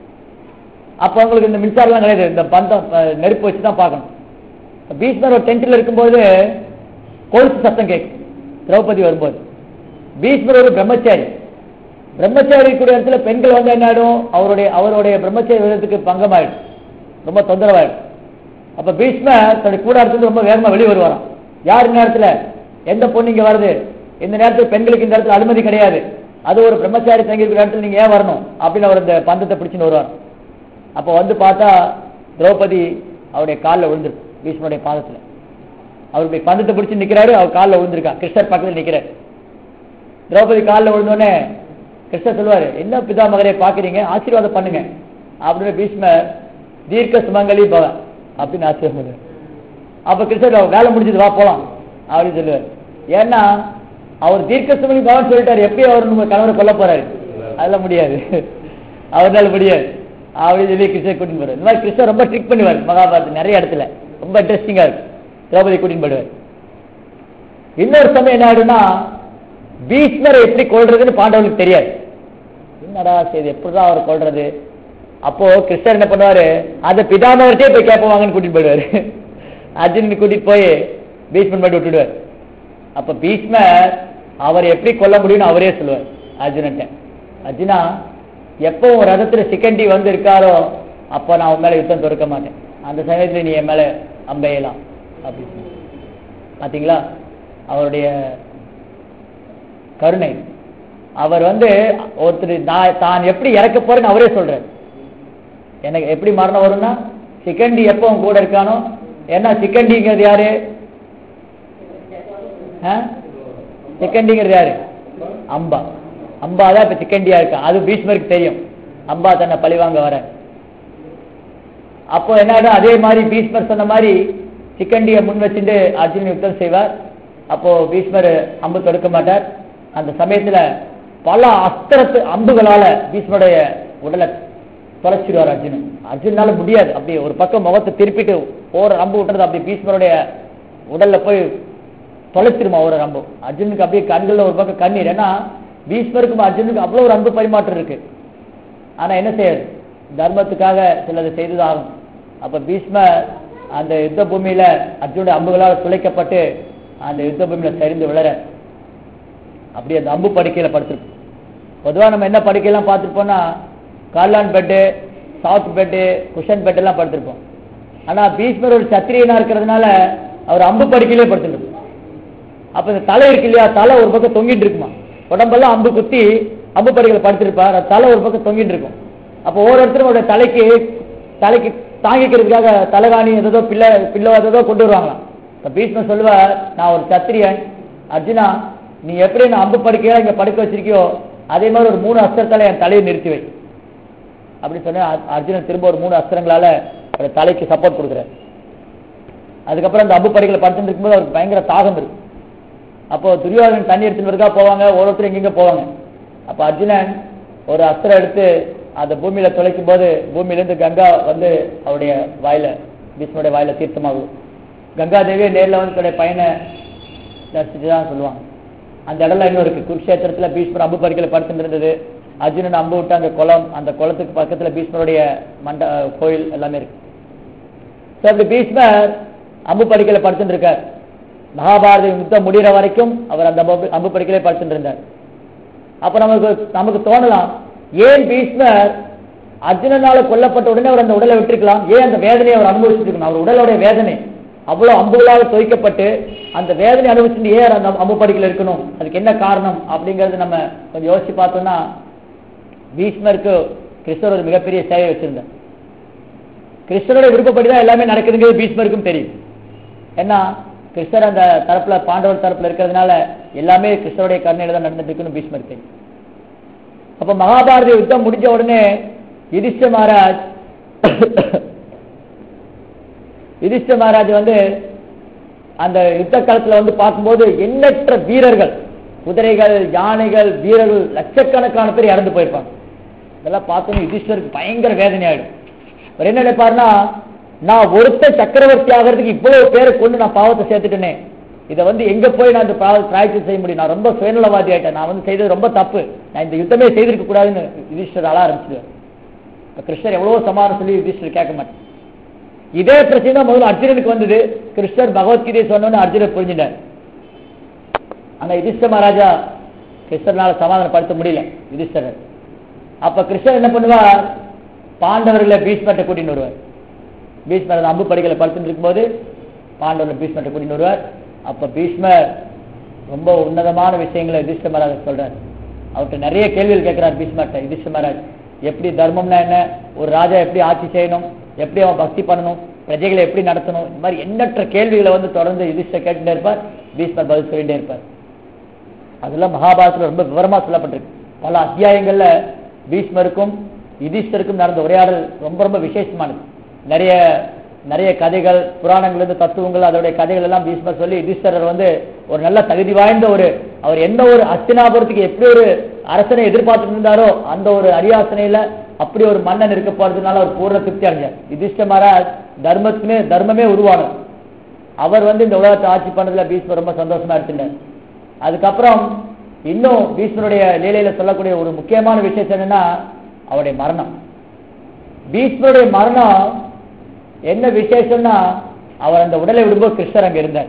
அப்ப அவங்களுக்கு இந்த மின்சாரம்லாம் கிடையாது இந்த பந்தம் அஹ், நெருப்பு வச்சு தான் பார்க்கணும் பீஷ்மர் ஒரு டென்ட்ல இருக்கும்போது கொலுசு சத்தம் கேட்கும் திரௌபதி வரும்போது பீஷ்மர் ஒரு பிரம்மச்சாரி பிரம்மச்சாரி கூடிய இடத்துல பெண்கள் வந்து என்ன ஆயிடும் அவருடைய அவருடைய பிரம்மச்சாரி விதத்துக்கு பங்கமாயிடும் ரொம்ப தொந்தரவாயிடும் அப்ப பீஷ்மர் தன்னுடைய கூடாரத்துல ரொம்ப வேகமா வெளியே வருவாராம் யார் இந்த நேரத்துல எந்த பொண்ணு இங்க வருது இந்த நேரத்துல பெண்களுக்கு இந்த இடத்துல அனுமதி கிடையாது அது ஒரு பிரம்மச்சாரி தங்கி இருக்கிற இடத்துல நீங்க ஏன் வரணும் அப்படின்னு அவர் அந்த பந்தத்தை பிடிச்சுன்னு வருவார் அப்ப வந்து பார்த்தா திரௌபதி அவருடைய காலில் விழுந்திருக்கு பீஷ்மருடைய பாதத்துல அவருடைய பந்தத்தை பிடிச்சு நிக்கிறாரு அவர் காலில் விழுந்திருக்கா கிருஷ்ணர் பக்கத்துல நிக்கிறார் திரௌபதி காலில் விழுந்தோடனே கிருஷ்ணர் சொல்லுவாரு என்ன பிதா மகரே பாக்குறீங்க ஆசீர்வாதம் பண்ணுங்க அப்படின்னு பீஷ்மர் தீர்க்க சுமங்கலி பவ அப்படின்னு ஆசீர்வாதம் பண்ணுவார். அப்ப கிருஷ்ணர் வேலை முடிஞ்சது வா போலாம் அப்படின்னு சொல்லுவார் ஏன்னா அவர் தீர்க்க சுமங்கலி பவன் சொல்லிட்டாரு எப்படி அவர் நம்ம கணவரை கொல்ல போறாரு அதெல்லாம் முடியாது அவரால முடியாது அப்படின்னு சொல்லி கிருஷ்ணர் கூட்டின்னு போறாரு இந்த மாதிரி கிருஷ்ணர் ரொம்ப ட்ரிக் பண்ணுவார் மகாபாரத் நிறைய இடத்துல ரொம்ப இன்ட்ரெஸ்டிங்கா இருக்கு திரௌபதி கூட்டின்னு போடுவார் இன்னொரு சமயம் என்ன ஆயிடும்னா பீஷ்மரை எப்படி கொள்றதுன்னு பாண்டவர்களுக்கு தெரியாது என்னடா சரி எப்படிதான் அவர் கொள்றது அப்போ கிருஷ்ணர் என்ன பண்ணுவாரு அந்த பிதாமகர்ட்டே போய் கேட்பாங்கன்னு கூட்டிட்டு போயிடுவாரு அர்ஜுனன் கூட்டிட்டு போய் பீஷ்மன் மட்டும் விட்டுடுவார் அப்ப பீஷ்மர் அவர் எப்படி கொல்ல முடியும்னு அவரே சொல்லுவார் அர்ஜுனன்ட்ட அர்ஜுனா எப்போ உன் ரதத்துல சிக்கண்டி வந்து இருக்காரோ அப்போ நான் உன் மேல யுத்தம் தொடுக்க மாட்டேன் அந்த சமயத்துல நீ என் மேல அம்பெய்யலாம் அப்படின்னு சொல்லி. பாத்தீங்களா அவருடைய கருணை அவர் வந்து ஒருத்தர் நான் தான் எப்படி இறக்க போறேன்னு அவரே சொல்றாரு எனக்கு எப்படி மரணம் வரும்னா சிக்கண்டி எப்போ உன் கூட இருக்கானோ ஏன்னா சிக்கண்டிங்கிறது யாரு ஆ? சிக்கண்டிங்கிறது யாரு அம்பா அம்பா தான் இப்ப சிக்கண்டியா இருக்கா அது பீஷ்மருக்கு தெரியும் அம்பா தன்னை பழிவாங்க வர அப்போ என்ன ஆயிடும், அதே மாதிரி பீஷ்மர் சொன்ன மாதிரி சிக்கண்டியை முன் வச்சுட்டு அர்ஜுனன் யுத்தம் செய்வார் அப்போ பீஷ்மர் அம்பு தொடுக்க மாட்டார் அந்த சமயத்துல பல அஸ்திரத்து அம்புகளால பீஷ்மருடைய உடலை தொலைச்சிடுவார் அர்ஜுனன் அர்ஜுனால முடியாது அப்படி ஒரு பக்கம் முகத்தை திருப்பிட்டு ஓர அம்பு விட்டுறது அப்படி பீஷ்மருடைய உடல்ல போய் தொலைச்சிருமா ஒரு ஒரு அம்பு அர்ஜுனுக்கு அப்படியே கண்கள்ல ஒரு பக்கம் கண்ணீர் ஏன்னா பீஷ்மருக்கும் அர்ஜுனுக்கு அவ்வளவு ஒரு அன்பு பரிமாற்றம் இருக்கு ஆனா என்ன செய்யாது தர்மத்துக்காக சிலது செய்ததாகும் அப்ப பீஷ்மர் அந்த யுத்த பூமியில அர்ஜுனுடைய அம்புகளால் துளைக்கப்பட்டு அந்த யுத்த பூமியில சரிந்து விழற அப்படி அந்த அம்பு படுக்கையில படுத்திருக்கும் பொதுவா நம்ம என்ன படுக்கையெல்லாம் பார்த்துருப்போம்னா கார்லான் bed soft bed cushion bed எல்லாம் படுத்திருப்போம் ஆனா பீஷ்மர் ஒரு சத்திரியனா இருக்கிறதுனால அவர் அம்பு படுக்கையிலே படுத்திருக்கும் அப்ப இந்த தலை இருக்கு இல்லையா தலை ஒரு பக்கம் தொங்கிட்டு இருக்குமா உடம்பெல்லாம் அம்பு குத்தி அம்பு படுக்கையில படுத்திருப்பார் அது தலை ஒரு பக்கம் தொங்கிட்டு இருக்கும் அப்போ ஒவ்வொருத்தரும் அவருடைய தலைக்கு தலைக்கு தாங்கிக்கிறதுக்காக தலைகாணி ஏதோ பிள்ளை பிள்ளை ஏதோ கொண்டு வருவாங்களாம் இப்ப பீஷ்மர் சொல்லுவார் நான் ஒரு சத்திரியன் அர்ஜுனா நீ எப்படி நான் அம்பு படுக்கையா இங்க படுக்க வச்சிருக்கியோ அதே மாதிரி ஒரு மூணு அஸ்திரத்தால என் தலையை நிறுத்தி வை அப்படி சொன்னா அர்- அர்ஜுனன் திரும்ப ஒரு மூணு அஸ்திரங்களால அவருடைய தலைக்கு சப்போர்ட் கொடுக்குறாரு அதுக்கப்புறம் அந்த அம்பு படுக்கையில படுத்துட்டு இருக்கும்போது அவருக்கு பயங்கர தாகம் இருக்கு அப்போ துரியோதனன் தண்ணி எடுத்துட்டு வருதா போவாங்க ஒவ்வொருத்தரும் எங்கெங்க போவாங்க அப்ப அர்ஜுனன் ஒரு அஸ்திரம் எடுத்து அந்த பூமியில தொலைக்கும் போது பூமியிலிருந்து கங்கா வந்து அவருடைய வாயில பீஷ்மனுடைய வாயில தீர்த்தமாகும் கங்கா தேவியே நேர்ல வந்து தன்னுடைய பையனை தரிசிச்சு தான் சொல்லுவாங்க அந்த இடம்லாம் இன்னும் இருக்கு குருஷேத்திரத்துல பீஷ்மர் அம்பு பறிக்கல படுத்துட்டு இருந்தது அர்ஜுனன் அம்பு விட்டு அங்க குளம் அந்த குளத்துக்கு பக்கத்துல பீஷ்மருடைய மண்ட கோயில் எல்லாமே இருக்கு So, அப்படி பீஷ்மர் அம்பு படுக்கையில படுத்துட்டு இருக்கார் மகாபாரத யுத்தம் முடிகிற வரைக்கும் அவர் அந்த அம்பு அம்பு படுக்கையிலே படுத்துட்டு இருந்தார் அப்ப நமக்கு நமக்கு தோணலாம் ஏன் பீஷ்மர் அர்ஜுனனால கொல்லப்பட்ட உடனே அவர் அந்த உடலை விட்டிருக்கலாம் ஏன் அந்த வேதனையை அவர் அனுபவிச்சுட்டு இருக்கணும் அவர் உடலுடைய வேதனை அவ்வளவு அம்புகளால் துவைக்கப்பட்டு அந்த வேதனை அனுபவிச்சுட்டு ஏன் அந்த அம்பு படுக்கையில இருக்கணும் அதுக்கு என்ன காரணம் அப்படிங்கறது நம்ம கொஞ்சம் யோசிச்சு பார்த்தோம்னா பீஷ்மருக்கு கிருஷ்ணர் ஒரு மிகப்பெரிய சேவை வச்சிருந்தார் கிருஷ்ணரோட விருப்பப்படி தான் எல்லாமே நடக்குதுங்கிறது பீஷ்மருக்கும் தெரியும் ஏன்னா கிருஷ்ணர் அந்த தரப்புல பாண்டவர் தரப்புல இருக்கிறதுனால எல்லாமே கிருஷ்ணருடைய கருணையில தான் நடந்துட்டு இருக்குன்னு பீஷ்மர் தெரியும் அப்ப மகாபாரத யுத்தம் முடிஞ்ச உடனே யுதிஷ்ட மகாராஜ் யுதிஷ்ட மகாராஜ் வந்து அந்த யுத்த காலத்துல வந்து பார்க்கும்போது எண்ணற்ற வீரர்கள் குதிரைகள் யானைகள் வீரர்கள் லட்சக்கணக்கான பேர் இறந்து போயிருப்பாங்க இதெல்லாம் பார்த்தோன்னு யுதிஷ்டருக்கு பயங்கர வேதனை ஆயிடும் அவர் என்ன நினைப்பாருன்னா நான் ஒருத்த சக்கரவர்த்தி ஆகிறதுக்கு இவ்வளவு பேரை கொண்டு நான் பாவத்தை சேர்த்துட்டேனே இதை வந்து எங்க போய் நான் இந்த பாவத்தை பிராய்ச்சி செய்ய முடியும் நான் ரொம்ப சுயநலவாதி ஆயிட்டேன் நான் வந்து செய்தது ரொம்ப தப்பு நான் இந்த யுத்தமே செய்திருக்க கூடாதுன்னு யுதிஷ்டர் அழ ஆரம்பிச்சிடுவார் இப்ப கிருஷ்ணர் எவ்வளவு சமாதானம் சொல்லி யுதிஷ்டர் கேட்க மாட்டேன் இதே பிரச்சனை தான் முதல்ல அர்ஜுனனுக்கு வந்தது கிருஷ்ணர் பகவத்கீதை சொன்னோன்னு அர்ஜுனர் புரிஞ்சிட்டார் ஆனா யுதிஷ்ட மகாராஜா கிருஷ்ணர்னால சமாதானப்படுத்த முடியல யுதிஷ்டரர் அப்ப கிருஷ்ணர் என்ன பண்ணுவார் பாண்டவர்களை பீஷ்மர்ட்ட கூட்டின்னு வருவார் பீஷ்மர் அந்த அம்பு படிக்கல படுத்துட்டு இருக்கும்போது பாண்டவர்களை பீஷ்மர்ட்ட கூட்டின்னு வருவார் அப்ப பீஷ்மர் ரொம்ப உன்னதமான விஷயங்களை யுதிஷ்ட மகாராஜ் சொல்றார் அவர்கிட்ட நிறைய கேள்விகள் கேட்கிறார் பீஷ்மர்ட்ட யுதிஷ்ட மகாராஜ் எப்படி தர்மம்னா என்ன ஒரு ராஜா எப்படி ஆட்சி செய்யணும் எப்படி அவன் பக்தி பண்ணணும் பிரஜைகளை எப்படி நடத்தணும் இந்த மாதிரி எண்ணற்ற கேள்விகளை வந்து தொடர்ந்து யுதிஷ்டர் கேட்டுட்டே இருப்பார் பீஷ்மர் பதில் சொல்லிட்டே இருப்பார் அதெல்லாம் மகாபாரதத்துல ரொம்ப விவரமா சொல்லப்பட்டிருக்கு பல அத்தியாயங்கள்ல பீஷ்மருக்கும் யுதிஷ்டருக்கும் நடந்த உரையாடல் ரொம்ப ரொம்ப விசேஷமானது நிறைய நிறைய கதைகள் புராணங்கள் இருந்து தத்துவங்கள் அதோடைய கதைகள் எல்லாம் பீஷ்மர் சொல்லி யுதிஷ்டரர் வந்து ஒரு நல்ல தகுதி வாய்ந்த ஒரு அவர் என்ன ஒரு அஸ்தினாபுரத்துக்கு எப்படி ஒரு அரசனை எதிர்பார்த்துட்டு இருந்தாரோ அந்த ஒரு அரியாசனையில அப்படி ஒரு மன்னன் இருக்க போறதுனால அவர் பூர்ண திருப்தி அடைஞ்சார் யுதிஷ்ட மகாராஜ் தர்மத்துமே தர்மமே உருவானது அவர் வந்து இந்த உலகத்தை ஆட்சி பண்ணதுல பீஷ்மர் ரொம்ப சந்தோஷமா எடுத்துட்டார் அதுக்கப்புறம் இன்னும் பீஷ்மருடைய லீலையில சொல்லக்கூடிய ஒரு முக்கியமான விஷயம் என்னன்னா அவருடைய மரணம் பீஷ்மருடைய மரணம் என்ன விசேஷம்னா அவர் அந்த உடலை விடும்போது கிருஷ்ணர் அங்க இருந்தார்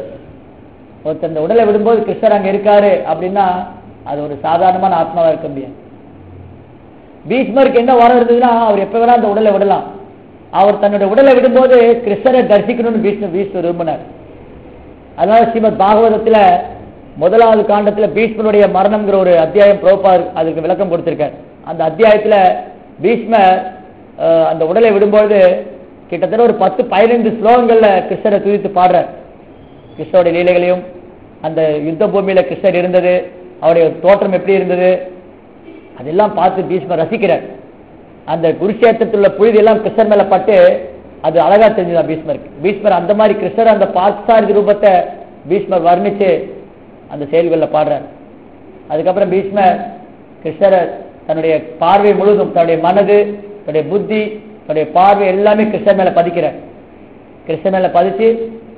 ஒருத்தர் அந்த உடலை விடும்போது கிருஷ்ணர் அங்க இருக்காரு அப்படின்னா அது ஒரு சாதாரணமான ஆத்மாவா இருக்க முடியாது பீஷ்மருக்கு என்ன வரம் இருந்ததுன்னா அவர் எப்ப வேணா அந்த உடலை விடலாம் அவர் தன்னுடைய உடலை விடும்போது கிருஷ்ணரை தரிசிக்கணும்னு பீஷ்ம பீஷ்மர் விரும்பினார் அதனால ஸ்ரீமத் பாகவதத்துல முதலாவது காண்டத்துல பீஷ்மருடைய மரணம்ங்கிற ஒரு அத்தியாயம் பிரபா அதுக்கு விளக்கம் கொடுத்திருக்கார் அந்த அத்தியாயத்துல பீஷ்மர் அஹ், அந்த உடலை விடும்போது கிட்டத்தட்ட ஒரு பத்து பதினைந்து ஸ்லோகங்கள்ல கிருஷ்ணரை துதித்து பாடுறார் கிருஷ்ணருடைய லீலைகளையும் அந்த யுத்த பூமியில கிருஷ்ணர் இருந்தது அவருடைய தோற்றம் எப்படி இருந்தது அதெல்லாம் பார்த்து பீஷ்மர் ரசிக்கிறார் அந்த குருஷேத்திரத்தில் உள்ள புழுதி எல்லாம் கிருஷ்ணர் மேல பட்டு அது அழகா தெரிஞ்சுதான் பீஷ்மருக்கு பீஷ்மர் அந்த மாதிரி கிருஷ்ணர் அந்த பார்த்தசாரதி ரூபத்தை பீஷ்மர் வர்ணிச்சு அந்த செயல்களில் பாடுறார் அதுக்கப்புறம் பீஷ்மர் கிருஷ்ணரை தன்னுடைய பார்வை முழுதும் தன்னுடைய மனது தன்னுடைய புத்தி தன்னுடைய பார்வை எல்லாமே கிருஷ்ணர் மேல பதிக்கிறார் கிருஷ்ணர் மேல பதிச்சு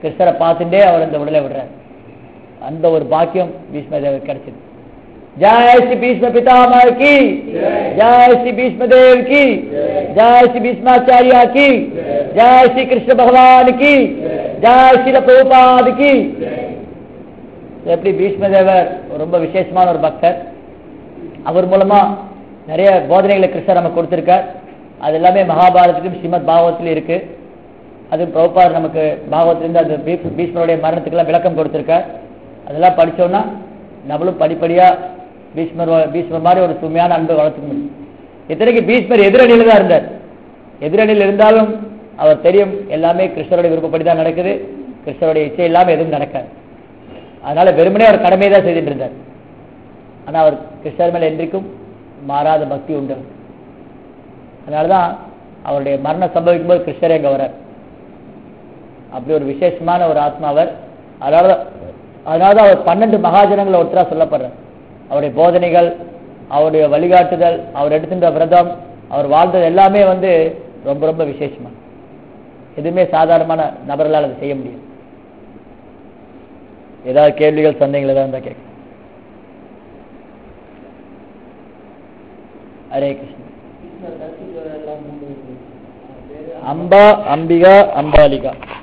கிருஷ்ணரை பார்த்துட்டே அவர் இந்த உடலை விடுறார் அந்த ஒரு பாக்கியம் பீஷ்ம தேவர் கிடைச்சது जय श्री भीष्म पितामह की जय श्री भीष्म देव की जय श्री भीष्माचार्य की जय श्री कृष्ण भगवान की जय श्री प्रभुपाद की எப்படி பீஷ்ம தேவர் ரொம்ப விசேஷமான ஒரு பக்தர் அவர் மூலமா நிறைய போதனைகளை கிருஷ்ணர் நமக்கு கொடுத்திருக்கார் அது எல்லாமே மகாபாரதத்திலும் ஸ்ரீமத் பாகவத்திலும் இருக்கு அது பிரபுபார் நமக்கு பாகவத்திலிருந்து அந்த பீ- பீஷ்மருடைய மரணத்துக்கெல்லாம் விளக்கம் கொடுத்திருக்கார் அதெல்லாம் படிச்சோம்னா நம்மளும் படிப்படியா பீஷ்மர் வ- பீஷ்மர் மாதிரி ஒரு சுமையான அன்பை வளர்த்துக்க முடியும் இத்தனைக்கு பீஷ்மர் எதிரணியில தான் இருந்தார் எதிரணியில் இருந்தாலும் அவர் தெரியும் எல்லாமே கிருஷ்ணருடைய விருப்பப்படி தான் நடக்குது கிருஷ்ணருடைய இச்சை இல்லாம எதுவும் நடக்காது அதனால வெறுமனே அவர் கடமையை தான் செய்துட்டு இருந்தார் ஆனா அவர் கிருஷ்ணர் மேல என்றைக்கும் மாறாத பக்தி உண்டு அதனாலதான் அவருடைய மரணம் சம்பவிக்கும் போது கிருஷ்ணரே அங்க வரார் அப்படி ஒரு விசேஷமான ஒரு ஆத்மா அவர் அதனால அதனாலதான் அவர் பன்னெண்டு மகாஜனங்களை ஒருத்தரா சொல்லப்படுறார் அவருடைய போதனைகள் அவருடைய வழிகாட்டுதல் அவர் எடுத்துட்ட விரதம் அவர் வாழ்ந்தது எல்லாமே வந்து ரொம்ப ரொம்ப விசேஷமா எதுவுமே சாதாரணமான நபர்களால் அதை செய்ய முடியும் ஏதாவது கேள்விகள் சந்தேகங்கள் ஏதாவது இருந்தா கேட்க ஹரே கிருஷ்ணன் அம்பா அம்பிகா அம்பாலிகா